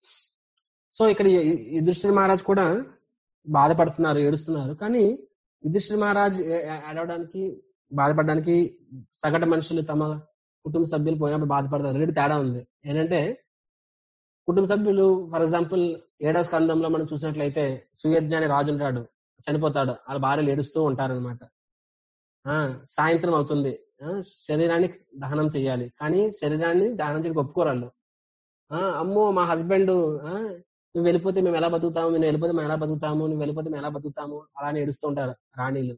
సో ఇక్కడ యుధిష్ఠిర మహారాజ్ కూడా బాధపడుతున్నారు ఏడుస్తున్నారు కానీ యుధిష్ఠిర మహారాజ్ ఏడవడానికి బాధపడడానికి సగటు మనుషులు తమ కుటుంబ సభ్యులు పోయినప్పుడు బాధపడతారు రెండు తేడా ఉంది ఏంటంటే కుటుంబ సభ్యులు ఫర్ ఎగ్జాంపుల్ ఏడవ స్కందంలో మనం చూసినట్లయితే సుయజ్ఞ అనే రాజు ఉంటాడు చనిపోతాడు వాళ్ళ భార్యలు ఏడుస్తూ ఉంటారనమాట సాయంత్రం అవుతుంది శరీరాన్ని దహనం చేయాలి కానీ శరీరాన్ని దహనం చేయడానికి ఒప్పుకోరాళ్ళు అమ్మో మా హస్బెండ్ నువ్వు వెళ్ళిపోతే మేము ఎలా బతుకుతాము నేను వెళ్ళిపోతే మేము ఎలా బతుకుతాము నువ్వు వెళ్ళిపోతే మేము ఎలా బతుకుతాము అలానే ఏడుస్తూ ఉంటారు రాణీలు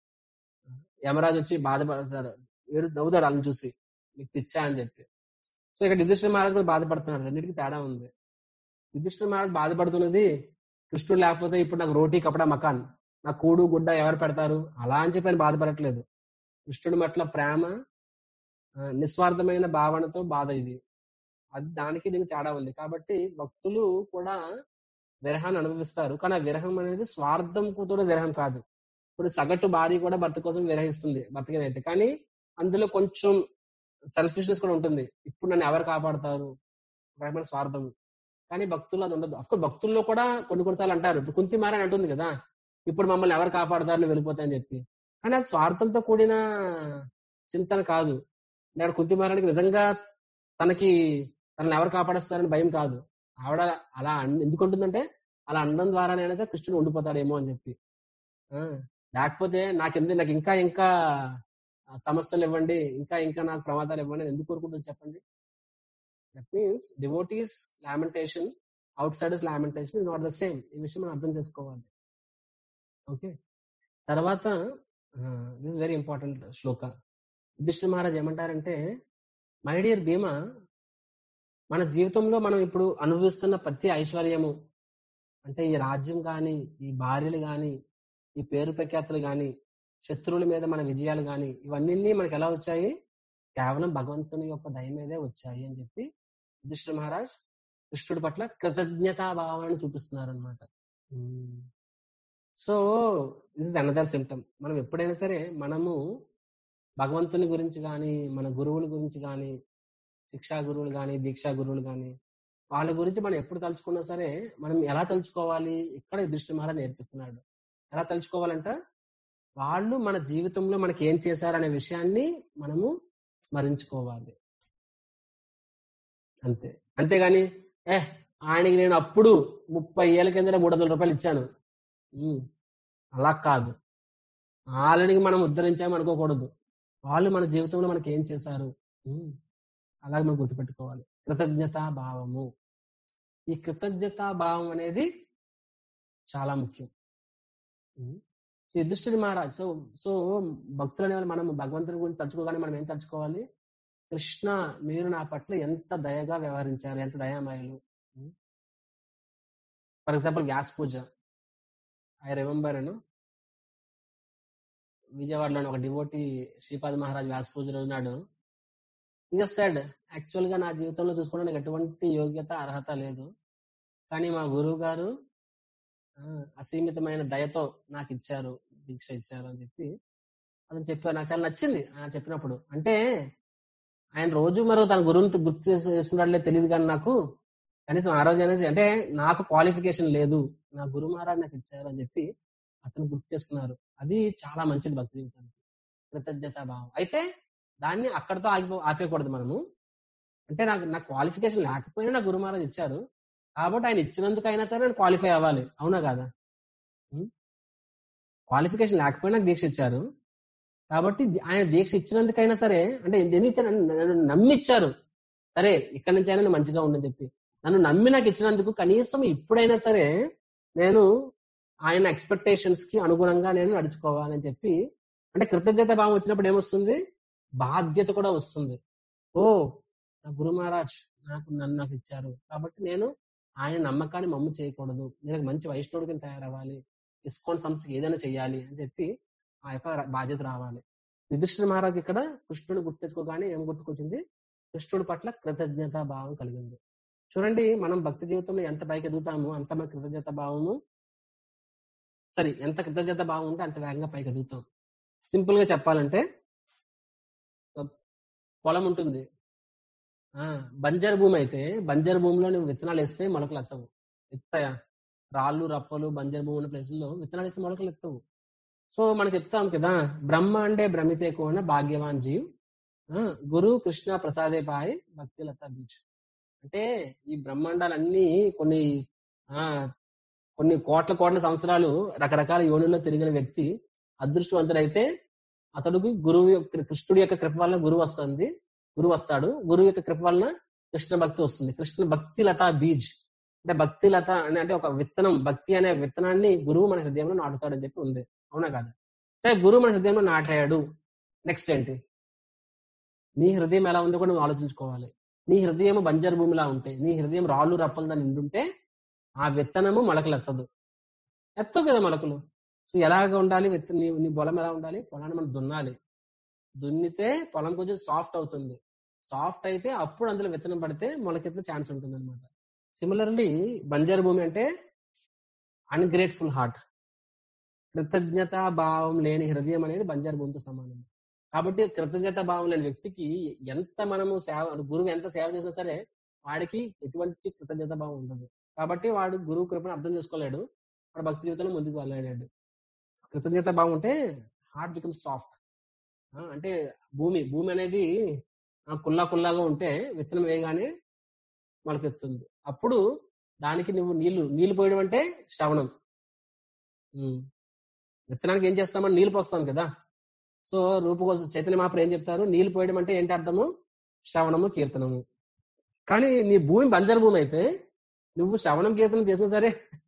యమరాజు వచ్చి బాధపడతాడు ఏడు నవ్వుతాడు వాళ్ళని చూసి నీకు పిచ్చా అని చెప్పి సో ఇక్కడ యుధిష్ఠిర మహారాజ్ కూడా బాధపడుతున్నాడు రెండింటికి తేడా ఉంది యుధిష్ఠిర మహారాజ్ బాధపడుతున్నది కృష్ణుడు లేకపోతే ఇప్పుడు నాకు రోటీ కపడా మకాన్ నా కూడు గుడ్డ ఎవరు పెడతారు అలా అని చెప్పి ఆయన బాధపడట్లేదు కృష్ణుడి పట్ల ప్రేమ నిస్వార్థమైన భావనతో బాధ ఇది అది దానికి దీనికి తేడా ఉంది కాబట్టి భక్తులు కూడా విరహాన్ని అనుభవిస్తారు కానీ ఆ విరహం అనేది స్వార్థం కూడా విరహం కాదు ఇప్పుడు సగటు భార్య కూడా భర్త కోసం విరహిస్తుంది భర్తకైతే కానీ అందులో కొంచెం సెల్ఫిష్నెస్ కూడా ఉంటుంది ఇప్పుడు నన్ను ఎవరు కాపాడతారు రకమైన స్వార్థం కానీ భక్తుల్లో అది ఉండదు అఫ్కోర్స్ భక్తుల్లో కూడా కొన్ని కొన్నిసార్లు అంటారు ఇప్పుడు కుంతి మారని అంటుంది కదా ఇప్పుడు మమ్మల్ని ఎవరు కాపాడతారు వెళ్ళిపోతాయని చెప్పి కానీ అది స్వార్థంతో కూడిన చింతన కాదు నేను కుంతి మారానికి నిజంగా తనకి తనని ఎవరు కాపాడేస్తారని భయం కాదు ఆవిడ అలా ఎందుకు ఉంటుందంటే అలా అనడం ద్వారానైనా కృష్ణుడు ఉండిపోతాడేమో అని చెప్పి లేకపోతే నాకెందుకు నాకు ఇంకా ఇంకా సమస్యలు ఇవ్వండి ఇంకా ఇంకా నాకు ప్రమాదాలు ఇవ్వండి ఎందుకు కోరుకుంటుంది చెప్పండి that means devotees lamentation outside lamentation is not the same ఈ విషయం మనం అర్థం చేసుకోవాలి ఓకే తర్వాత this very important shloka Yudhishthira Maharaj ఏమంటారంటే మై డియర్ భీమా మన జీవితంలో మనం ఇప్పుడు అనుభవిస్తున్న ప్రతి ఐశ్వర్యము అంటే ఈ రాజ్యం కానీ ఈ భార్యలు కానీ ఈ పేరు ప్రఖ్యాతులు కానీ శత్రువుల మీద మన విజయాలు కానీ ఇవన్నీ మనకి ఎలా వచ్చాయి కేవలం భగవంతుని యొక్క దయ మీదే వచ్చాయి అని చెప్పి యుధిష్ఠిర మహారాజ్ కృష్ణుడి పట్ల కృతజ్ఞతా భావాన్ని చూపిస్తున్నారు అనమాట so this is another symptom మనం ఎప్పుడైనా సరే మనము భగవంతుని గురించి కానీ మన గురువుల గురించి కానీ శిక్షా గురువులు కానీ దీక్షా గురువులు కానీ వాళ్ళ గురించి మనం ఎప్పుడు తలుచుకున్నా సరే మనం ఎలా తలుచుకోవాలి ఇక్కడ దృష్టి మహారాజ్ నేర్పిస్తున్నాడు ఎలా తలుచుకోవాలంట వాళ్ళు మన జీవితంలో మనకి ఏం చేశారనే విషయాన్ని మనము స్మరించుకోవాలి అంతే అంతేగాని ఏ ఆయనకి నేను అప్పుడు ముప్పై ఏళ్ళ కింద మూడు వందల రూపాయలు ఇచ్చాను అలా కాదు వాళ్ళని మనం ఉద్ధరించాము అనుకోకూడదు వాళ్ళు మన జీవితంలో మనకి ఏం చేశారు అలాగే మనం గుర్తుపెట్టుకోవాలి కృతజ్ఞతా భావము ఈ కృతజ్ఞతా భావం అనేది చాలా ముఖ్యం so Yudhishthira Maharaj so so భక్తులు అనేవాళ్ళు మనం భగవంతుని గురించి తలుచుకోగానే మనం ఏం తలుచుకోవాలి కృష్ణ మీరు నా పట్ల ఎంత దయగా వ్యవహరించారు ఎంత దయామయులు for example Vyas puja I remember అను విజయవాడలోని ఒక డివోటి శ్రీపాద మహారాజ్ వ్యాస్ పూజ రోజు నాడు ఇంకా సెడ్ యాక్చువల్ గా నా జీవితంలో చూసుకుంటే నాకు ఎటువంటి యోగ్యత అర్హత లేదు కానీ మా గురువు గారు అసీమితమైన దయతో నాకు ఇచ్చారు దీక్ష ఇచ్చారు అని చెప్పి అతను చెప్పారు నాకు చాలా నచ్చింది ఆయన చెప్పినప్పుడు అంటే ఆయన రోజు మరో తన గురువుని గుర్తు చేసు- చేసుకుంటాడులే తెలియదు కానీ నాకు కనీసం ఆ రోజు అనేది అంటే నాకు క్వాలిఫికేషన్ లేదు నా గురు మహారాజ్ నాకు ఇచ్చారు అని చెప్పి అతను గుర్తు చేసుకున్నారు అది చాలా మంచిది భక్తి జీవితానికి కృతజ్ఞత భావం అయితే దాన్ని అక్కడతో ఆగిపో ఆపేయకూడదు మనము అంటే నాకు నాకు క్వాలిఫికేషన్ లేకపోయినా నా గురు మహారాజ్ ఇచ్చారు కాబట్టి ఆయన ఇచ్చినందుకైనా సరే నేను క్వాలిఫై అవ్వాలి అవునా కాదా క్వాలిఫికేషన్ లేకపోయినా నాకు దీక్ష ఇచ్చారు కాబట్టి ది- ఆయన దీక్ష ఇచ్చినందుకైనా సరే అంటే ఎందుకు ఇచ్చారు నన్ను నమ్మిచ్చారు సరే ఇక్కడి నుంచి అయినా నేను మంచిగా ఉండని చెప్పి నన్ను నమ్మి నాకు ఇచ్చినందుకు కనీసం ఇప్పుడైనా సరే నేను ఆయన ఎక్స్పెక్టేషన్స్ కి అనుగుణంగా నేను నడుచుకోవాలని చెప్పి అంటే కృతజ్ఞత భావం వచ్చినప్పుడు ఏమొస్తుంది బాధ్యత కూడా వస్తుంది ఓ నా గురు మహారాజ్ నాకు నన్ను నాకు ఇచ్చారు కాబట్టి నేను ఆయన నమ్మకాన్ని మమ్ము చేయకూడదు నేను ఒక మంచి వైష్ణవుడికి తయారవ్వాలి ఇస్కాన్ సంస్థకి ఏదైనా చెయ్యాలి అని చెప్పి ఆ యొక్క ర- బాధ్యత రావాలి యుధిష్ఠిర మహారాజ్ ఇక్కడ కృష్ణుడు గుర్తెచ్చుకోగానే ఏం గుర్తుకొచ్చింది కృష్ణుడి పట్ల కృతజ్ఞత భావం కలిగింది చూడండి మనం భక్తి జీవితంలో ఎంత పైకి ఎదుగుతామో అంత మన కృతజ్ఞత భావము సరే ఎంత కృతజ్ఞత భావం ఉంటే అంత వేగంగా పైకి ఎదుగుతాం సింపుల్ గా చెప్పాలంటే ఒక పొలం ఉంటుంది ఆ బంజర్ భూమి అయితే బంజర్ భూమిలో నువ్వు విత్తనాలు వేస్తే మొలకలు ఎత్తవు ఎత్తాయా రాళ్ళు రప్పలు బంజర్ భూమి ఉన్న ప్లేసుల్లో విత్తనాలు వేస్తే మొలకలు ఎత్తవు సో మనం చెప్తాం కదా బ్రహ్మ అంటే భ్రమితే కోన భాగ్యవాన్ జీవ్ ఆ, గురు కృష్ణ ప్రసాదే పాయ్ భక్తి లతా బీచ్ అంటే ఈ బ్రహ్మాండాలన్నీ కొన్ని ఆ కొన్ని కోట్ల కోట్ల సంవత్సరాలు రకరకాల యోనుల్లో తిరిగిన వ్యక్తి అదృష్టవంతుడైతే అతడికి గురువు యొక్క కృష్ణుడి యొక్క కృప వల్ల గురువు వస్తుంది గురువు వస్తాడు గురువు యొక్క కృప వలన కృష్ణ భక్తి వస్తుంది కృష్ణ భక్తి లత బీజ్ అంటే భక్తి లత అని అంటే ఒక విత్తనం భక్తి అనే విత్తనాన్ని గురువు మన హృదయంలో నాటుతాడని చెప్పి ఉంది అవునా కాదు సరే గురువు మన హృదయంలో నాటాడు నెక్స్ట్ ఏంటి నీ హృదయం ఎలా ఉందో కూడా నువ్వు ఆలోచించుకోవాలి నీ హృదయం బంజరు భూమిలా ఉంటే నీ హృదయం రాళ్ళు రప్పలు దాన్ని నిండుంటే ఆ విత్తనము మొలకలు ఎత్తదు ఎత్తవు కదా మొలకలు సో ఎలాగ ఉండాలి విత్త నీ నీ పొలం ఎలా ఉండాలి పొలాన్ని మనం దున్నాలి దున్నితే పొలం కొంచెం సాఫ్ట్ అవుతుంది సాఫ్ట్ అయితే అప్పుడు అందులో విత్తనం పడితే మొలకెత్తే ఛాన్స్ ఉంటుంది అనమాట సిమిలర్లీ బంజరు భూమి అంటే అన్గ్రేట్ఫుల్ హార్ట్ కృతజ్ఞత భావం లేని హృదయం అనేది బంజారు భూమితో సమానం కాబట్టి కృతజ్ఞత భావం లేని వ్యక్తికి ఎంత మనము సేవ గురువు ఎంత సేవ చేసినా సరే వాడికి ఎటువంటి కృతజ్ఞత భావం ఉండదు కాబట్టి వాడు గురువు కృపను అర్థం చేసుకోలేడు వాడు భక్తి జీవితంలో ముందుకు వెళ్ళలేడు కృతజ్ఞత భావం ఉంటే హార్ట్ బికమ్ సాఫ్ట్ అంటే భూమి భూమి అనేది ఆ, కుల్లా కుల్లాగా ఉంటే విత్తనం వేయగానే మొలకెత్తుంది అప్పుడు దానికి నువ్వు నీళ్లు నీళ్లు పోయడం అంటే శ్రవణం ఉమ్. విత్తనానికి ఏం చేస్తామని నీళ్లు పోస్తాం కదా సో రూపు కోసం చైతన్య మహాపురు ఏం చెప్తారు నీళ్లు పోయడం అంటే ఏంటి అర్థము శ్రవణము కీర్తనము కానీ నీ భూమి బంజరు భూమి అయితే నువ్వు శ్రవణం కీర్తనం చేసినా సరే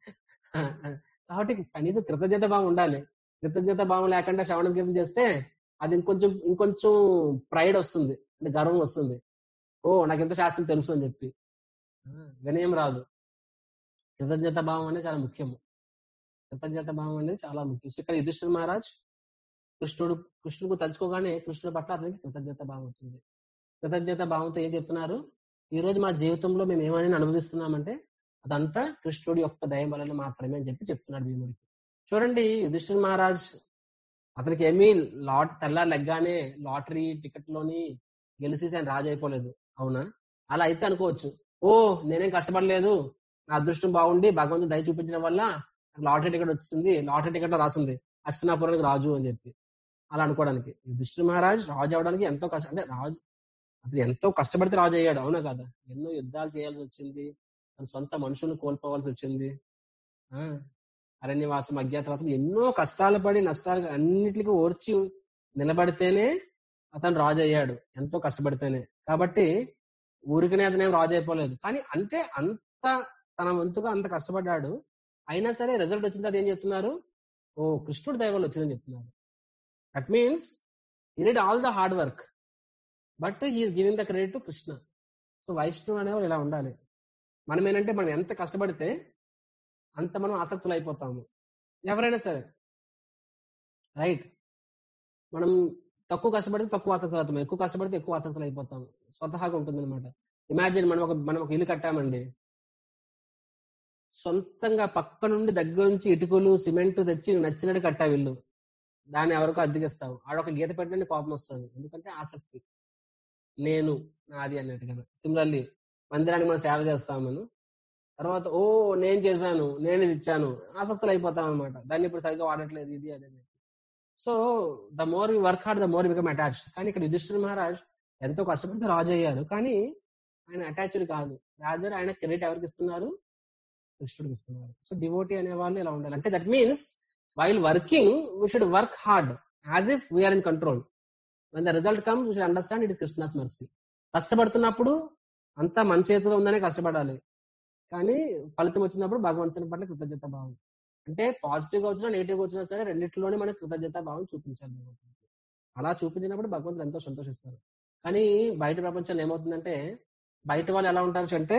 కాబట్టి కనీసం కృతజ్ఞత భావం ఉండాలి కృతజ్ఞత భావం లేకుండా శ్రవణం కీర్తనం చేస్తే అది ఇంకొంచెం ఇంకొంచెం ప్రైడ్ వస్తుంది అంటే గర్వం వస్తుంది ఓ నాకు ఎంత శాస్త్రం తెలుసు అని చెప్పి ఆ, వినయం రాదు కృతజ్ఞత భావం అనేది చాలా ముఖ్యము కృతజ్ఞత భావం అనేది చాలా ముఖ్యం సో ఇక్కడ యుధిష్ఠిర మహారాజ్ కృష్ణుడు కృష్ణుడు తలుచుకోగానే కృష్ణుడు పట్ల అతనికి కృతజ్ఞత భావం వచ్చింది కృతజ్ఞత భావంతో ఏం చెప్తున్నారు ఈ రోజు మా జీవితంలో మేము ఏమైనా అనుభవిస్తున్నామంటే అదంతా కృష్ణుడి యొక్క దయ వలన మాత్రమే అని చెప్పి చెప్తున్నాడు భీముడికి చూడండి యుధిష్ఠిర మహారాజ్ అతనికి ఏమీ లాట్ తెల్లారి లెగ్గానే లాటరీ టికెట్ లోని గెలిచేసి ఆయన రాజు అయిపోలేదు అవునా అలా అయితే అనుకోవచ్చు ఓ నేనేం కష్టపడలేదు నా అదృష్టం బాగుండి భగవంతుడు దయ చూపించడం వల్ల నాకు లాటరీ టికెట్ వచ్చింది లాటరీ టికెట్ లో రాసింది హస్తినాపురానికి రాజు అని చెప్పి అలా అనుకోవడానికి యుధిష్ఠిర మహారాజ్ రాజు అవడానికి ఎంతో కష్టం అంటే రాజు అతను ఎంతో కష్టపడితే రాజు అయ్యాడు అవునా కదా ఎన్నో యుద్ధాలు చేయాల్సి వచ్చింది తన సొంత మనుషులను కోల్పోవాల్సి వచ్చింది ఆ అరణ్యవాసం అజ్ఞాతవాసం ఎన్నో కష్టాలు పడి నష్టాలు అన్నిటికీ ఓర్చి నిలబడితేనే అతను రాజు అయ్యాడు ఎంతో కష్టపడితేనే కాబట్టి ఊరికనే అతనేం రాజు అయిపోలేదు కానీ అంటే అంత తన వంతుగా అంత కష్టపడ్డాడు అయినా సరే రిజల్ట్ వచ్చింది అది ఏం చెప్తున్నారు ఓ కృష్ణుడు దైవాలు వచ్చిందని చెప్తున్నారు that means he did all the hard work but he is giving the credit to Krishna so Vaishnav అనేవాళ్ళు ఇలా ఉండాలి మనం ఏంటంటే మనం ఎంత కష్టపడితే అంత మనం ఆసక్తులు అయిపోతాము ఎవరైనా సరే రైట్ మనం తక్కువ కష్టపడితే తక్కువ ఆసక్తులు అవుతాం ఎక్కువ కష్టపడితే ఎక్కువ ఆసక్తులు అయిపోతాం స్వతహాగా ఉంటుంది అనమాట ఇమాజిన్ మనం ఒక మనం ఒక ఇల్లు కట్టామండి సొంతంగా పక్క నుండి దగ్గర నుంచి ఇటుకలు సిమెంట్ తెచ్చి నచ్చినట్టు కట్టావు ఇల్లు దాన్ని ఎవరికో అద్దెకిస్తావు ఆడొక గీత పెట్టడానికి కోపం వస్తుంది ఎందుకంటే ఆసక్తి నేను నాది అన్నట్టుగా సిమిలర్లీ మందిరానికి మనం సేవ చేస్తాం మనం తర్వాత ఓ నేను చేశాను నేను ఇది ఇచ్చాను ఆసక్తులు అయిపోతాం అనమాట దాన్ని ఇప్పుడు సరిగ్గా వాడట్లేదు ఇది అదే so the more we work hard the more become attached కానీ ఇక్కడ యుధిష్ఠిర మహారాజ్ ఎంతో కష్టపడితే రాజు అయ్యారు కానీ ఆయన అటాచ్డ్ కాదు రాజర్ ఆయన క్రెడిట్ ఎవరికి ఇస్తున్నారు కృష్ణుడికి ఇస్తున్నారు సో డివోటీ అనే వాళ్ళు ఇలా ఉండాలి అంటే that means while working we should work hard as if we're in control one the result come we should understand it is Krishna's mercy కష్టపడుతున్నప్పుడు అంతా మన చేతిలో ఉందనే కష్టపడాలి కానీ ఫలితం వచ్చినప్పుడు భగవంతుని పట్ల కృతజ్ఞత భావం అంటే పాజిటివ్ గా వచ్చినా నెగిటివ్ గా వచ్చినా సరే రెండిట్లోనే మనకి కృతజ్ఞత భావం చూపించాలి భగవంతుడికి. అలా చూపించినప్పుడు భగవంతుడు ఎంతో సంతోషిస్తారు కానీ బయట ప్రపంచంలో ఏమవుతుందంటే బయట వాళ్ళు ఎలా ఉంటారు అంటే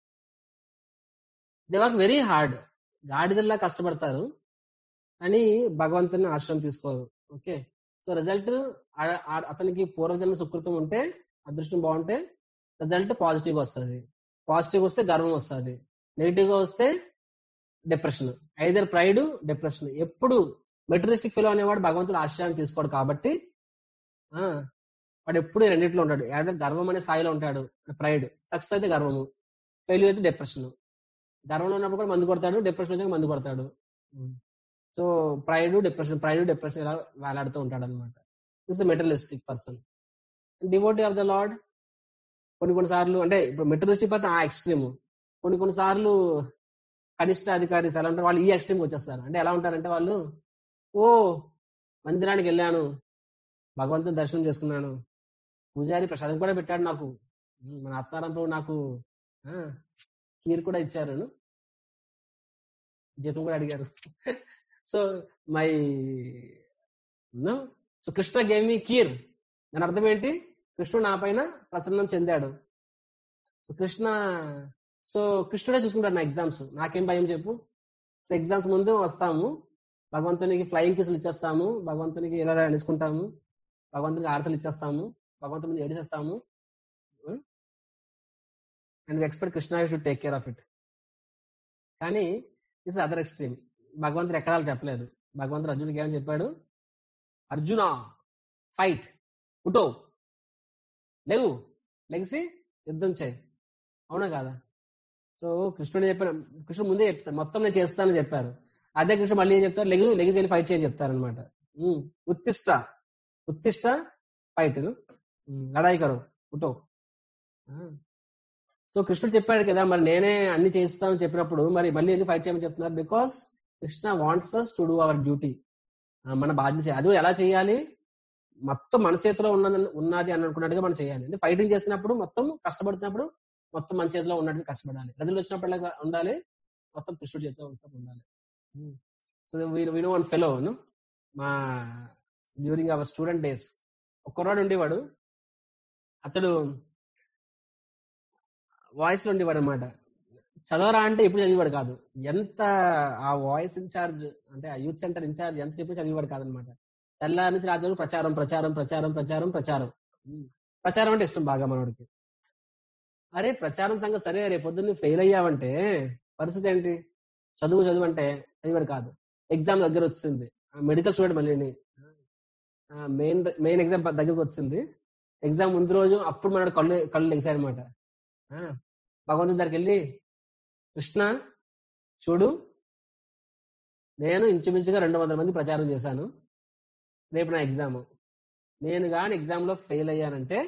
దే వర్క్ వెరీ హార్డ్ గాడిదల్లా కష్టపడతారు అని భగవంతుని ఆశ్రయం తీసుకోరు ఓకే సో రిజల్ట్ అతనికి పూర్వజన్మ సుకృతం ఉంటే అదృష్టం బాగుంటే రిజల్ట్ పాజిటివ్ గా వస్తుంది పాజిటివ్ వస్తే గర్వం వస్తుంది నెగిటివ్ గా వస్తే డిప్రెషన్ ఐదర్ ప్రైడ్ డిప్రెషన్ ఎప్పుడు మెటీరియలిస్టిక్ ఫీల్ అనేవాడు భగవంతుడు ఆశ్రయాన్ని తీసుకోడు కాబట్టి ఆ, వాడు ఎప్పుడు ఈ రెండిట్లో ఉంటాడు ఏదో గర్వం అనే స్థాయిలో ఉంటాడు ప్రైడ్ సక్సెస్ అయితే గర్వము ఫెయిల్యూర్ అయితే డిప్రెషన్ గర్వంలో ఉన్నప్పుడు కూడా మందు కొడతాడు డిప్రెషన్ వచ్చాక మందు కొడతాడు so pride depression pride depression ఇలా వేలాడుతూ ఉంటాడు అనమాట this materialistic person devotee of the lord కొన్ని కొన్ని సార్లు అంటే ఇప్పుడు మెటీరియలిస్టిక్ పర్సన్ ఆ ఎక్స్ట్రీమ్ కొన్ని కొన్ని సార్లు కనిష్ట అధికారి ఎలా ఉంటారు వాళ్ళు ఈ ఎక్స్ట్రీమ్ వచ్చేస్తారు అంటే ఎలా ఉంటారంటే వాళ్ళు ఓ మందిరానికి వెళ్ళాను భగవంతుని దర్శనం చేసుకున్నాను పూజారి ప్రసాదం కూడా పెట్టాడు నాకు ఉమ్, మన ఆత్మారాం ప్రభు నాకు ఆ, కీర్ కూడా ఇచ్చారు జీతం కూడా అడిగారు so my no so Krishna game me కీర్ దాని అర్థం ఏంటి కృష్ణుడు నా పైన ప్రసన్నం చెందాడు సో కృష్ణ సో కృష్ణుడే చూసుకుంటాడు నా ఎగ్జామ్స్ నాకేం భయం చెప్పు ఎగ్జామ్స్ ముందు వస్తాము భగవంతునికి ఫ్లయింగ్ కిస్లు ఇచ్చేస్తాము భగవంతునికి ఇలా అడుచుకుంటాము భగవంతునికి ఆరతలు ఇచ్చేస్తాము భగవంతుని ముందు ఏడిచేస్తాము and expect Krishna should take care of it కానీ ఇట్స్ అదర్ ఎక్స్ట్రీమ్ భగవంతుడు ఎక్కడాలు చెప్పలేదు భగవంతుడు అర్జునుడికి ఏమని చెప్పాడు అర్జున ఫైట్ ఫుటో లేవు లెగిసి యుద్ధం చేయి అవునా కాదా సో కృష్ణుడు చెప్పారు కృష్ణుడు ముందే చెప్తారు మొత్తం నేను చేస్తానని చెప్పారు అదే కృష్ణుడు మళ్ళీ ఏం చెప్తారు లెగు లెగిసి వెళ్ళి ఫైట్ చేయని చెప్తారు అనమాట ఉత్తిష్ట ఉత్తిష్ట ఫైట్ లడాయి కరు ఫుటో సో కృష్ణుడు చెప్పాడు కదా మరి నేనే అన్ని చేస్తానని చెప్పినప్పుడు మరి మళ్ళీ ఎందుకు ఫైట్ చేయమని చెప్తున్నారు because Krishna wants us to do our duty మన బాధ్యత చేయాలి. అది ఎలా చేయాలి మొత్తం మన చేతిలో ఉన్నది ఉన్నది అని అనుకున్నట్టుగా మనం చేయాలి అంటే ఫైటింగ్ చేసినప్పుడు మొత్తం కష్టపడుతున్నప్పుడు మొత్తం మన చేతిలో ఉన్నట్టుగా కష్టపడాలి ప్రజలు వచ్చినప్పుడు ఎలా ఉండాలి మొత్తం కృష్ణుడి చేతిలో ఉత్సవం ఉండాలి సో వీడు వన్ ఫెలో మా డ్యూరింగ్ అవర్ స్టూడెంట్ డేస్ ఒక్కరోడు ఉండేవాడు అతడు వాయిస్ లో ఉండేవాడు అనమాట చదవరా అంటే ఇప్పుడు చదివాడు కాదు ఎంత ఆ వాయిస్ ఇన్ఛార్జ్ అంటే ఆ యూత్ సెంటర్ ఇన్ఛార్జ్ ఎంత చెప్పి చదివాడు కాదనమాట తెల్లారి నుంచి రాత్రి వరకు ప్రచారం ప్రచారం ప్రచారం ప్రచారం ప్రచారం ఉమ్. ప్రచారం అంటే ఇష్టం బాగా మనోడికి అరే ప్రచారం సంగతి సరే రేపు పొద్దున్న ఫెయిల్ అయ్యావంటే పరిస్థితి ఏంటి చదువు చదువు అంటే చదివాడు కాదు ఎగ్జామ్ దగ్గర వచ్చింది మెడికల్ స్టూడెంట్ మళ్ళీ మెయిన్ మెయిన్ ఎగ్జామ్ దగ్గరకు వచ్చింది ఎగ్జామ్ ముందు రోజు అప్పుడు మనోడు కళ్ళు కళ్ళు లెగిసాయనమాట భగవంతుడి దగ్గరికి వెళ్ళి కృష్ణ చూడు నేను ఇంచుమించుగా రెండు వందల మంది ప్రచారం చేశాను రేపు నా ఎగ్జామ్ నేను కానీ ఎగ్జామ్ లో ఫెయిల్ అయ్యానంటే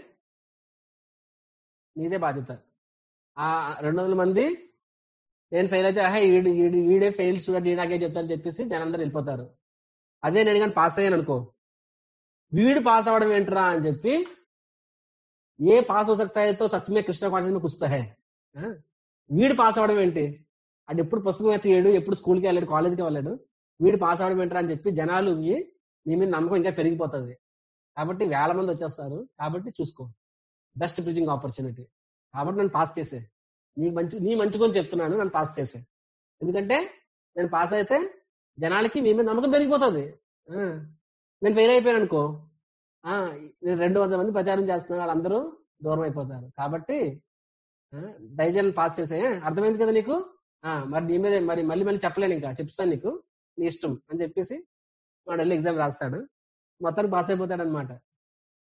నీదే బాధ్యత ఆ రెండు వందల మంది నేను ఫెయిల్ అయితే ఆహా ఈడు ఈడు ఈడే ఫెయిల్ స్టూడెంట్ ఈ నాకే చెప్తాను చెప్పేసి జనందరూ వెళ్ళిపోతారు అదే నేను కానీ పాస్ అయ్యాను అనుకో వీడు పాస్ అవ్వడం ఏంట్రా అని చెప్పి ఏ పాస్ हो सकता है तो सच में कृष्ण कॉन्शियस में कुछ तो है ఆ? వీడు పాస్ అవ్వడం ఏంటి అది ఎప్పుడు పుస్తకం ఎత్తియాడు ఎప్పుడు స్కూల్కి వెళ్ళాడు కాలేజ్కి వెళ్ళాడు వీడు పాస్ అవ్వడం ఏంట్రా అని చెప్పి జనాలు నీ మీద నమ్మకం ఇంకా పెరిగిపోతుంది కాబట్టి వేల మంది వచ్చేస్తారు కాబట్టి చూసుకో బెస్ట్ ప్రీచింగ్ ఆపర్చునిటీ కాబట్టి నన్ను పాస్ చేసే నీ మంచి నీ మంచి గురించి చెప్తున్నాను నన్ను పాస్ చేసే ఎందుకంటే నేను పాస్ అయితే జనాలకి మీ మీద నమ్మకం పెరిగిపోతుంది ఆ, నేను ఫెయిల్ అయిపోయాను అనుకో ఆ, నేను రెండు వందల మంది ప్రచారం చేస్తున్నాను వాళ్ళందరూ దూరం అయిపోతారు కాబట్టి డైజన్ పాస్ చేసే అర్థమైంది కదా నీకు ఆ, మరి నీ మీద మరి మళ్ళీ మళ్ళీ చెప్పలేను ఇంకా చెప్తాను నీకు నీ ఇష్టం అని చెప్పేసి వాడు వెళ్ళి ఎగ్జామ్ రాస్తాడు మొత్తానికి పాస్ అయిపోతాడు అనమాట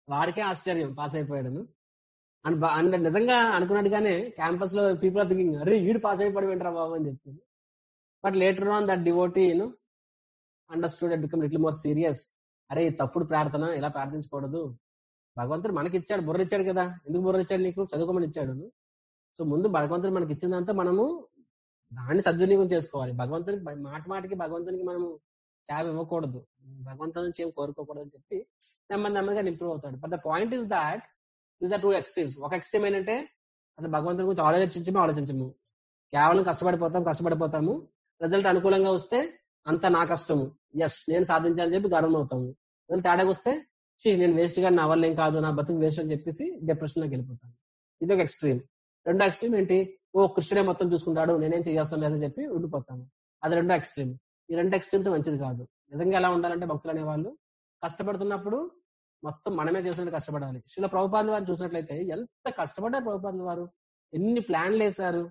వాడికే ఆశ్చర్యం పాస్ అయిపోయాడను అండ్ బా- అండ్ నిజంగా అనుకున్నట్టుగానే క్యాంపస్ లో పీపుల్ ఆర్ థింకింగ్ అరే వీడు పాస్ అయిపోవడం ఏంట్రా బాబు అని చెప్పింది but later on that devotee యూను understood become little more serious అరే ఈ తప్పుడు ప్రార్థన ఇలా ప్రార్థించకూడదు భగవంతుడు మనకి ఇచ్చాడు బుర్ర ఇచ్చాడు కదా ఎందుకు బుర్ర ఇచ్చాడు నీకు చదువుకోమని ఇచ్చాడు సో ముందు భగవంతుడు మనకి ఇచ్చిందంతా మనము దాన్ని సద్వినియోగం చేసుకోవాలి భగవంతునికి బ- మాట మాటికి భగవంతునికి మనము చావ్ ఇవ్వకూడదు భగవంతుని నుంచి ఏం కోరుకోకూడదు అని చెప్పి నెమ్మది నెమ్మదిగా ఇంప్రూవ్ అవుతాడు but the point is that is the two extremes ఒక ఎక్స్ట్రీమ్ ఏంటంటే అసలు భగవంతుని గురించి ఆలోచించము ఆలోచించము కేవలం కష్టపడిపోతాం కష్టపడిపోతాము రిజల్ట్ అనుకూలంగా వస్తే అంత నా కష్టము ఎస్ నేను సాధించాలని చెప్పి గర్వం అవుతాము ఒకవేళ తేడాగా వస్తే ఛీ నేను వేస్ట్ గా నా వల్ల ఏం కాదు నా బతుకు వేస్ట్ అని చెప్పేసి డిప్రెషన్ లోకి వెళ్ళిపోతాను ఇది ఒక ఎక్స్ట్రీమ్ రెండో ఎక్స్ట్రీమ్ ఏంటి ఓ కృష్ణుడే మొత్తం చూసుకుంటాడు నేనేం చేయాల్సిన లేదని చెప్పి ఉండిపోతాను అది రెండో ఎక్స్ట్రీమ్ ఈ రెండు ఎక్స్ట్రీమ్స్ మంచిది కాదు నిజంగా ఎలా ఉండాలంటే భక్తులు అనేవాళ్ళు కష్టపడుతున్నప్పుడు మొత్తం మనమే చేసినట్టు కష్టపడాలి శిల ప్రభుపాదుల వారు చూసినట్లయితే ఎంత కష్టపడ్డారు ప్రభుపాదుల వారు ఎన్ని ప్లాన్లు వేశారు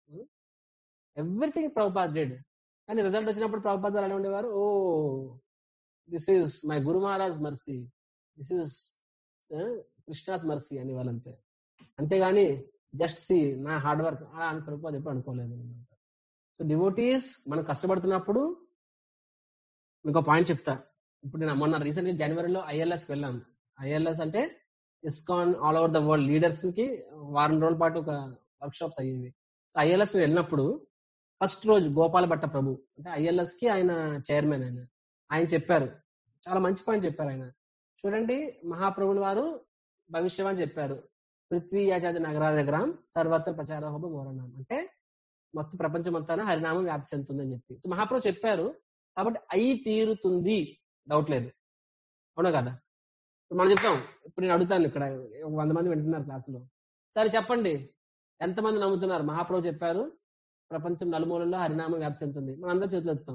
ఎవ్రీథింగ్ ప్రభుపాద్ డెడ్ కానీ రిజల్ట్ వచ్చినప్పుడు ప్రభుపాద్ వారు ఎలా ఉండేవారు oh this is my guru Maharaj mercy this is Krishna's mercy అని వాళ్ళంతే అంతేగాని జస్ట్ సి నా హార్డ్ వర్క్ అలా అని ప్రభుపాద్ ఎప్పుడు అనుకోలేదు అనమాట సో డివోటీస్ మనం కష్టపడుతున్నప్పుడు ఇంకో పాయింట్ చెప్తా ఇప్పుడు నేను మొన్న రీసెంట్ గా జనవరిలో ఐఎల్ఎస్ వెళ్ళాను ఐఎల్ఎస్ అంటే ISKCON all over the world leaders కి వారం రోజుల పాటు ఒక వర్క్ షాప్స్ అయ్యేవి సో ఐఎల్ఎస్ వెళ్ళినప్పుడు ఫస్ట్ రోజు గోపాల భట్ట ప్రభు అంటే ఐఎల్ఎస్ కి ఆయన చైర్మన్ ఆయన ఆయన చెప్పారు చాలా మంచి పాయింట్ చెప్పారు ఆయన చూడండి మహాప్రభుల వారు భవిష్యవాణి చెప్పారు పృథ్వీ యాజాది నగరాధిగ్రాం సర్వత్ర ప్రచారహోబ మోరణం అంటే మొత్తం ప్రపంచం మొత్తాన హరినామం వ్యాప్తి చెందుతుందని చెప్పి సో మహాప్రభు చెప్పారు కాబట్టి అయి తీరుతుంది డౌట్ లేదు అవునా కదా ఇప్పుడు మనం చెప్తాం ఇప్పుడు నేను అడుగుతాను ఇక్కడ ఒక వంద మంది వింటున్నారు క్లాసులో సరే చెప్పండి ఎంతమంది నమ్ముతున్నారు మహాప్రభు చెప్పారు ప్రపంచం నలుమూలల్లో హరినామం వ్యాప్తి చెందుతుంది మనం అందరూ చేతులు ఎత్తుతాం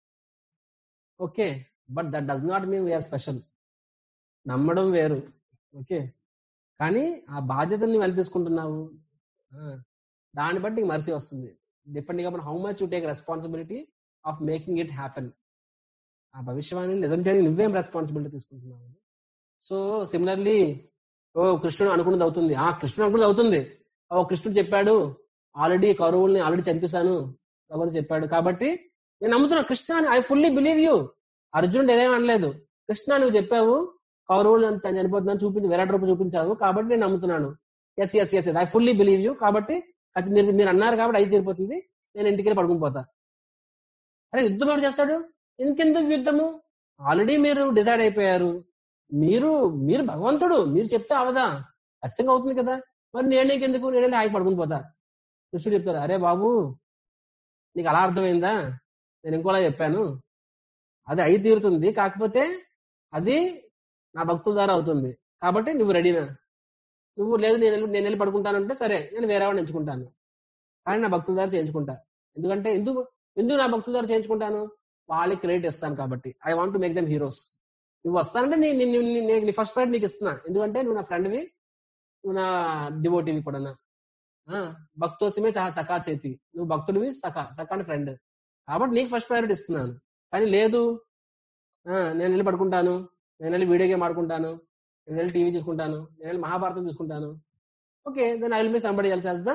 okay but that does not mean we're special నమ్మడం వేరు ఓకే కానీ ఆ బాధ్యతను నువ్వు ఎలా తీసుకుంటున్నావు ఆ, దాన్ని బట్టి నీకు మర్సీ వస్తుంది depending upon how much you take responsibility of making it happen ఆ భవిష్యవాణిని నిజం చేయడానికి నువ్వేం రెస్పాన్సిబిలిటీ తీసుకుంటున్నావు సో సిమిలర్లీ ఓ కృష్ణుడు అనుకున్నది అవుతుంది ఆ కృష్ణుడు అనుకున్నది అవుతుంది ఓ కృష్ణుడు చెప్పాడు ఆల్రెడీ కౌరవుల్ని ఆల్రెడీ చంపేశాను భగవంతుడు చెప్పాడు కాబట్టి నేను నమ్ముతున్నా Krishna I fully believe you అర్జునుడు నేనేం అనలేదు కృష్ణ నువ్వు చెప్పావు కౌరవులు అంత చనిపోతున్నాను చూపించి విరాట్ రూపం చూపించావు కాబట్టి నేను నమ్ముతున్నాను yes yes yes I fully believe you కాబట్టి అది మీరు మీరు అన్నారు కాబట్టి అయితే తీరిపోతుంది నేను ఇంటికి వెళ్ళి పడుకుని పోతా అరే యుద్ధం ఎవరు చేస్తాడు ఇంకెందుకు యుద్ధము ఆల్రెడీ మీరు డిసైడ్ అయిపోయారు మీరు మీరు భగవంతుడు మీరు చెప్తే అవదా ఖచ్చితంగా అవుతుంది కదా మరి నేనేకెందుకు నేను వెళ్ళి ఆగి పడుకుని పోతా కృష్ణుడు చెప్తారు అరే బాబు నీకు అలా అర్థమైందా నేను ఇంకోలా చెప్పాను అది అయి తీరుతుంది కాకపోతే అది నా భక్తుల ద్వారా అవుతుంది కాబట్టి నువ్వు రెడీనా నువ్వు లేదు నేను వెళ్ళి- నేను వెళ్ళి పడుకుంటానంటే సరే నేను వేరే వాడిని ఎంచుకుంటాను కానీ నా భక్తుల ద్వారా చేయించుకుంటా ఎందుకంటే ఎందుకు ఎందుకు నా భక్తుల ద్వారా చేయించుకుంటాను వాళ్ళకి క్రెడిట్ ఇస్తాను కాబట్టి I want to make them heroes నువ్వు వస్తానంటే నీ- నీ- నీ- నీ- నీ ఫస్ట్ ప్రైడ్ నీకు ఇస్తున్నా ఎందుకంటే నువ్వు నా ఫ్రెండ్వి నువ్వు నా డివోటీవి కూడా భక్తోసమే సహా సఖా చేతి నువ్వు భక్తుడివి సఖా సఖా ఫ్రెండ్ కాబట్టి నీకు ఫస్ట్ ప్రయారిటీ ఇస్తున్నాను కానీ లేదు ఆ, నేను వెళ్ళి పడుకుంటాను నేను వెళ్ళి వీడియో గేమ్ ఆడుకుంటాను నేను వెళ్ళి టీవీ చూసుకుంటాను నేను వెళ్ళి మహాభారతం చూసుకుంటాను okay then I will me somebody else as the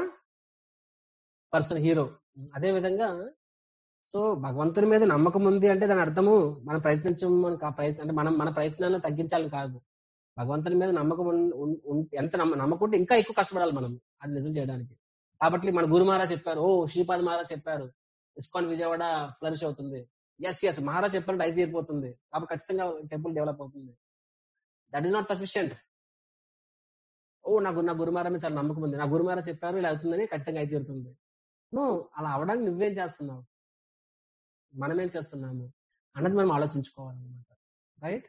person hero అదే విధంగా సో భగవంతుని మీద నమ్మకం ఉంది అంటే దాని అర్థము మనం ప్రయత్నించం మనకు ఆ ప్రయత్నం అంటే మనం మన ప్రయత్నాలను తగ్గించాలని కాదు భగవంతుని మీద నమ్మకం ఉన్- ఉన్- ఉన్- ఎంత నమ్మ నమ్మకుంటే ఇంకా ఎక్కువ కష్టపడాలి మనం అది నిజం చేయడానికి కాబట్టి మన గురు మహారాజ్ చెప్పారు ఓ శ్రీపాద్ మహారాజ్ చెప్పారు ఇస్కాన్ విజయవాడ ఫ్లరిష్ అవుతుంది ఎస్ ఎస్ మహారాజ్ చెప్పారంటే అయితే తీరిపోతుంది కాబట్టి ఖచ్చితంగా టెంపుల్ డెవలప్ అవుతుంది దట్ ఈస్ నాట్ సఫిషియంట్ ఓ నాకు నా గురు మహారాజ్ మీద చాలా నమ్మకం ఉంది నా గురు మహారాజ్ చెప్పారు ఇలా అవుతుందని ఖచ్చితంగా అయితే తీరుతుంది నువ్వు అలా అవడానికి నువ్వేం చేస్తున్నావు మనమేం చేస్తున్నాము అన్నది మనం ఆలోచించుకోవాలన్నమాట right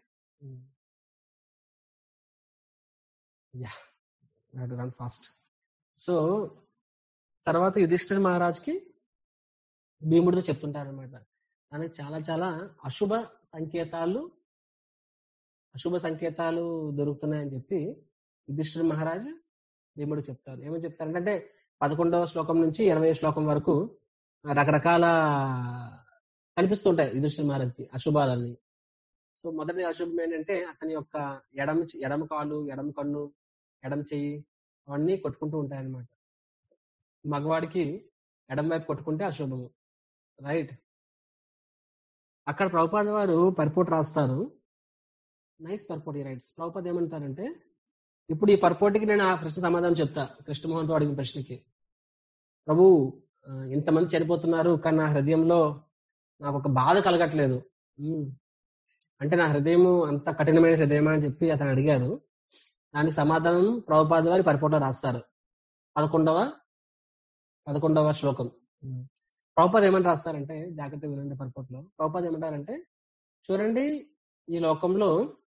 yeah run fast so తర్వాత యుధిష్ఠిర్ మహారాజ్కి భీముడితో చెప్తుంటారనమాట దానికి చాలా చాలా అశుభ సంకేతాలు అశుభ సంకేతాలు దొరుకుతున్నాయని చెప్పి యుధిష్ఠిర్ మహారాజ్ భీముడు చెప్తారు ఏమని చెప్తారంటే అంటే పదకొండవ శ్లోకం నుంచి ఇరవై శ్లోకం వరకు రకరకాల కనిపిస్తుంటాయి యుధిష్ఠిర్ మహారాజ్కి అశుభాలన్నీ సో మొదటి అశుభం ఏంటంటే అతని యొక్క ఎడమ చె- ఎడమ కాలు ఎడమ కన్ను ఎడమ చెయ్యి అవన్నీ కొట్టుకుంటూ ఉంటాయి అన్నమాట మగవాడికి ఎడమ వైపు కొట్టుకుంటే అశుభము రైట్ అక్కడ ప్రభుపాద వారు పర్పోట్ రాస్తారు నైస్ పర్పోట్ ఈ రైట్స్ ప్రభుపాద ఏమంటారంటే ఇప్పుడు ఈ పర్పోట్కి నేను ఆ ప్రశ్న సమాధానం చెప్తా కృష్ణమోహన్ రావు అడిగిన ప్రశ్నకి ప్రభు ఆ, ఇంతమంది చనిపోతున్నారు కానీ నా హృదయంలో నాకు ఒక బాధ కలగట్లేదు ఉమ్. అంటే నా హృదయం అంత కఠినమైన హృదయమా అని చెప్పి అతను అడిగారు దానికి సమాధానం ప్రభుపాద వారి పరిపోట రాస్తారు పదకొండవ పదకొండవ శ్లోకం ఉమ్. ప్రభుపాద ఏమని రాస్తారంటే జాగ్రత్తగా వినండి పరిపోట్లో ప్రభుపాద ఏమంటారంటే చూడండి ఈ లోకంలో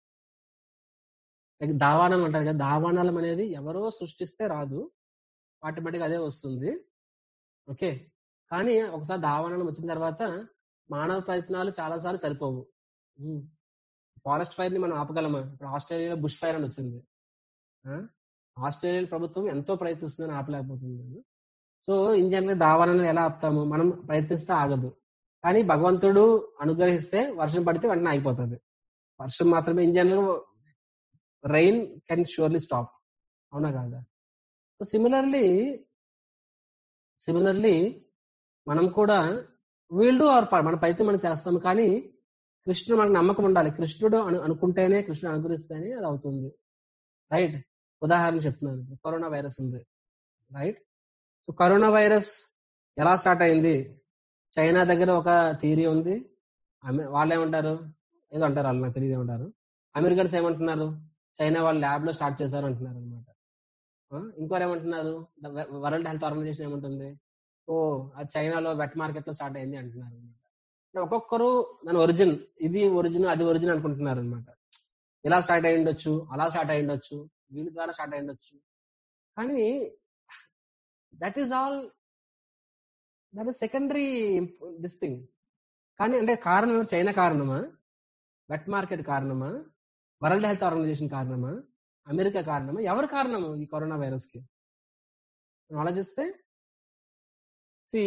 like దావానం అంటారు కదా దావానాలం అనేది ఎవరో సృష్టిస్తే రాదు ఆటోమేటిక్ అదే వస్తుంది ఓకే కానీ ఒకసారి దావానం వచ్చిన తర్వాత మానవ ప్రయత్నాలు చాలాసార్లు సరిపోవు ఫారెస్ట్ ఫైర్ ని మనం ఆపగలమా ఇప్పుడు ఆస్ట్రేలియాలో బుష్ ఫైర్ అని వచ్చింది ఆ? ఆస్ట్రేలియా ప్రభుత్వం ఎంతో ప్రయత్నిస్తుందని ఆపలేకపోతుంది సో ఇన్ జనరల్ దావాలను ఎలా ఆపుతాము మనం ప్రయత్నిస్తే ఆగదు కానీ భగవంతుడు అనుగ్రహిస్తే వర్షం పడితే వెంటనే అయిపోతుంది వర్షం మాత్రమే in general rain can surely stop అవునా కాదా సో సిమిలర్లీ సిమిలర్లీ మనం కూడా వీల్ డూ అవర్ పార్ట్ మన ప్రయత్నం మనం చేస్తాము కానీ కృష్ణుడు మనకు నమ్మకం ఉండాలి కృష్ణుడు అను అనుకుంటేనే కృష్ణుడు అనుగ్రహిస్తేనే అది అవుతుంది రైట్ ఉదాహరణ చెప్తున్నాను ఇప్పుడు కరోనా వైరస్ ఉంది రైట్ సో కరోనా వైరస్ ఎలా స్టార్ట్ అయింది చైనా దగ్గర ఒక థియరీ ఉంది అమె- వాళ్ళు ఏమంటారు ఏదో అంటారు వాళ్ళు నాకు తెలియదు ఏమంటారు అమెరికన్స్ ఏమంటున్నారు చైనా వాళ్ళు ల్యాబ్ లో స్టార్ట్ చేశారు అంటున్నారు అనమాట ఇంకోరు ఏమంటున్నారు వరల్డ్ హెల్త్ ఆర్గనైజేషన్ ఏమంటుంది ఓ అది చైనాలో వెట్ మార్కెట్ లో స్టార్ట్ అయింది అంటున్నారు అనమాట ఒక్కొక్కరు దాని ఒరిజిన్ ఇది ఒరిజిన్ అది ఒరిజిన్ అనుకుంటున్నారు అనమాట ఇలా స్టార్ట్ అయి ఉండొచ్చు అలా స్టార్ట్ అయి ఉండొచ్చు వీళ్ళ ద్వారా స్టార్ట్ అయి ఉండొచ్చు కానీ that is all that is secondary this thing కానీ అంటే కారణం ఏమిటి? చైనా కారణమా వెట్ మార్కెట్ కారణమా వరల్డ్ హెల్త్ ఆర్గనైజేషన్ కారణమా అమెరికా కారణమా ఎవరు కారణము ఈ కరోనా వైరస్ కి మనం ఆలోచిస్తే సి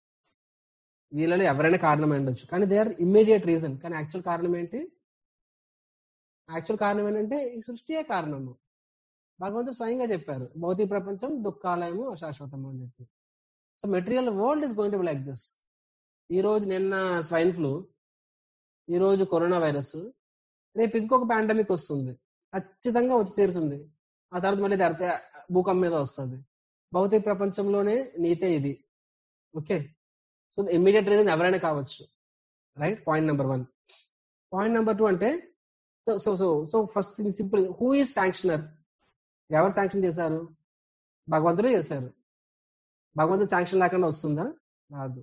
వీళ్ళలో ఎవరైనా కారణం అయి ఉండొచ్చు కానీ దే ఆర్ ఇమ్మీడియట్ రీజన్ కానీ యాక్చువల్ కారణం ఏంటి యాక్చువల్ కారణం ఏంటంటే ఈ సృష్టియే కారణము భగవంతుడు స్వయంగా చెప్పారు భౌతిక ప్రపంచం దుఃఖాలయము అశాశ్వతము అని చెప్పి so material world is going to be like this ఈ రోజు నిన్న స్వైన్ ఫ్లూ ఈ రోజు కరోనా వైరస్ రేపు ఇంకొక పాండమిక్ వస్తుంది ఖచ్చితంగా వచ్చి తీరుతుంది ఆ తర్వాత మళ్ళీ తర్వాత భూకంపం మీద వస్తుంది భౌతిక ప్రపంచంలోనే నీతే ఇది ఓకే సో ఇమ్మీడియట్ రీజన్ ఎవరైనా కావచ్చు right point number one point number two అంటే so so so so first simple who is sanctioner ఎవరు శాంక్షన్ చేశారు భగవంతుడే చేశారు భగవంతుడు శాంక్షన్ లేకుండా వస్తుందా రాదు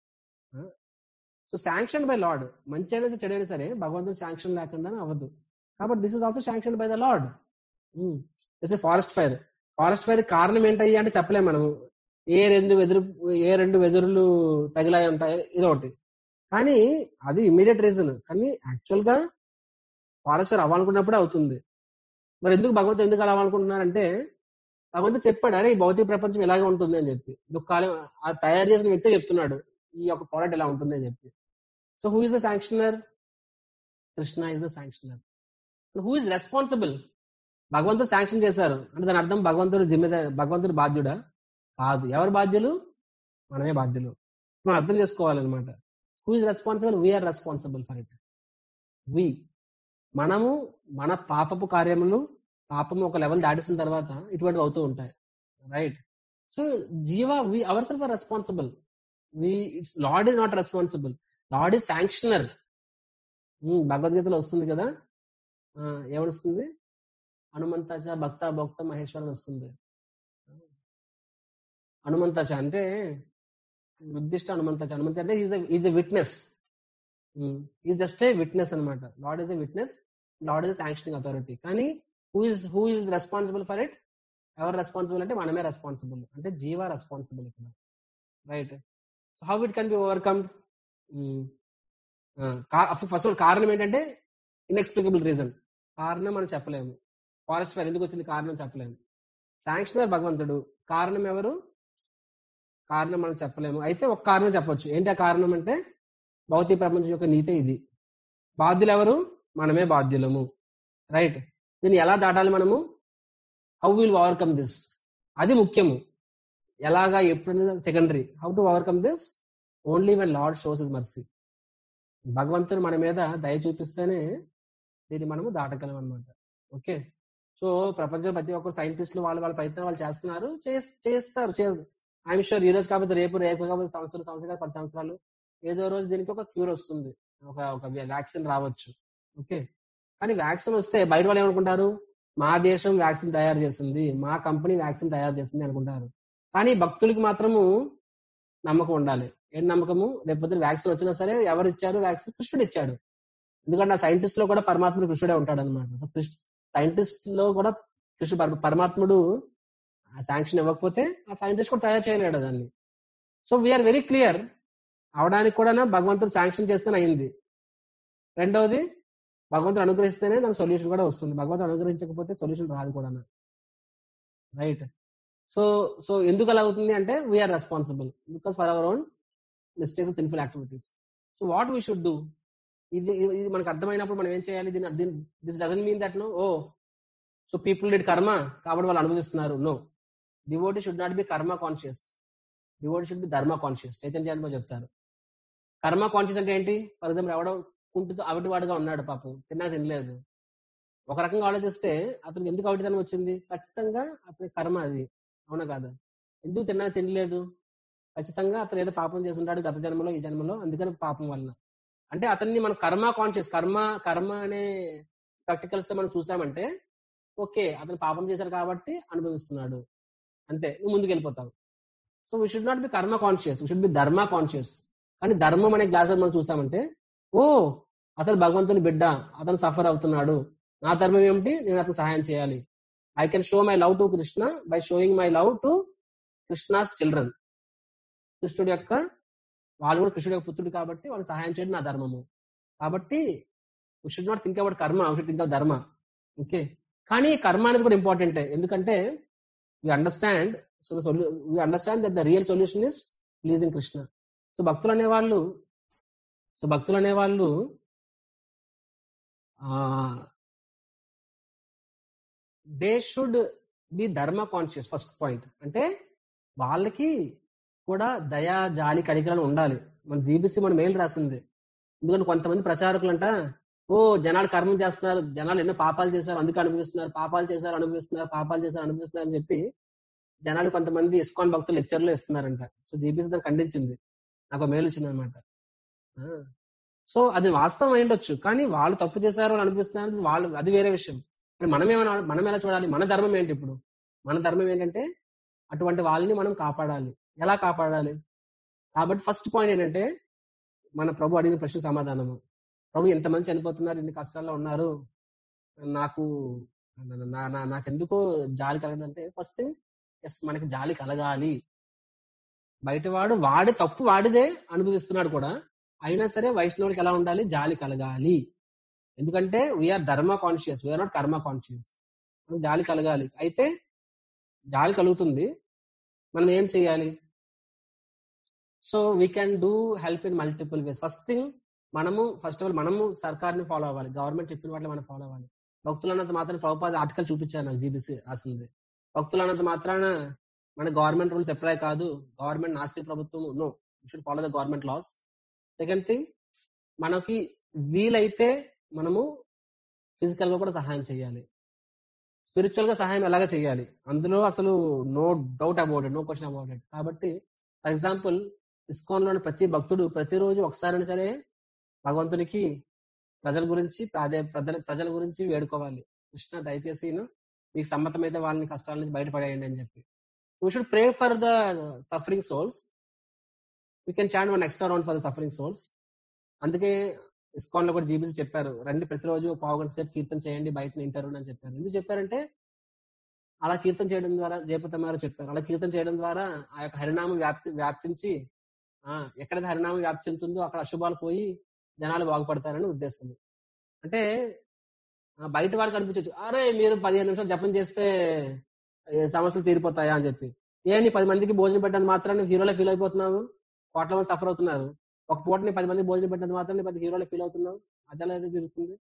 సో శాంక్షన్ బై లార్డ్ మంచి అయినా చెడు అయినా సరే భగవంతుడు శాంక్షన్ లేకుండా అవ్వదు కాబట్టి this is also sanction by the lord this forest fire forest fire కారణం ఏంటయ్యా అంటే చెప్పలేము మనం ఏ రెండు వెదురు ఏ రెండు వెదురులు తగిలాయి ఉంటాయి ఇదొకటి కానీ అది ఇమీడియట్ రీజన్ కానీ యాక్చువల్ గా ఫారెస్ట్ ఫైర్ అవ్వాలనుకున్నప్పుడే అవుతుంది మరి ఎందుకు భగవంతుడు ఎందుకు అలా అవ్వాలనుకుంటున్నారంటే భగవంతుడు చెప్పాడు అరే ఈ భౌతిక ప్రపంచం ఇలాగే ఉంటుంది అని చెప్పి దుఃఖాలు ఆ తయారు చేసిన వ్యక్తి చెప్తున్నాడు ఈ యొక్క ప్రోడక్ట్ ఇలా ఉంటుంది అని చెప్పి so who is the sanctioner Krishna is the sanctioner who is responsible భగవంతుడు శాంక్షన్ చేశారు అంటే దాని అర్థం భగవంతుడు జిమ్మెదారి భగవంతుడు బాధ్యుడా కాదు ఎవరు బాధ్యులు మనమే బాధ్యులు మనం అర్థం చేసుకోవాలన్నమాట who is responsible we are responsible for it we మనము మన పాపపు కార్యములు పాపము ఒక లెవెల్ దాటిసిన తర్వాత ఇటువంటివి అవుతూ ఉంటాయి right so jiva we our self are responsible we it's lord is not responsible lord is sanctioner భగవద్గీతలో వస్తుంది కదా ఆ, ఏమొస్తుంది హనుమంతాచ భక్త భోక్త మహేశ్వరం వస్తుంది హనుమంతాచ అంటే నిర్దిష్ట హనుమంతాచ హనుమంత అంటే ఈజ్ ఈజ్ ఎ విట్నెస్ ఈ జస్ట్ ఏ విట్నెస్ అనమాట lord is a witness lord is sanctioning authority కానీ who is who is responsible for it ఎవరు రెస్పాన్సిబుల్ అంటే మనమే రెస్పాన్సిబుల్ అంటే జీవ రెస్పాన్సిబుల్ ఇక్కడ right so how it can be overcome first కారణం ఏంటంటే ఇన్ఎక్స్ప్లికబుల్ రీజన్ కారణం మనం చెప్పలేము ఫారెస్ట్ ఫైర్ ఎందుకు వచ్చింది కారణం చెప్పలేము శాంక్షనర్ భగవంతుడు కారణం ఎవరు కారణం మనం చెప్పలేము అయితే ఒక కారణం చెప్పొచ్చు ఏంటి ఆ కారణం అంటే భౌతిక ప్రపంచం యొక్క నీతే ఇది బాధ్యులు ఎవరు మనమే బాధ్యులము రైట్ దీన్ని ఎలా దాటాలి మనము హౌ విల్ ఓవర్కమ్ దిస్ అది ముఖ్యము ఎలాగా ఎప్పుడు secondary how to overcome this only when lord shows is mercy భగవంతుడు మన మీద దయ చూపిస్తేనే దీన్ని మనము దాటగలం అనమాట ఓకే సో ప్రపంచం ప్రతి ఒక్కరు సైంటిస్టులు వాళ్ళు వాళ్ళ ప్రయత్నం వాళ్ళు చేస్తున్నారు చేస్- చేస్తారు ఐఎమ్ షూర్ ఈ రోజు కాకపోతే రేపు రేపు కాకపోతే సంవత్సరం సంవత్సరం కాదు, పది సంవత్సరాలు ఏదో రోజు దీనికి ఒక క్యూర్ వస్తుంది ఒక ఒక వ్యాక్సిన్ రావచ్చు ఓకే కానీ వ్యాక్సిన్ వస్తే బయట వాళ్ళు ఏమనుకుంటారు మా దేశం వ్యాక్సిన్ తయారు చేసింది మా కంపెనీ వ్యాక్సిన్ తయారు చేసింది అనుకుంటారు కానీ భక్తులకి మాత్రము నమ్మకం ఉండాలి ఏంటి నమ్మకము రేపొద్దు వ్యాక్సిన్ వచ్చినా సరే ఎవరు ఇచ్చారు వ్యాక్సిన్ కృష్ణుడు ఇచ్చాడు ఎందుకంటే ఆ సైంటిస్ట్ లో కూడా పరమాత్ముడు కృష్ణుడే ఉంటాడు అనమాట సో సైంటిస్ట్ లో కూడా కృష్ణ పర- పరమాత్ముడు ఆ శాంక్షన్ ఇవ్వకపోతే ఆ సైంటిస్ట్ కూడా తయారు చేయలేడు దాన్ని సో వీఆర్ వెరీ క్లియర్ అవడానికి కూడా భగవంతుడు శాంక్షన్ చేస్తేనే అయింది రెండవది భగవంతుడు అనుగ్రహిస్తేనే దానికి సొల్యూషన్ కూడా వస్తుంది భగవంతుడు అనుగ్రహించకపోతే సొల్యూషన్ రాదు కూడా రైట్ సో సో ఎందుకు అలా అవుతుంది అంటే we are responsible because for our own mistakes sinful activities so what we should do ఇది ఇది ఇది మనకు అర్థమైనప్పుడు మనం ఏం చేయాలి దీని this doesn't mean that no oh so people did karma కాబట్టి వాళ్ళు అనుభవిస్తున్నారు no devotee should not be karma conscious devotee should be dharma conscious Chaitanya జన్మ చెప్తారు కర్మ కాన్షియస్ అంటే ఏంటి ఫర్ ఎగ్జాంపుల్ ఎవడో కుంటుతో అవిటివాడుగా ఉన్నాడు పాపం తిన్నా తినలేదు ఒక రకంగా ఆలోచిస్తే అతనికి ఎందుకు అవిటితనం వచ్చింది ఖచ్చితంగా అతని కర్మ అది అవునా కాదా ఎందుకు తిన్నా తినలేదు ఖచ్చితంగా అతను ఏదో పాపం చేస్తుంటాడు గత జన్మలో ఈ జన్మలో అందుకని పాపం వల్ల అంటే అతన్ని మన కర్మ కాన్షియస్ కర్మ కర్మ అనే స్పెక్టికల్స్ తో మనం చూసామంటే ఓకే అతను పాపం చేశారు కాబట్టి అనుభవిస్తున్నాడు అంతే నువ్వు ముందుకు వెళ్ళిపోతావు so we should not be karma conscious we should be dharma conscious కానీ ధర్మం అనే గ్లాస్ మనం చూసామంటే ఓ అతను భగవంతుని బిడ్డ అతను సఫర్ అవుతున్నాడు నా ధర్మం ఏమిటి నేను అతను సహాయం చేయాలి I can show my love to Krishna by showing my love to Krishna's children కృష్ణుడి యొక్క వాళ్ళు కూడా కృష్ణుడి యొక్క పుత్రుడు కాబట్టి వాళ్ళు సహాయం చేయడం నా ధర్మము కాబట్టి we should not think about karma we should think about dharma okay కానీ కర్మ అనేది కూడా ఇంపార్టెంట్ ఎందుకంటే we understand so we understand that the real solution is pleasing Krishna so భక్తులు అనేవాళ్ళు సో భక్తులు అనేవాళ్ళు they should be dharma conscious first point అంటే వాళ్ళకి కూడా దయా జాలి కడికలను ఉండాలి మన జీబీసీ మన మెయిల్ రాసింది ఎందుకంటే కొంతమంది ప్రచారకులంట ఓ జనాలు కర్మం చేస్తున్నారు జనాలు ఎన్నో పాపాలు చేశారు అందుకే అనుభవిస్తున్నారు పాపాలు చేశారు అనుభవిస్తున్నారు పాపాలు చేశారు అనుభవిస్తున్నారు అని చెప్పి జనాలు కొంతమంది ఇస్కాన్ భక్తులు లెక్చర్లు ఇస్తున్నారంట సో జీబీసీ దాన్ని ఖండించింది నాకు మెయిల్ వచ్చింది అనమాట సో అది వాస్తవం అయి ఉండొచ్చు కానీ వాళ్ళు తప్పు చేశారు వాళ్ళు అనిపిస్తున్నారు వాళ్ళు అది వేరే విషయం కానీ మనం ఏమైనా మనం ఎలా చూడాలి మన ధర్మం ఏంటి ఇప్పుడు మన ధర్మం ఏంటంటే అటువంటి వాళ్ళని మనం కాపాడాలి ఎలా కాపాడాలి కాబట్టి ఫస్ట్ పాయింట్ ఏంటంటే మన ప్రభు అడిగిన ప్రశ్న సమాధానము ప్రభు ఎంతమంది చనిపోతున్నారు ఇన్ని కష్టాల్లో ఉన్నారు నాకు నా- నా- నాకెందుకో జాలి కలగదంటే ఫస్ట్ థింగ్ ఎస్ మనకి జాలి కలగాలి బయటవాడు వాడి తప్పు వాడిదే అనుభవిస్తున్నాడు కూడా అయినా సరే వైష్ణవుడికి ఎలా ఉండాలి జాలి కలగాలి ఎందుకంటే we are dharma conscious we are not karma conscious మనకు జాలి కలగాలి అయితే జాలి కలుగుతుంది మనం ఏం చేయాలి so we can do help in multiple ways first thing మనము ఫస్ట్ ఆఫ్ ఆల్ మనము సర్కార్ని ఫాలో అవ్వాలి గవర్నమెంట్ చెప్పిన వాటిని మనం ఫాలో అవ్వాలి భక్తులు అన్నంత మాత్రం ప్రభుపాద ఆర్టికల్ చూపించారు నాకు జీబీసీ రాసింది భక్తులు అన్నంత మాత్రాన మన గవర్నమెంట్ రూల్స్ అప్లై కాదు గవర్నమెంట్ నాస్తి ప్రభుత్వం no should follow the government laws second thing మనకి వీలైతే మనము ఫిజికల్ గా కూడా సహాయం చేయాలి స్పిరిచువల్ గా సహాయం ఎలాగ చేయాలి అందులో అసలు no doubt about it no question about it కాబట్టి ఫర్ ఎగ్జాంపుల్ ఇస్కాన్ లోని ప్రతి భక్తుడు ప్రతిరోజు ఒకసారైనా సరే భగవంతునికి ప్రజల గురించి ప్రాదే- ప్రజల ప్రజల గురించి వేడుకోవాలి కృష్ణ దయచేసి ను మీకు సమ్మతమైతే వాళ్ళని కష్టాల నుంచి బయటపడేయండి అని చెప్పి we should pray for the suffering souls we can chant one extra round for the suffering souls అందుకే ఇస్కాన్ లో కూడా జీబీసీ చెప్పారు రండి ప్రతిరోజు పావు గంట సేపు కీర్తన చేయండి బయట ఇంటర్వ్యూ అని చెప్పారు ఎందుకు చెప్పారంటే అలా కీర్తన చేయడం ద్వారా జయపతమారు చెప్పారు అలా కీర్తన చేయడం ద్వారా ఆ యొక్క హరినామం వ్యాప్తి వ్యాప్తించి ఆ ఎక్కడైతే హరినామం వ్యాప్తి చెందుతుందో అక్కడ అశుభాలు పోయి జనాలు బాగుపడతారని ఉద్దేశం అంటే ఆ, బయట వాళ్ళకి అనిపించవచ్చు అరే మీరు పదిహేను నిమిషాలు జపం చేస్తే ఏ, సమస్యలు తీరిపోతాయా అని చెప్పి ఏ నీ పది మందికి భోజనం పెట్టినంత మాత్రం నువ్వు హీరోలో ఫీల్ అయిపోతున్నావు కోట్ల మంది సఫర్ అవుతున్నారు ఒక పూట నీ పది మంది భోజనం పెట్టినంత మాత్రం నీ పది హీరోలో ఫీల్ అవుతున్నావు అదెలా అయితే జరుగుతుంది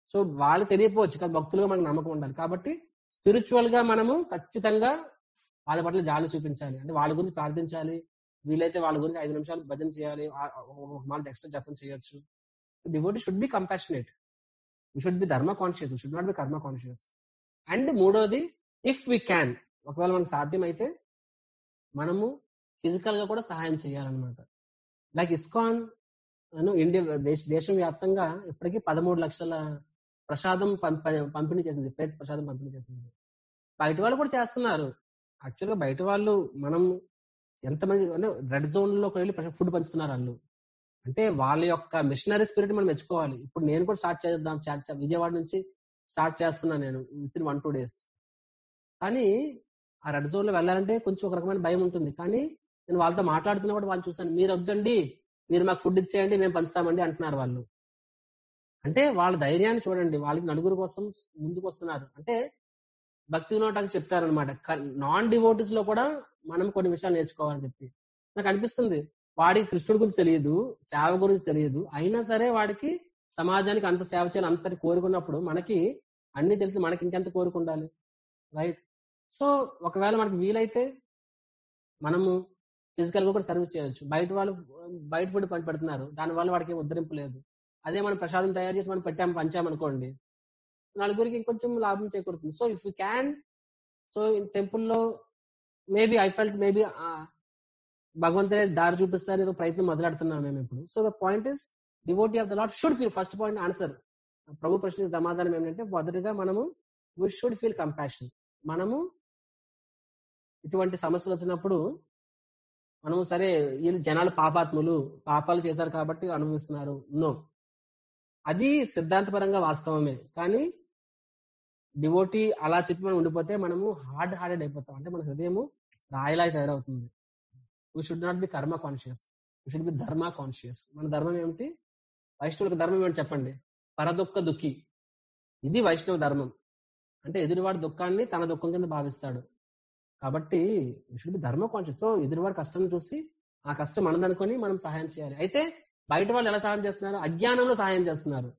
సో వాళ్ళు తెలియపోవచ్చు కానీ భక్తులుగా మనకు నమ్మకం ఉండాలి కాబట్టి స్పిరిచువల్ గా మనము ఖచ్చితంగా వాళ్ళ పట్ల జాలి చూపించాలి అంటే వాళ్ళ గురించి ప్రార్థించాలి వీలైతే వాళ్ళ గురించి ఐదు నిమిషాలు భజన చేయాలి మాట ఎక్స్ట్రా జపం చేయొచ్చు devotee should be compassionate we should be dharma conscious should not be karma conscious and మూడోది ఇఫ్ వి క్యాన్ ఒకవేళ మనకు సాధ్యమైతే మనము ఫిజికల్ గా కూడా సహాయం చేయాలన్నమాట లైక్ ఇస్కాన్ అను ఇండియా దేశ దేశం వ్యాప్తంగా ఇప్పటికీ పదమూడు లక్షల ప్రసాదం పంప- పంపిణీ చేసింది ప్లేట్స్ ప్రసాదం పంపిణీ చేసింది బయట వాళ్ళు కూడా చేస్తున్నారు యాక్చువల్గా బయట వాళ్ళు మనం ఎంతమంది అంటే రెడ్ జోన్ లోకి వెళ్ళి ఫుడ్ పంచుతున్నారు వాళ్ళు అంటే వాళ్ళ యొక్క మిషనరీ స్పిరిట్ మనం మెచ్చుకోవాలి ఇప్పుడు నేను కూడా స్టార్ట్ చేద్దాం చా- చా- విజయవాడ నుంచి స్టార్ట్ చేస్తున్నాను నేను with in one two days కానీ ఆ రెడ్ జోన్ లో వెళ్ళాలంటే కొంచెం ఒక రకమైన భయం ఉంటుంది కానీ నేను వాళ్ళతో మాట్లాడుతున్నా కూడా వాళ్ళు చూసాను మీరు వద్దండి మీరు మాకు ఫుడ్ ఇచ్చేయండి మేము పంచుతామండి అంటున్నారు వాళ్ళు అంటే వాళ్ళ ధైర్యాన్ని చూడండి వాళ్ళకి నలుగురు కోసం ముందుకు వస్తున్నారు అంటే భక్తి వినోటానికి చెప్తారనమాట నాన్ డివోటీస్ లో కూడా మనం కొన్ని విషయాలు నేర్చుకోవాలని చెప్పి నాకు అనిపిస్తుంది వాడికి కృష్ణుడి గురించి తెలియదు సేవ గురించి తెలియదు అయినా సరే వాడికి సమాజానికి అంత సేవ చేయాలి అంతటి కోరుకున్నప్పుడు మనకి అన్ని తెలిసి మనకి ఇంకెంత కోరుకుండాలి రైట్ సో ఒకవేళ మనకి వీలైతే మనము ఫిజికల్ గా కూడా సర్వీస్ చేయొచ్చు బయట వాళ్ళు బయట ఫుడ్ పంచి పెడుతున్నారు దానివల్ల వాడికి ఏం ఉద్ధరింపు లేదు అదే మనం ప్రసాదం తయారు చేసి మనం పెట్టాము పంచామనుకోండి నలుగురికి ఇంకొంచెం లాభం చేకూరుతుంది so if you can so టెంపుల్లో మేబీ ఐ ఫెల్ట్ మేబీ భగవంతుడే దారి చూపిస్తారు ఏదో ప్రయత్నం మొదలెడుతున్నాం మేము ఇప్పుడు so the point is devotee of the lot should feel first point answer Prabhu ప్రశ్నకి సమాధానం ఏంటంటే మొదటిగా మనము వీ షుడ్ ఫీల్ కంపాషన్ మనము ఇటువంటి సమస్యలు వచ్చినప్పుడు మనము సరే వీళ్ళు జనాలు పాపాత్ములు పాపాలు చేశారు కాబట్టి అనుభవిస్తున్నారు నో అది సిద్ధాంతపరంగా వాస్తవమే కానీ డివోటీ అలా చెప్పి మనం ఉండిపోతే మనము హార్డ్ హార్డెడ్ అయిపోతాం అంటే మన హృదయము రాయిలా తయారవుతుంది we should not be karma conscious we should be dharma conscious మన ధర్మం ఏమిటి వైష్ణవులకు ధర్మం ఏమిటి చెప్పండి పరదుఃఖ దుఃఖి ఇది వైష్ణవ ధర్మం అంటే ఎదురువాడి దుఃఖాన్ని తన దుఃఖం కింద భావిస్తాడు కాబట్టి should be dharma conscious so ఎదురువాడి కష్టం చూసి ఆ కష్టం మనదనుకొని మనం సహాయం చేయాలి అయితే బయట వాళ్ళు ఎలా సహాయం చేస్తున్నారు అజ్ఞానంలో సహాయం చేస్తున్నారు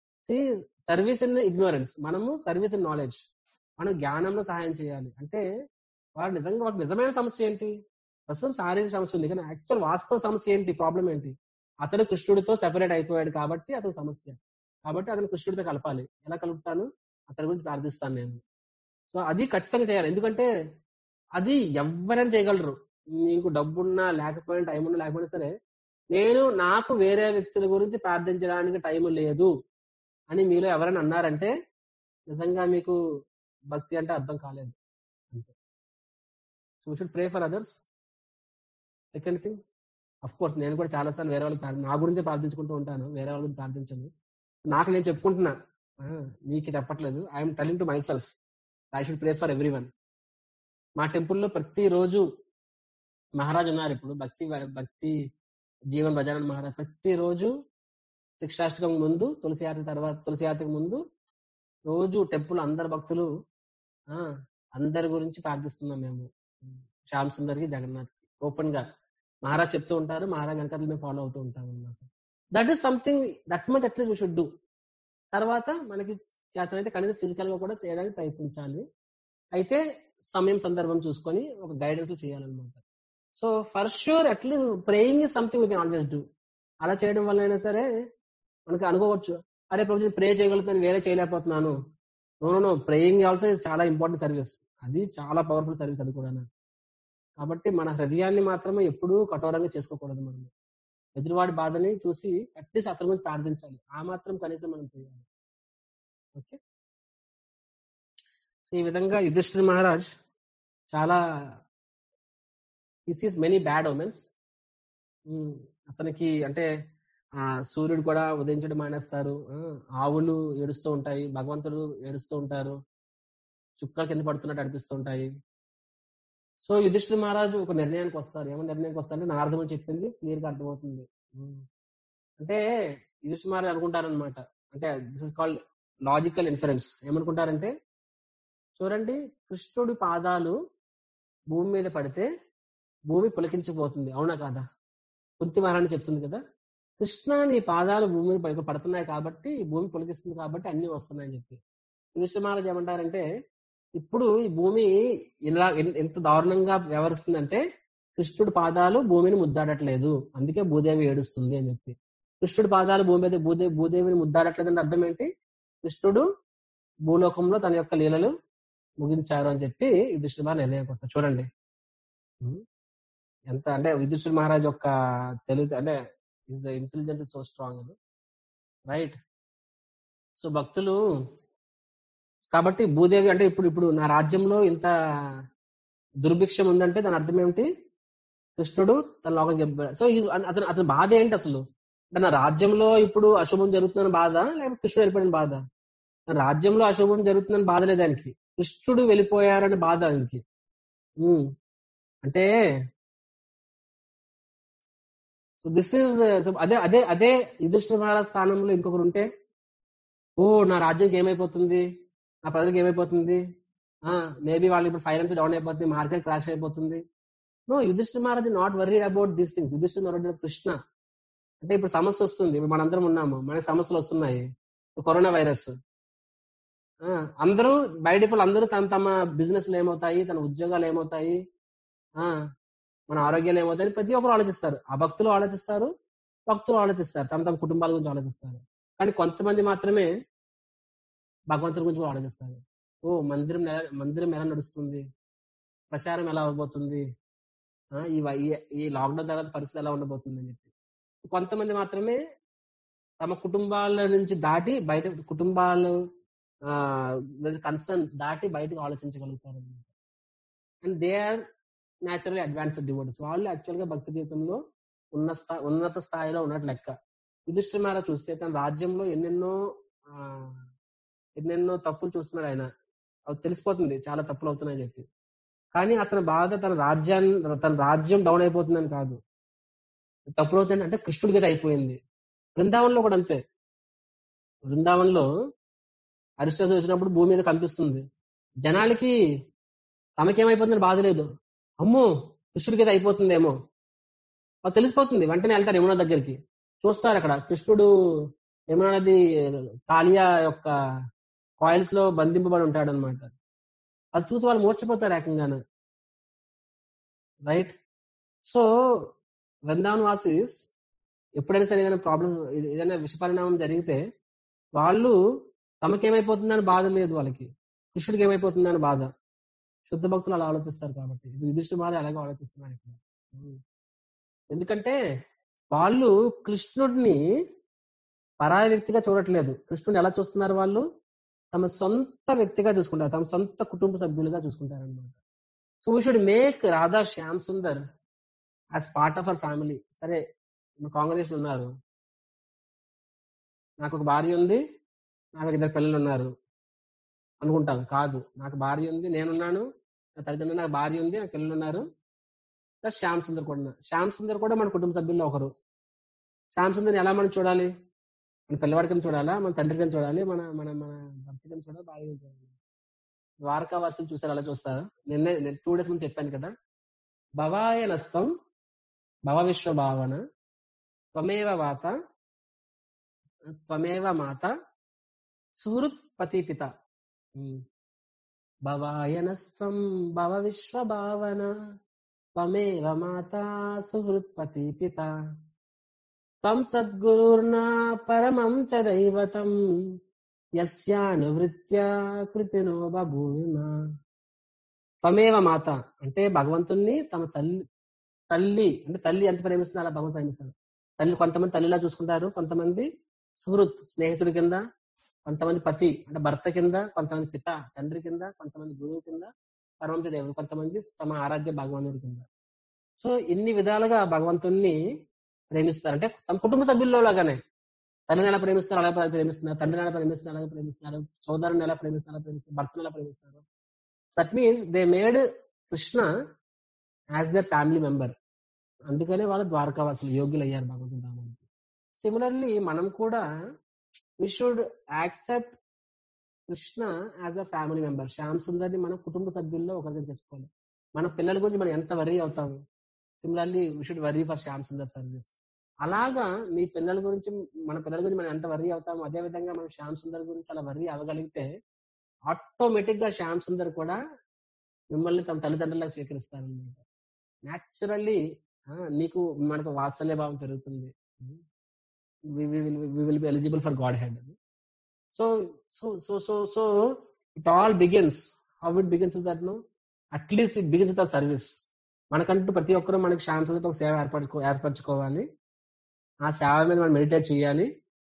సర్వీస్ ఇన్ ఇగ్నోరెన్స్ మనము సర్వీస్ ఇన్ నాలెడ్జ్ మనం జ్ఞానంలో సహాయం చేయాలి అంటే వాడు నిజంగా వాడికి నిజమైన సమస్య ఏంటి ప్రస్తుతం శారీరక సమస్య ఉంది కానీ యాక్చువల్ వాస్తవ సమస్య ఏంటి ప్రాబ్లం ఏంటి అతడు కృష్ణుడితో సెపరేట్ అయిపోయాడు కాబట్టి అతని సమస్య కాబట్టి అతను కృష్ణుడితో కలపాలి ఎలా కలుపుతాను అతని గురించి ప్రార్థిస్తాను నేను సో అది ఖచ్చితంగా చేయాలి ఎందుకంటే అది ఎవరైనా చేయగలరు నీకు డబ్బున్నా లేకపోయినా టైం ఉన్నా లేకపోయినా సరే నేను నాకు వేరే వ్యక్తుల గురించి ప్రార్థించడానికి టైం లేదు అని మీలో ఎవరైనా అన్నారంటే నిజంగా మీకు భక్తి అంటే అర్థం కాలేదు అంతే so should pray for others second thing of course నేను కూడా చాలా సార్లు వేరే వాళ్ళకి ప్రార్థి- నా గురించే ప్రార్థించుకుంటూ ఉంటాను వేరే వాళ్ళ గురించి ప్రార్థించను నాకు నేను చెప్పుకుంటున్నా ఆ, మీకు చెప్పట్లేదు I'm telling to my self I should pray for every one మా టెంపుల్లో ప్రతిరోజు మహారాజ్ ఉన్నారు ఇప్పుడు భక్తి భక్తి జీవన్ భజన మహారాజ్ ప్రతిరోజు శిక్షాష్టకం ముందు తులసి యాత్ర తర్వాత తులసి యాత్రకు ముందు రోజు టెంపుల్ అందరు భక్తులు ఆ అందరి గురించి ప్రార్థిస్తున్నాం మేము శ్యామ్ సుందర్కి జగన్నాథ్ కి ఓపెన్ గా మహారాజ్ చెప్తూ ఉంటారు మహారాజ్ వెనకాల మేము ఫాలో అవుతూ ఉంటాం అన్నమాట that is something that much at least we should do తర్వాత మనకి చేతనైతే కనీసం ఫిజికల్ గా కూడా చేయడానికి ప్రయత్నించాలి అయితే సమయం సందర్భం చూసుకొని ఒక గైడెన్స్ చేయాలన్నమాట so for sure at least praying is something we can always do అలా చేయడం వల్ల అయినా సరే మనకి అనుకోవచ్చు అరే ప్రభు ప్రే చేయగలుగుతాను వేరే చేయలేకపోతున్నాను నో నో ప్రేయింగ్ ఆల్సో చాలా ఇంపార్టెంట్ సర్వీస్ అది చాలా పవర్ఫుల్ సర్వీస్ అది కూడా కాబట్టి మన హృదయాన్ని మాత్రమే ఎప్పుడూ కఠోరంగా చేసుకోకూడదు మనం ఎదురువాడి బాధని చూసి అట్లీస్ట్ అతని గురించి ప్రార్థించాలి ఆ మాత్రం కనీసం మనం చేయాలి ఓకే సో ఈ విధంగా యుధిష్ఠిర్ మహారాజ్ చాలా సీస్ మెనీ బ్యాడ్ ఒమెన్స్ అతనికి అంటే ఆ సూర్యుడు కూడా ఉదయించడం మానేస్తారు ఆ, ఆవులు ఏడుస్తూ ఉంటాయి భగవంతుడు ఏడుస్తూ ఉంటారు చుక్కలు కింద పడుతున్నట్టు అనిపిస్తూ ఉంటాయి సో యుధిష్ఠిర్ మహారాజు ఒక నిర్ణయానికి వస్తారు ఏమో నిర్ణయానికి వస్తారంటే నారదముని చెప్పింది క్లియర్ గా అర్థమవుతుంది ఉమ్. అంటే యుధిష్ఠిర్ మహారాజు అనుకుంటారనమాట అంటే this is called logical inference ఏమనుకుంటారంటే చూడండి కృష్ణుడి పాదాలు భూమి మీద పడితే భూమి పులకించిపోతుంది అవునా కాదా కుంతి మహారాణి చెప్తుంది కదా కృష్ణ నీ పాదాలు భూమి మీద పడి- పడుతున్నాయి కాబట్టి ఈ భూమి పొలికిస్తుంది కాబట్టి అన్ని వస్తున్నాయని చెప్పి యుధిష్ఠిర మహారాజు ఏమంటారంటే ఇప్పుడు ఈ భూమి ఇలా ఎన్- ఎంత దారుణంగా వ్యవహరిస్తుందంటే కృష్ణుడి పాదాలు భూమిని ముద్దాడట్లేదు అందుకే భూదేవి ఏడుస్తుంది అని చెప్పి కృష్ణుడి పాదాలు భూమి మీద భూదేవి భూదేవిని ముద్దాడట్లేదు అంటే అర్థం ఏంటి కృష్ణుడు భూలోకంలో తన యొక్క లీలలు ముగించారు అని చెప్పి యుధిష్ఠిర మహారాజు నిర్ణయానికి వస్తారు చూడండి ఉం? ఎంత అంటే యుధిష్ఠిర మహారాజ్ యొక్క తెలివి అంటే is intelligence so strong right so భక్తులు కాబట్టి భూదేవి అంటే ఇప్పుడు ఇప్పుడు నా రాజ్యంలో ఇంత దుర్భిక్షం ఉందంటే దాని అర్థం ఏమిటి కృష్ణుడు తన లోకం చెప్పాడు సో ఈ- అతను అతని బాధ ఏంటి అసలు అంటే నా రాజ్యంలో ఇప్పుడు అశుభం జరుగుతుందని బాధ లేకపోతే కృష్ణుడు వెళ్ళిపోయిన బాధ నా రాజ్యంలో అశుభం జరుగుతుందని బాధ లేదు ఆయనకి కృష్ణుడు వెళ్ళిపోయారని బాధ ఆయనకి ఉమ్. అంటే సో దిస్ ఇస్ అదే అదే అదే యుధిష్ఠిర మహారాజ్ స్థానంలో ఇంకొకరు ఉంటే ఓ నా రాజ్యంకి ఏమైపోతుంది నా ప్రజలకు ఏమైపోతుంది మేబీ వాళ్ళు ఇప్పుడు ఫైనాన్స్ డౌన్ అయిపోతుంది మార్కెట్ క్రాష్ అయిపోతుంది no Yudhishthira Maharaj not worried about these things Yudhishthira Maharaj Krishna అంటే ఇప్పుడు సమస్య వస్తుంది ఇప్పుడు మనందరం ఉన్నాము మనకి సమస్యలు వస్తున్నాయి కరోనా వైరస్ ఆ, అందరూ బై డిఫాల్ట్ అందరూ తమ తమ బిజినెస్లు ఏమవుతాయి తన ఉద్యోగాలు ఏమవుతాయి ఆ మన ఆరోగ్యాలు ఏమవుతాయి ప్రతి ఒక్కరు ఆలోచిస్తారు ఆ భక్తులు ఆలోచిస్తారు భక్తులు ఆలోచిస్తారు తమ తమ కుటుంబాల గురించి ఆలోచిస్తారు కానీ కొంతమంది మాత్రమే భగవంతుడి గురించి కూడా ఆలోచిస్తారు ఓ మందిరం ఎలా- మందిరం ఎలా నడుస్తుంది ప్రచారం ఎలా అవబోతుంది ఆ, ఈ వై- ఈ- ఈ లాక్డౌన్ తర్వాత పరిస్థితి ఎలా ఉండబోతుంది అని చెప్పి కొంతమంది మాత్రమే తమ కుటుంబాల నుంచి దాటి బయట కుటుంబాలు కన్సర్న్ దాటి బయటకు ఆలోచించగలుగుతారు and they are natural advanced devotees వాళ్ళు యాక్చువల్ గా భక్తి జీవితంలో ఉన్న స్థా ఉన్నత స్థాయిలో ఉన్నట్టు లెక్క యుధిష్ఠిర మహారాజ్ చూస్తే తన రాజ్యంలో ఎన్నెన్నో ఆ, ఎన్నెన్నో తప్పులు చూస్తున్నాడు ఆయన అది తెలిసిపోతుంది చాలా తప్పులు అవుతున్నాయని చెప్పి కానీ అతని బాధ తన రాజ్యాన్ని తన రాజ్యం డౌన్ అయిపోతుందని కాదు తప్పులు అవుతుంది అంటే కృష్ణుడి గది అయిపోయింది బృందావనంలో కూడా అంతే బృందావనంలో అరిస్టాస్ వచ్చినప్పుడు భూమి మీద కనిపిస్తుంది జనాలకి తమకేమైపోతుందని బాధ లేదు అమ్మో కృష్ణుడికి ఇది అయిపోతుందేమో వాళ్ళు తెలిసిపోతుంది వెంటనే వెళ్తారు యమున దగ్గరికి చూస్తారు అక్కడ కృష్ణుడు యమున నది కాళియా యొక్క కాయిల్స్ లో బంధింపబడి ఉంటాడు అనమాట అది చూసి వాళ్ళు మూర్చిపోతారు ఏకంగానే రైట్ సో వృందావన్ వాసిస్ ఎప్పుడైనా సరే ఏదైనా ప్రాబ్లం ఏదైనా విష పరిణామం జరిగితే వాళ్ళు తమకేమైపోతుందని బాధ లేదు వాళ్ళకి కృష్ణుడికి ఏమైపోతుందని బాధ శుద్ధ భక్తులు అలా ఆలోచిస్తారు కాబట్టి ఇది యుధిష్ఠిర బాధ అలాగే ఆలోచిస్తున్నారు ఇక్కడ ఉం. ఎందుకంటే వాళ్ళు కృష్ణుడిని పరాయ వ్యక్తిగా చూడట్లేదు కృష్ణుడిని ఎలా చూస్తున్నారు వాళ్ళు తమ సొంత వ్యక్తిగా చూసుకుంటారు తమ సొంత కుటుంబ సభ్యులుగా చూసుకుంటారు అనమాట so we should make Radha Shyam Sundar as part of our family సరే కాంగ్రెషన్ ఉన్నారు నాకు ఒక భార్య ఉంది నాకు ఇద్దరు పిల్లలు ఉన్నారు అనుకుంటాను కాదు నాకు భార్య ఉంది నేనున్నాను నా తల్లిదండ్రులు నాకు భార్య ఉంది నాకు పిల్లలు ఉన్నారు ప్లస్ శ్యామ్ సుందర్ కూడా ఉన్నారు శ్యామ్ సుందర్ కూడా మన కుటుంబ సభ్యుల్లో ఒకరు శ్యామ్ సుందర్ ఎలా మనం చూడాలి మన పిల్లవాడి కింద చూడాలా మన తండ్రి కింద చూడాలి మన మన మన భర్త కింద చూడాలి భార్య కింద చూడాలి ద్వారకావాసులు చూసారు అలా చూస్తారా నిన్న టూ డేస్ ముందు చెప్పాను కదా భవాయ నస్తం భవ విశ్వ భావన త్వమేవ వాత త్వమేవ మాత సుహృత్ పతి పిత ఉమ్. భవాయనస్త్వం భవ విశ్వ భావన త్వమేవ మాత సుహృత్ పతి పిత త్వం సద్గురుర్నా పరమం చ దైవతం యస్యానువృత్య కృతినో బభూవిమా త్వమేవ మాత అంటే భగవంతుణ్ణి తమ తల్లి తల్లి అంటే తల్లి ఎంత ప్రేమిస్తుందో అలా భగవంతు ప్రేమిస్తాడు తల్లి కొంతమంది తల్లిలా చూసుకుంటారు కొంతమంది సుహృత్ స్నేహితుడి కింద కొంతమంది పతి అంటే భర్త కింద కొంతమంది పిత తండ్రి కింద కొంతమంది గురువు కింద పరమంత దేవుడు కొంతమంది తమ ఆరాధ్య భగవంతుడి కింద సో ఇన్ని విధాలుగా భగవంతుణ్ణి ప్రేమిస్తారు అంటే తమ కుటుంబ సభ్యుల్లో లాగానే తల్లిని ఎలా ప్రేమిస్తారు అలా ప్రేమిస్తున్నారు తండ్రిని ఎలా ప్రేమిస్తున్నారు అలాగే ప్రేమిస్తున్నారు సోదరుని ఎలా ప్రేమిస్తారు అలా ప్రేమిస్తారు భర్తను ఎలా ప్రేమిస్తారు that means they made Krishna as their family member అందుకనే వాళ్ళు ద్వారకావాసులు యోగ్యులు అయ్యారు భగవంతుడు రామానికి సిమిలర్లీ మనం కూడా we should accept Krishna as a family member Shyam సుందర్ని మన కుటుంబ సభ్యుల్లో ఒకరిగా చేసుకోవాలి మన పిల్లల గురించి మనం ఎంత వరీ అవుతాము similarly we should worry for Shyam Sundar service అలాగా మీ పిల్లల గురించి మన పిల్లల గురించి మనం ఎంత వర్రీ అవుతామో అదే విధంగా మనం శ్యామ్ సుందర్ గురించి అలా వర్రీ అవ్వగలిగితే ఆటోమేటిక్ గా శ్యామ్ సుందర్ కూడా మిమ్మల్ని తమ తల్లిదండ్రులుగా స్వీకరిస్తారనమాట న్యాచురల్లీ నీకు మనకు వాత్సల్య భావం పెరుగుతుంది will be eligible for godhead so so so so so it all begins how it begins that no at least it begins the service మనకంటూ ప్రతి ఒక్కరూ మనకి శాంసంతో ఒక సేవ ఏర్పరచుకో ఏర్పరచుకోవాలి ఆ సేవ మీద మనం మెడిటేట్ చేయాలి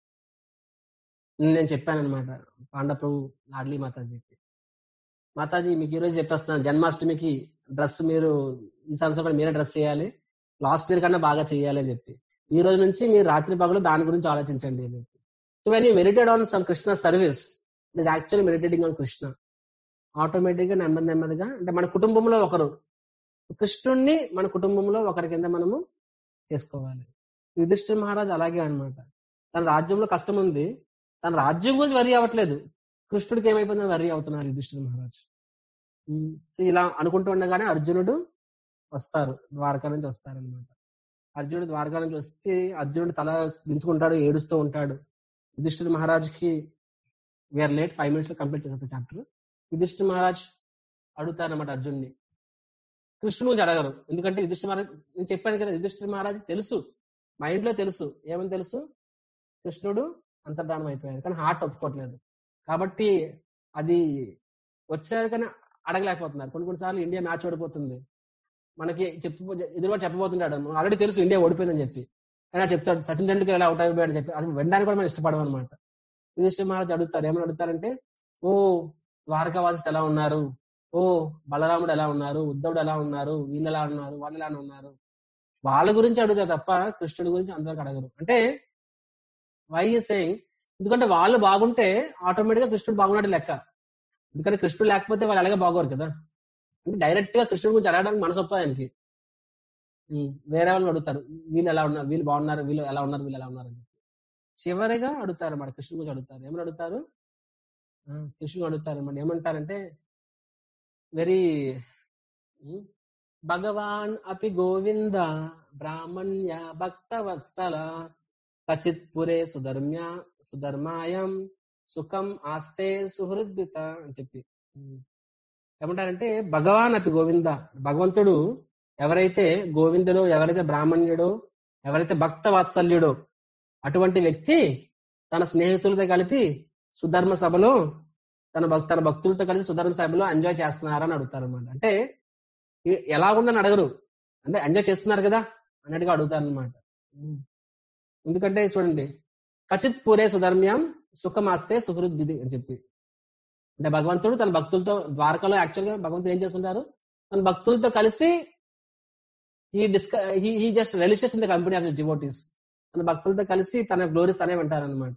నేను చెప్పాను అనమాట పాండప్రభు లాడ్లీ మాతాజీకి మాతాజీ మీకు ఈరోజు చెప్పేస్తున్నాను జన్మాష్టమికి డ్రెస్ మీరు ఈ సంవత్సరం కూడా మీరే డ్రెస్ చేయాలి లాస్ట్ ఇయర్ కన్నా బాగా చేయాలి అని చెప్పి ఈ రోజు నుంచి మీరు రాత్రి పగలు దాని గురించి ఆలోచించండి అని చెప్పి so when you meditate on some Krishna service it is actually meditating on Krishna automatic గా నెమ్మది నెమ్మదిగా అంటే మన కుటుంబంలో ఒకరు కృష్ణుణ్ణి మన కుటుంబంలో ఒకరి కింద మనము చేసుకోవాలి యుధిష్ఠిర మహారాజు అలాగే అన్నమాట తన రాజ్యంలో కష్టం ఉంది తన రాజ్యం గురించి వరి అవ్వట్లేదు కృష్ణుడికి ఏమైపోయిందని వరి అవుతున్నారు యుధిష్ఠిర మహారాజు ఉమ్, సో ఇలా అనుకుంటూ ఉండగానే అర్జునుడు వస్తారు ద్వారకా నుంచి వస్తారనమాట అర్జునుడు ద్వారకా నుంచి వస్తే అర్జునుడు తల దించుకుంటాడు ఏడుస్తూ ఉంటాడు యుధిష్ఠిర మహారాజుకి వీఆర్ లేట్ ఫైవ్ మినిట్స్ లో కంప్లీట్ చేసేది చాప్టర్ యుధిష్ఠిర మహారాజ్ అడుగుతారన్నమాట అర్జున్ని కృష్ణుడు గురించి అడగరు ఎందుకంటే యుధిష్ఠిర మహారాజ్ నేను చెప్పాను కదా యుధిష్ఠిర మహారాజ్ తెలుసు మైండ్ లో తెలుసు ఏమని తెలుసు కృష్ణుడు అంతర్ధానం అయిపోయారు కానీ హార్ట్ ఒప్పుకోవట్లేదు కాబట్టి అది వచ్చారు కానీ అడగలేకపోతున్నారు కొన్ని కొన్నిసార్లు ఇండియా మ్యాచ్ ఓడిపోతుంది మనకి చెప్పు ఎదురుగా చెప్పబోతుంటాడు ఆల్రెడీ తెలుసు ఇండియా ఓడిపోయిందని చెప్పి కానీ ఆయన చెప్తాడు సచిన్ టెండూల్కర్ ఎలా అవుట్ అయిపోయాడు చెప్పి అది వినడానికి కూడా మనం ఇష్టపడము అనమాట యుధిష్ఠిర మహారాజ్ అడుగుతారు ఏమని అడుగుతారంటే ఓ ద్వారకావాసి ఎలా ఉన్నారు ఓ బలరాముడు ఎలా ఉన్నారు ఉద్ధవుడు ఎలా ఉన్నారు వీళ్ళు ఎలా ఉన్నారు వాళ్ళు ఎలా ఉన్నారు వాళ్ళ గురించి అడుగుతారు తప్ప కృష్ణుడి గురించి అందరికి అడగరు అంటే వై సేయింగ్ ఎందుకంటే వాళ్ళు బాగుంటే ఆటోమేటిక్ గా కృష్ణుడు బాగున్నాడు లెక్క ఎందుకంటే కృష్ణుడు లేకపోతే వాళ్ళు అలాగే బాగోరు కదా అంటే డైరెక్ట్ గా కృష్ణుడి గురించి అడగడానికి మనసు వస్తుంది ఆయనకి ఉమ్, వేరే వాళ్ళని అడుగుతారు వీళ్ళు ఎలా ఉన్నారు వీళ్ళు బాగున్నారు వీళ్ళు ఎలా ఉన్నారు వీళ్ళు ఎలా ఉన్నారు అని చెప్పి చివరిగా అడుగుతారు అన్నమాట కృష్ణుడి గురించి అడుగుతారు ఏమని అడుగుతారు ఆ, కృష్ణుడు అడుగుతారు అన్నమాట ఏమంటారంటే వెరీ భగవాన్ అపి గోవింద బ్రాహ్మణ్య భక్త వత్సల కచిత్ పురే సుధర్మ్య సుధర్మాయం సుఖం ఆస్తే సుహృద్భిత అని చెప్పి ఉమ్. ఏమంటారంటే భగవాన్ అపి గోవింద భగవంతుడు ఎవరైతే గోవిందుడు ఎవరైతే బ్రాహ్మణ్యుడో ఎవరైతే భక్త వాత్సల్యుడో అటువంటి వ్యక్తి తన స్నేహితులతో కలిపి సుధర్మ సభలో తన భక్ తన భక్తులతో కలిసి సుధర్మ సభలో ఎంజాయ్ చేస్తున్నారని అడుగుతారు అనమాట అంటే ఈ- ఎలా ఉందని అడగరు అంటే ఎంజాయ్ చేస్తున్నారు కదా అన్నట్టుగా అడుగుతారు అనమాట ఎందుకంటే చూడండి కచిత్ పూరే సుధర్మ్యం సుఖమాస్తే సుహృద్విధి అని చెప్పి అంటే భగవంతుడు తన భక్తులతో ద్వారకలో యాక్చువల్ గా భగవంతుడు ఏం చేస్తుంటారు తన భక్తులతో కలిసి ఈ డిస్క he just relishes in the company of devotees తన భక్తులతో కలిసి తన గ్లోరీస్ తనే వింటారు అనమాట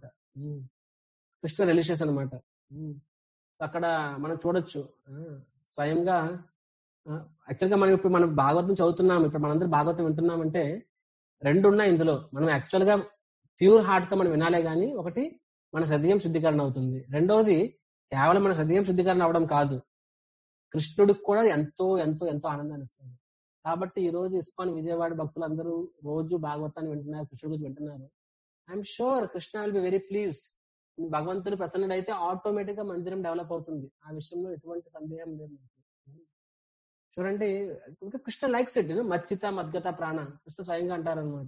కృష్ణ రిలీషియస్ అనమాట అక్కడ మనం చూడొచ్చు ఆ, స్వయంగా యాక్చువల్ గా మనం ఇప్పుడు మనం భాగవతం చదువుతున్నాం ఇప్పుడు మనందరూ భాగవతం వింటున్నామంటే రెండు ఉన్నాయి ఇందులో మనం యాక్చువల్ గా ప్యూర్ హార్ట్ తో మనం వినాలే గానీ ఒకటి మన హృదయం శుద్ధీకరణ అవుతుంది రెండవది కేవలం మన హృదయం శుద్ధీకరణ అవడం కాదు కృష్ణుడికి కూడా ఎంతో ఎంతో ఎంతో ఆనందాన్ని ఇస్తుంది కాబట్టి ఈ రోజు ఇస్కాన్ విజయవాడ భక్తులందరూ రోజు భాగవతాన్ని వింటున్నారు కృష్ణుడి గురించి వింటున్నారు I'm sure Krishna will be very pleased భగవంతుడు ప్రసన్నుడైతే ఆటోమేటిక్ గా మందిరం డెవలప్ అవుతుంది ఆ విషయంలో ఎటువంటి సందేహం లేదు నాకు. చూడండి ఇంకా కృష్ణ లైక్స్ ఇట్ మచ్చిత మద్గత ప్రాణ కృష్ణ స్వయంగా అంటారు అనమాట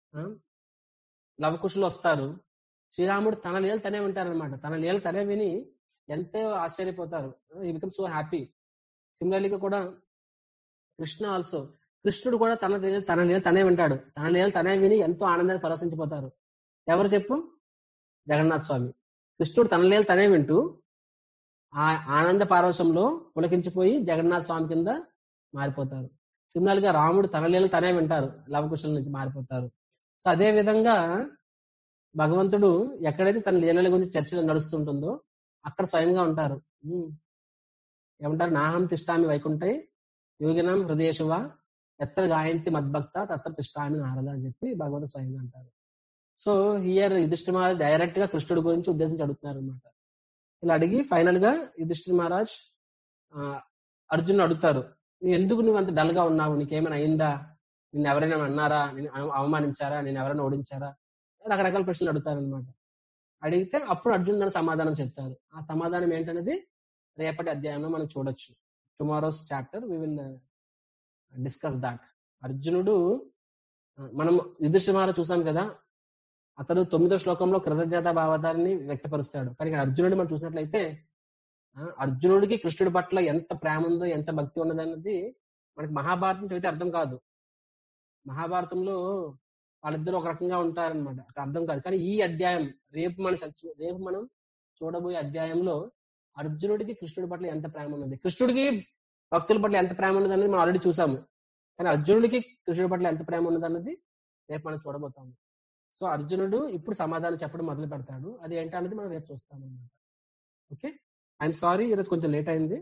లవకుశులు వస్తారు శ్రీరాముడు తన లీలలు తనే వింటారు అనమాట తన లీలలు తనే విని ఎంతో ఆశ్చర్యపోతారు ఈ బికమ్ సో హ్యాపీ సిమిలర్లీగా కూడా కృష్ణ ఆల్సో కృష్ణుడు కూడా తన లీలలు తన లీలలు తనే వింటాడు తన లీలలు తనే విని ఎంతో ఆనందాన్ని పరవశించిపోతారు ఎవరు చెప్పు జగన్నాథ్ స్వామి కృష్ణుడు తన లీలలు తనే వింటూ ఆ ఆనంద పారవశంలో పులకించిపోయి జగన్నాథ స్వామి కింద మారిపోతారు సిమిలర్ గా రాముడు తన లీలలు తనే వింటారు లవకుశుల నుంచి మారిపోతారు సో అదే విధంగా భగవంతుడు ఎక్కడైతే తన లీలల గురించి చర్చ నడుస్తుంటుందో అక్కడ స్వయంగా ఉంటారు ఉమ్. ఏమంటారు నాహం తిష్టామి వైకుంఠై యోగినాం హృదయేశువ ఎత్ర గాయంతి మద్భక్త తత్ర తిష్టామి నారద అని చెప్పి భగవంతుడు స్వయంగా అంటారు so here Yudhishthira Maharaj direct గా కృష్ణుడి గురించి ఉద్దేశించి అడుగుతున్నారు అనమాట ఇలా అడిగి ఫైనల్ గా యుధిష్ఠిర మహారాజ్ ఆ, అర్జున్ అడుగుతారు "నువ్వు ఎందుకు నువ్వు అంత డల్ గా ఉన్నావు నీకేమైనా అయిందా నిన్ను ఎవరైనా అన్నారా నేను అవమానించారా నేను ఎవరైనా ఓడించారా రకరకాల ప్రశ్నలు అడుగుతారనమాట అడిగితే అప్పుడు అర్జున్ దాని సమాధానం చెప్తారు ఆ సమాధానం ఏంటనేది రేపటి అధ్యాయంలో మనం చూడొచ్చు tomorrow's chapter we will discuss that అర్జునుడు మనం యుధిష్ఠిమార చూసాం కదా అతను తొమ్మిదో శ్లోకంలో కృతజ్ఞత భావతాన్ని వ్యక్తపరుస్తాడు కానీ ఇక్కడ అర్జునుడు మనం చూసినట్లయితే అర్జునుడికి కృష్ణుడి పట్ల ఎంత ప్రేమ ఉందో ఎంత భక్తి ఉన్నదన్నది మనకి మహాభారతం చదివితే అర్థం కాదు మహాభారతంలో వాళ్ళిద్దరు ఒక రకంగా ఉంటారనమాట అర్థం కాదు కానీ ఈ అధ్యాయం రేపు మనం రేపు మనం చూడబోయే అధ్యాయంలో అర్జునుడికి కృష్ణుడి పట్ల ఎంత ప్రేమ ఉన్నది కృష్ణుడికి భక్తుల పట్ల ఎంత ప్రేమ ఉన్నది అనేది మనం ఆల్రెడీ చూసాము కానీ అర్జునుడికి కృష్ణుడి పట్ల ఎంత ప్రేమ ఉన్నది అన్నది రేపు మనం చూడబోతాము సో అర్జునుడు ఇప్పుడు సమాధానం చెప్పడం మొదలు పెడతాడు అది ఏంటనేది మనం రేపు చూస్తాం అనమాట ఓకే ఐఎమ్ సారీ ఈరోజు కొంచెం లేట్ అయింది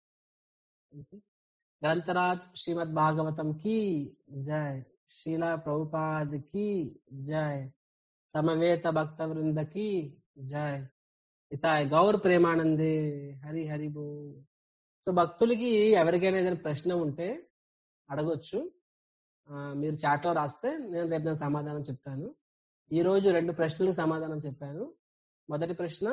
గ్రంథరాజ్ శ్రీమద్ భాగవతం కి జై శీలా ప్రభుపాద్ కి జై సమవేత భక్త వృంద కి జై ఇతాయ్ గౌర్ ప్రేమానందే హరి హరి బో సో భక్తులకి ఎవరికైనా ఏదైనా ప్రశ్న ఉంటే అడగొచ్చు మీరు చాట్లో రాస్తే నేను రేపు నేను సమాధానం చెప్తాను ఈ రోజు రెండు ప్రశ్నలకు సమాధానం చెప్పాను మొదటి ప్రశ్న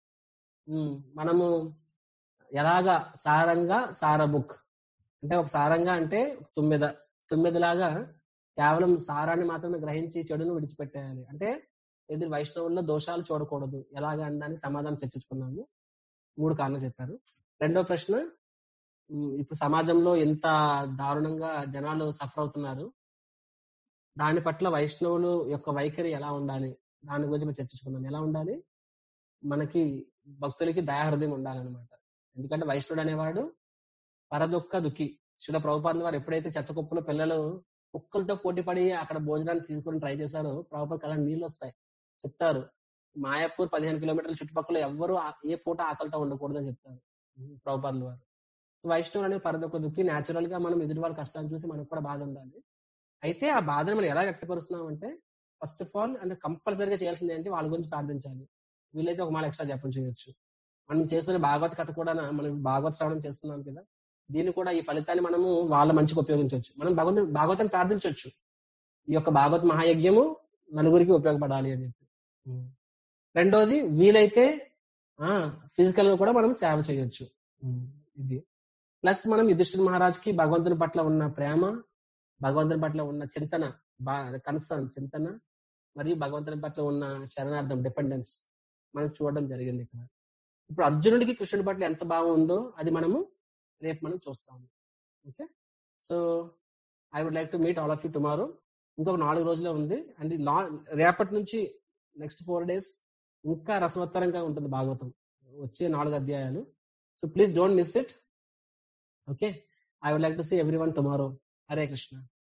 మనము ఎలాగా సారంగా సార బుక్ అంటే ఒక సారంగా అంటే తొమ్మిద తొమ్మిదిలాగా కేవలం సారాన్ని మాత్రమే గ్రహించి చెడును విడిచిపెట్టేయాలి అంటే ఇది వైష్ణవుల్లో దోషాలు చూడకూడదు ఎలాగా అనడానికి సమాధానం చర్చించుకున్నాము మూడు కారణాలు చెప్పారు రెండో ప్రశ్న ఇప్పుడు సమాజంలో ఎంత దారుణంగా జనాలు సఫర్ అవుతున్నారు దాని పట్ల వైష్ణవులు యొక్క వైఖరి ఎలా ఉండాలి దాని గురించి మేము చర్చించుకున్నాం ఎలా ఉండాలి మనకి భక్తులకి దయాహృదయం ఉండాలన్నమాట ఎందుకంటే వైష్ణవుడు అనేవాడు పరదుఃఖ దుఃఖి శిల ప్రభుపాద వారు ఎప్పుడైతే చెత్త కుప్పలో పిల్లలు కుక్కలతో పోటీ పడి అక్కడ భోజనాన్ని తీసుకుని ట్రై చేశారో ప్రభుపాద కళ నీళ్ళు వస్తాయి చెప్తారు మాయాపూర్ పదిహేను కిలోమీటర్ల చుట్టుపక్కల ఎవ్వరూ ఏ పూట ఆకలితో ఉండకూడదు అని చెప్తారు ప్రభుపాదుల వారు సో వైష్ణవులు అనే పరదొక్క దుఃఖి న్యాచురల్ గా మనం ఎదుటి వాళ్ళ కష్టాన్ని చూసి మనకు కూడా బాధ ఉండాలి అయితే ఆ బాధను మనం ఎలా వ్యక్తపరుస్తున్నాం అంటే ఫస్ట్ ఆఫ్ ఆల్ అంటే కంపల్సరీగా చేయాల్సింది ఏంటి వాళ్ళ గురించి ప్రార్థించాలి వీలైతే ఒక మాల ఎక్స్ట్రా జపం చేయొచ్చు మనం చేస్తున్న భాగవత కథ కూడా మనం భాగవత శ్రవణం చేస్తున్నాం కదా దీన్ని కూడా ఈ ఫలితాన్ని మనము వాళ్ళ మంచికి ఉపయోగించవచ్చు మనం భగవంతు భాగవతాన్ని ప్రార్థించవచ్చు ఈ యొక్క భాగవత మహాయజ్ఞము నలుగురికి ఉపయోగపడాలి అని చెప్పి రెండోది వీలైతే ఆ ఫిజికల్ గా కూడా మనం సేవ చేయొచ్చు ఇది ప్లస్ మనం యుధిష్ఠిర్ మహారాజ్కి భగవంతుని పట్ల ఉన్న ప్రేమ భగవంతుని పట్ల ఉన్న చింతన కన్సర్న్ చింతన మరియు భగవంతుని పట్ల ఉన్న శరణార్థం డిపెండెన్స్ మనం చూడడం జరిగింది ఇక్కడ ఇప్పుడు అర్జునుడికి కృష్ణుడి పట్ల ఎంత భావం ఉందో అది మనము రేపు మనం చూస్తాము okay so I would like to meet all of you tomorrow ఇంకొక నాలుగు రోజులే ఉంది అండ్ లా రేపటి నుంచి నెక్స్ట్ ఫోర్ డేస్ ఇంకా రసవత్తరంగా ఉంటుంది భాగవతం వచ్చే నాలుగు అధ్యాయాలు so please don't miss it okay I would like to see every one tomorrow Hare Krishna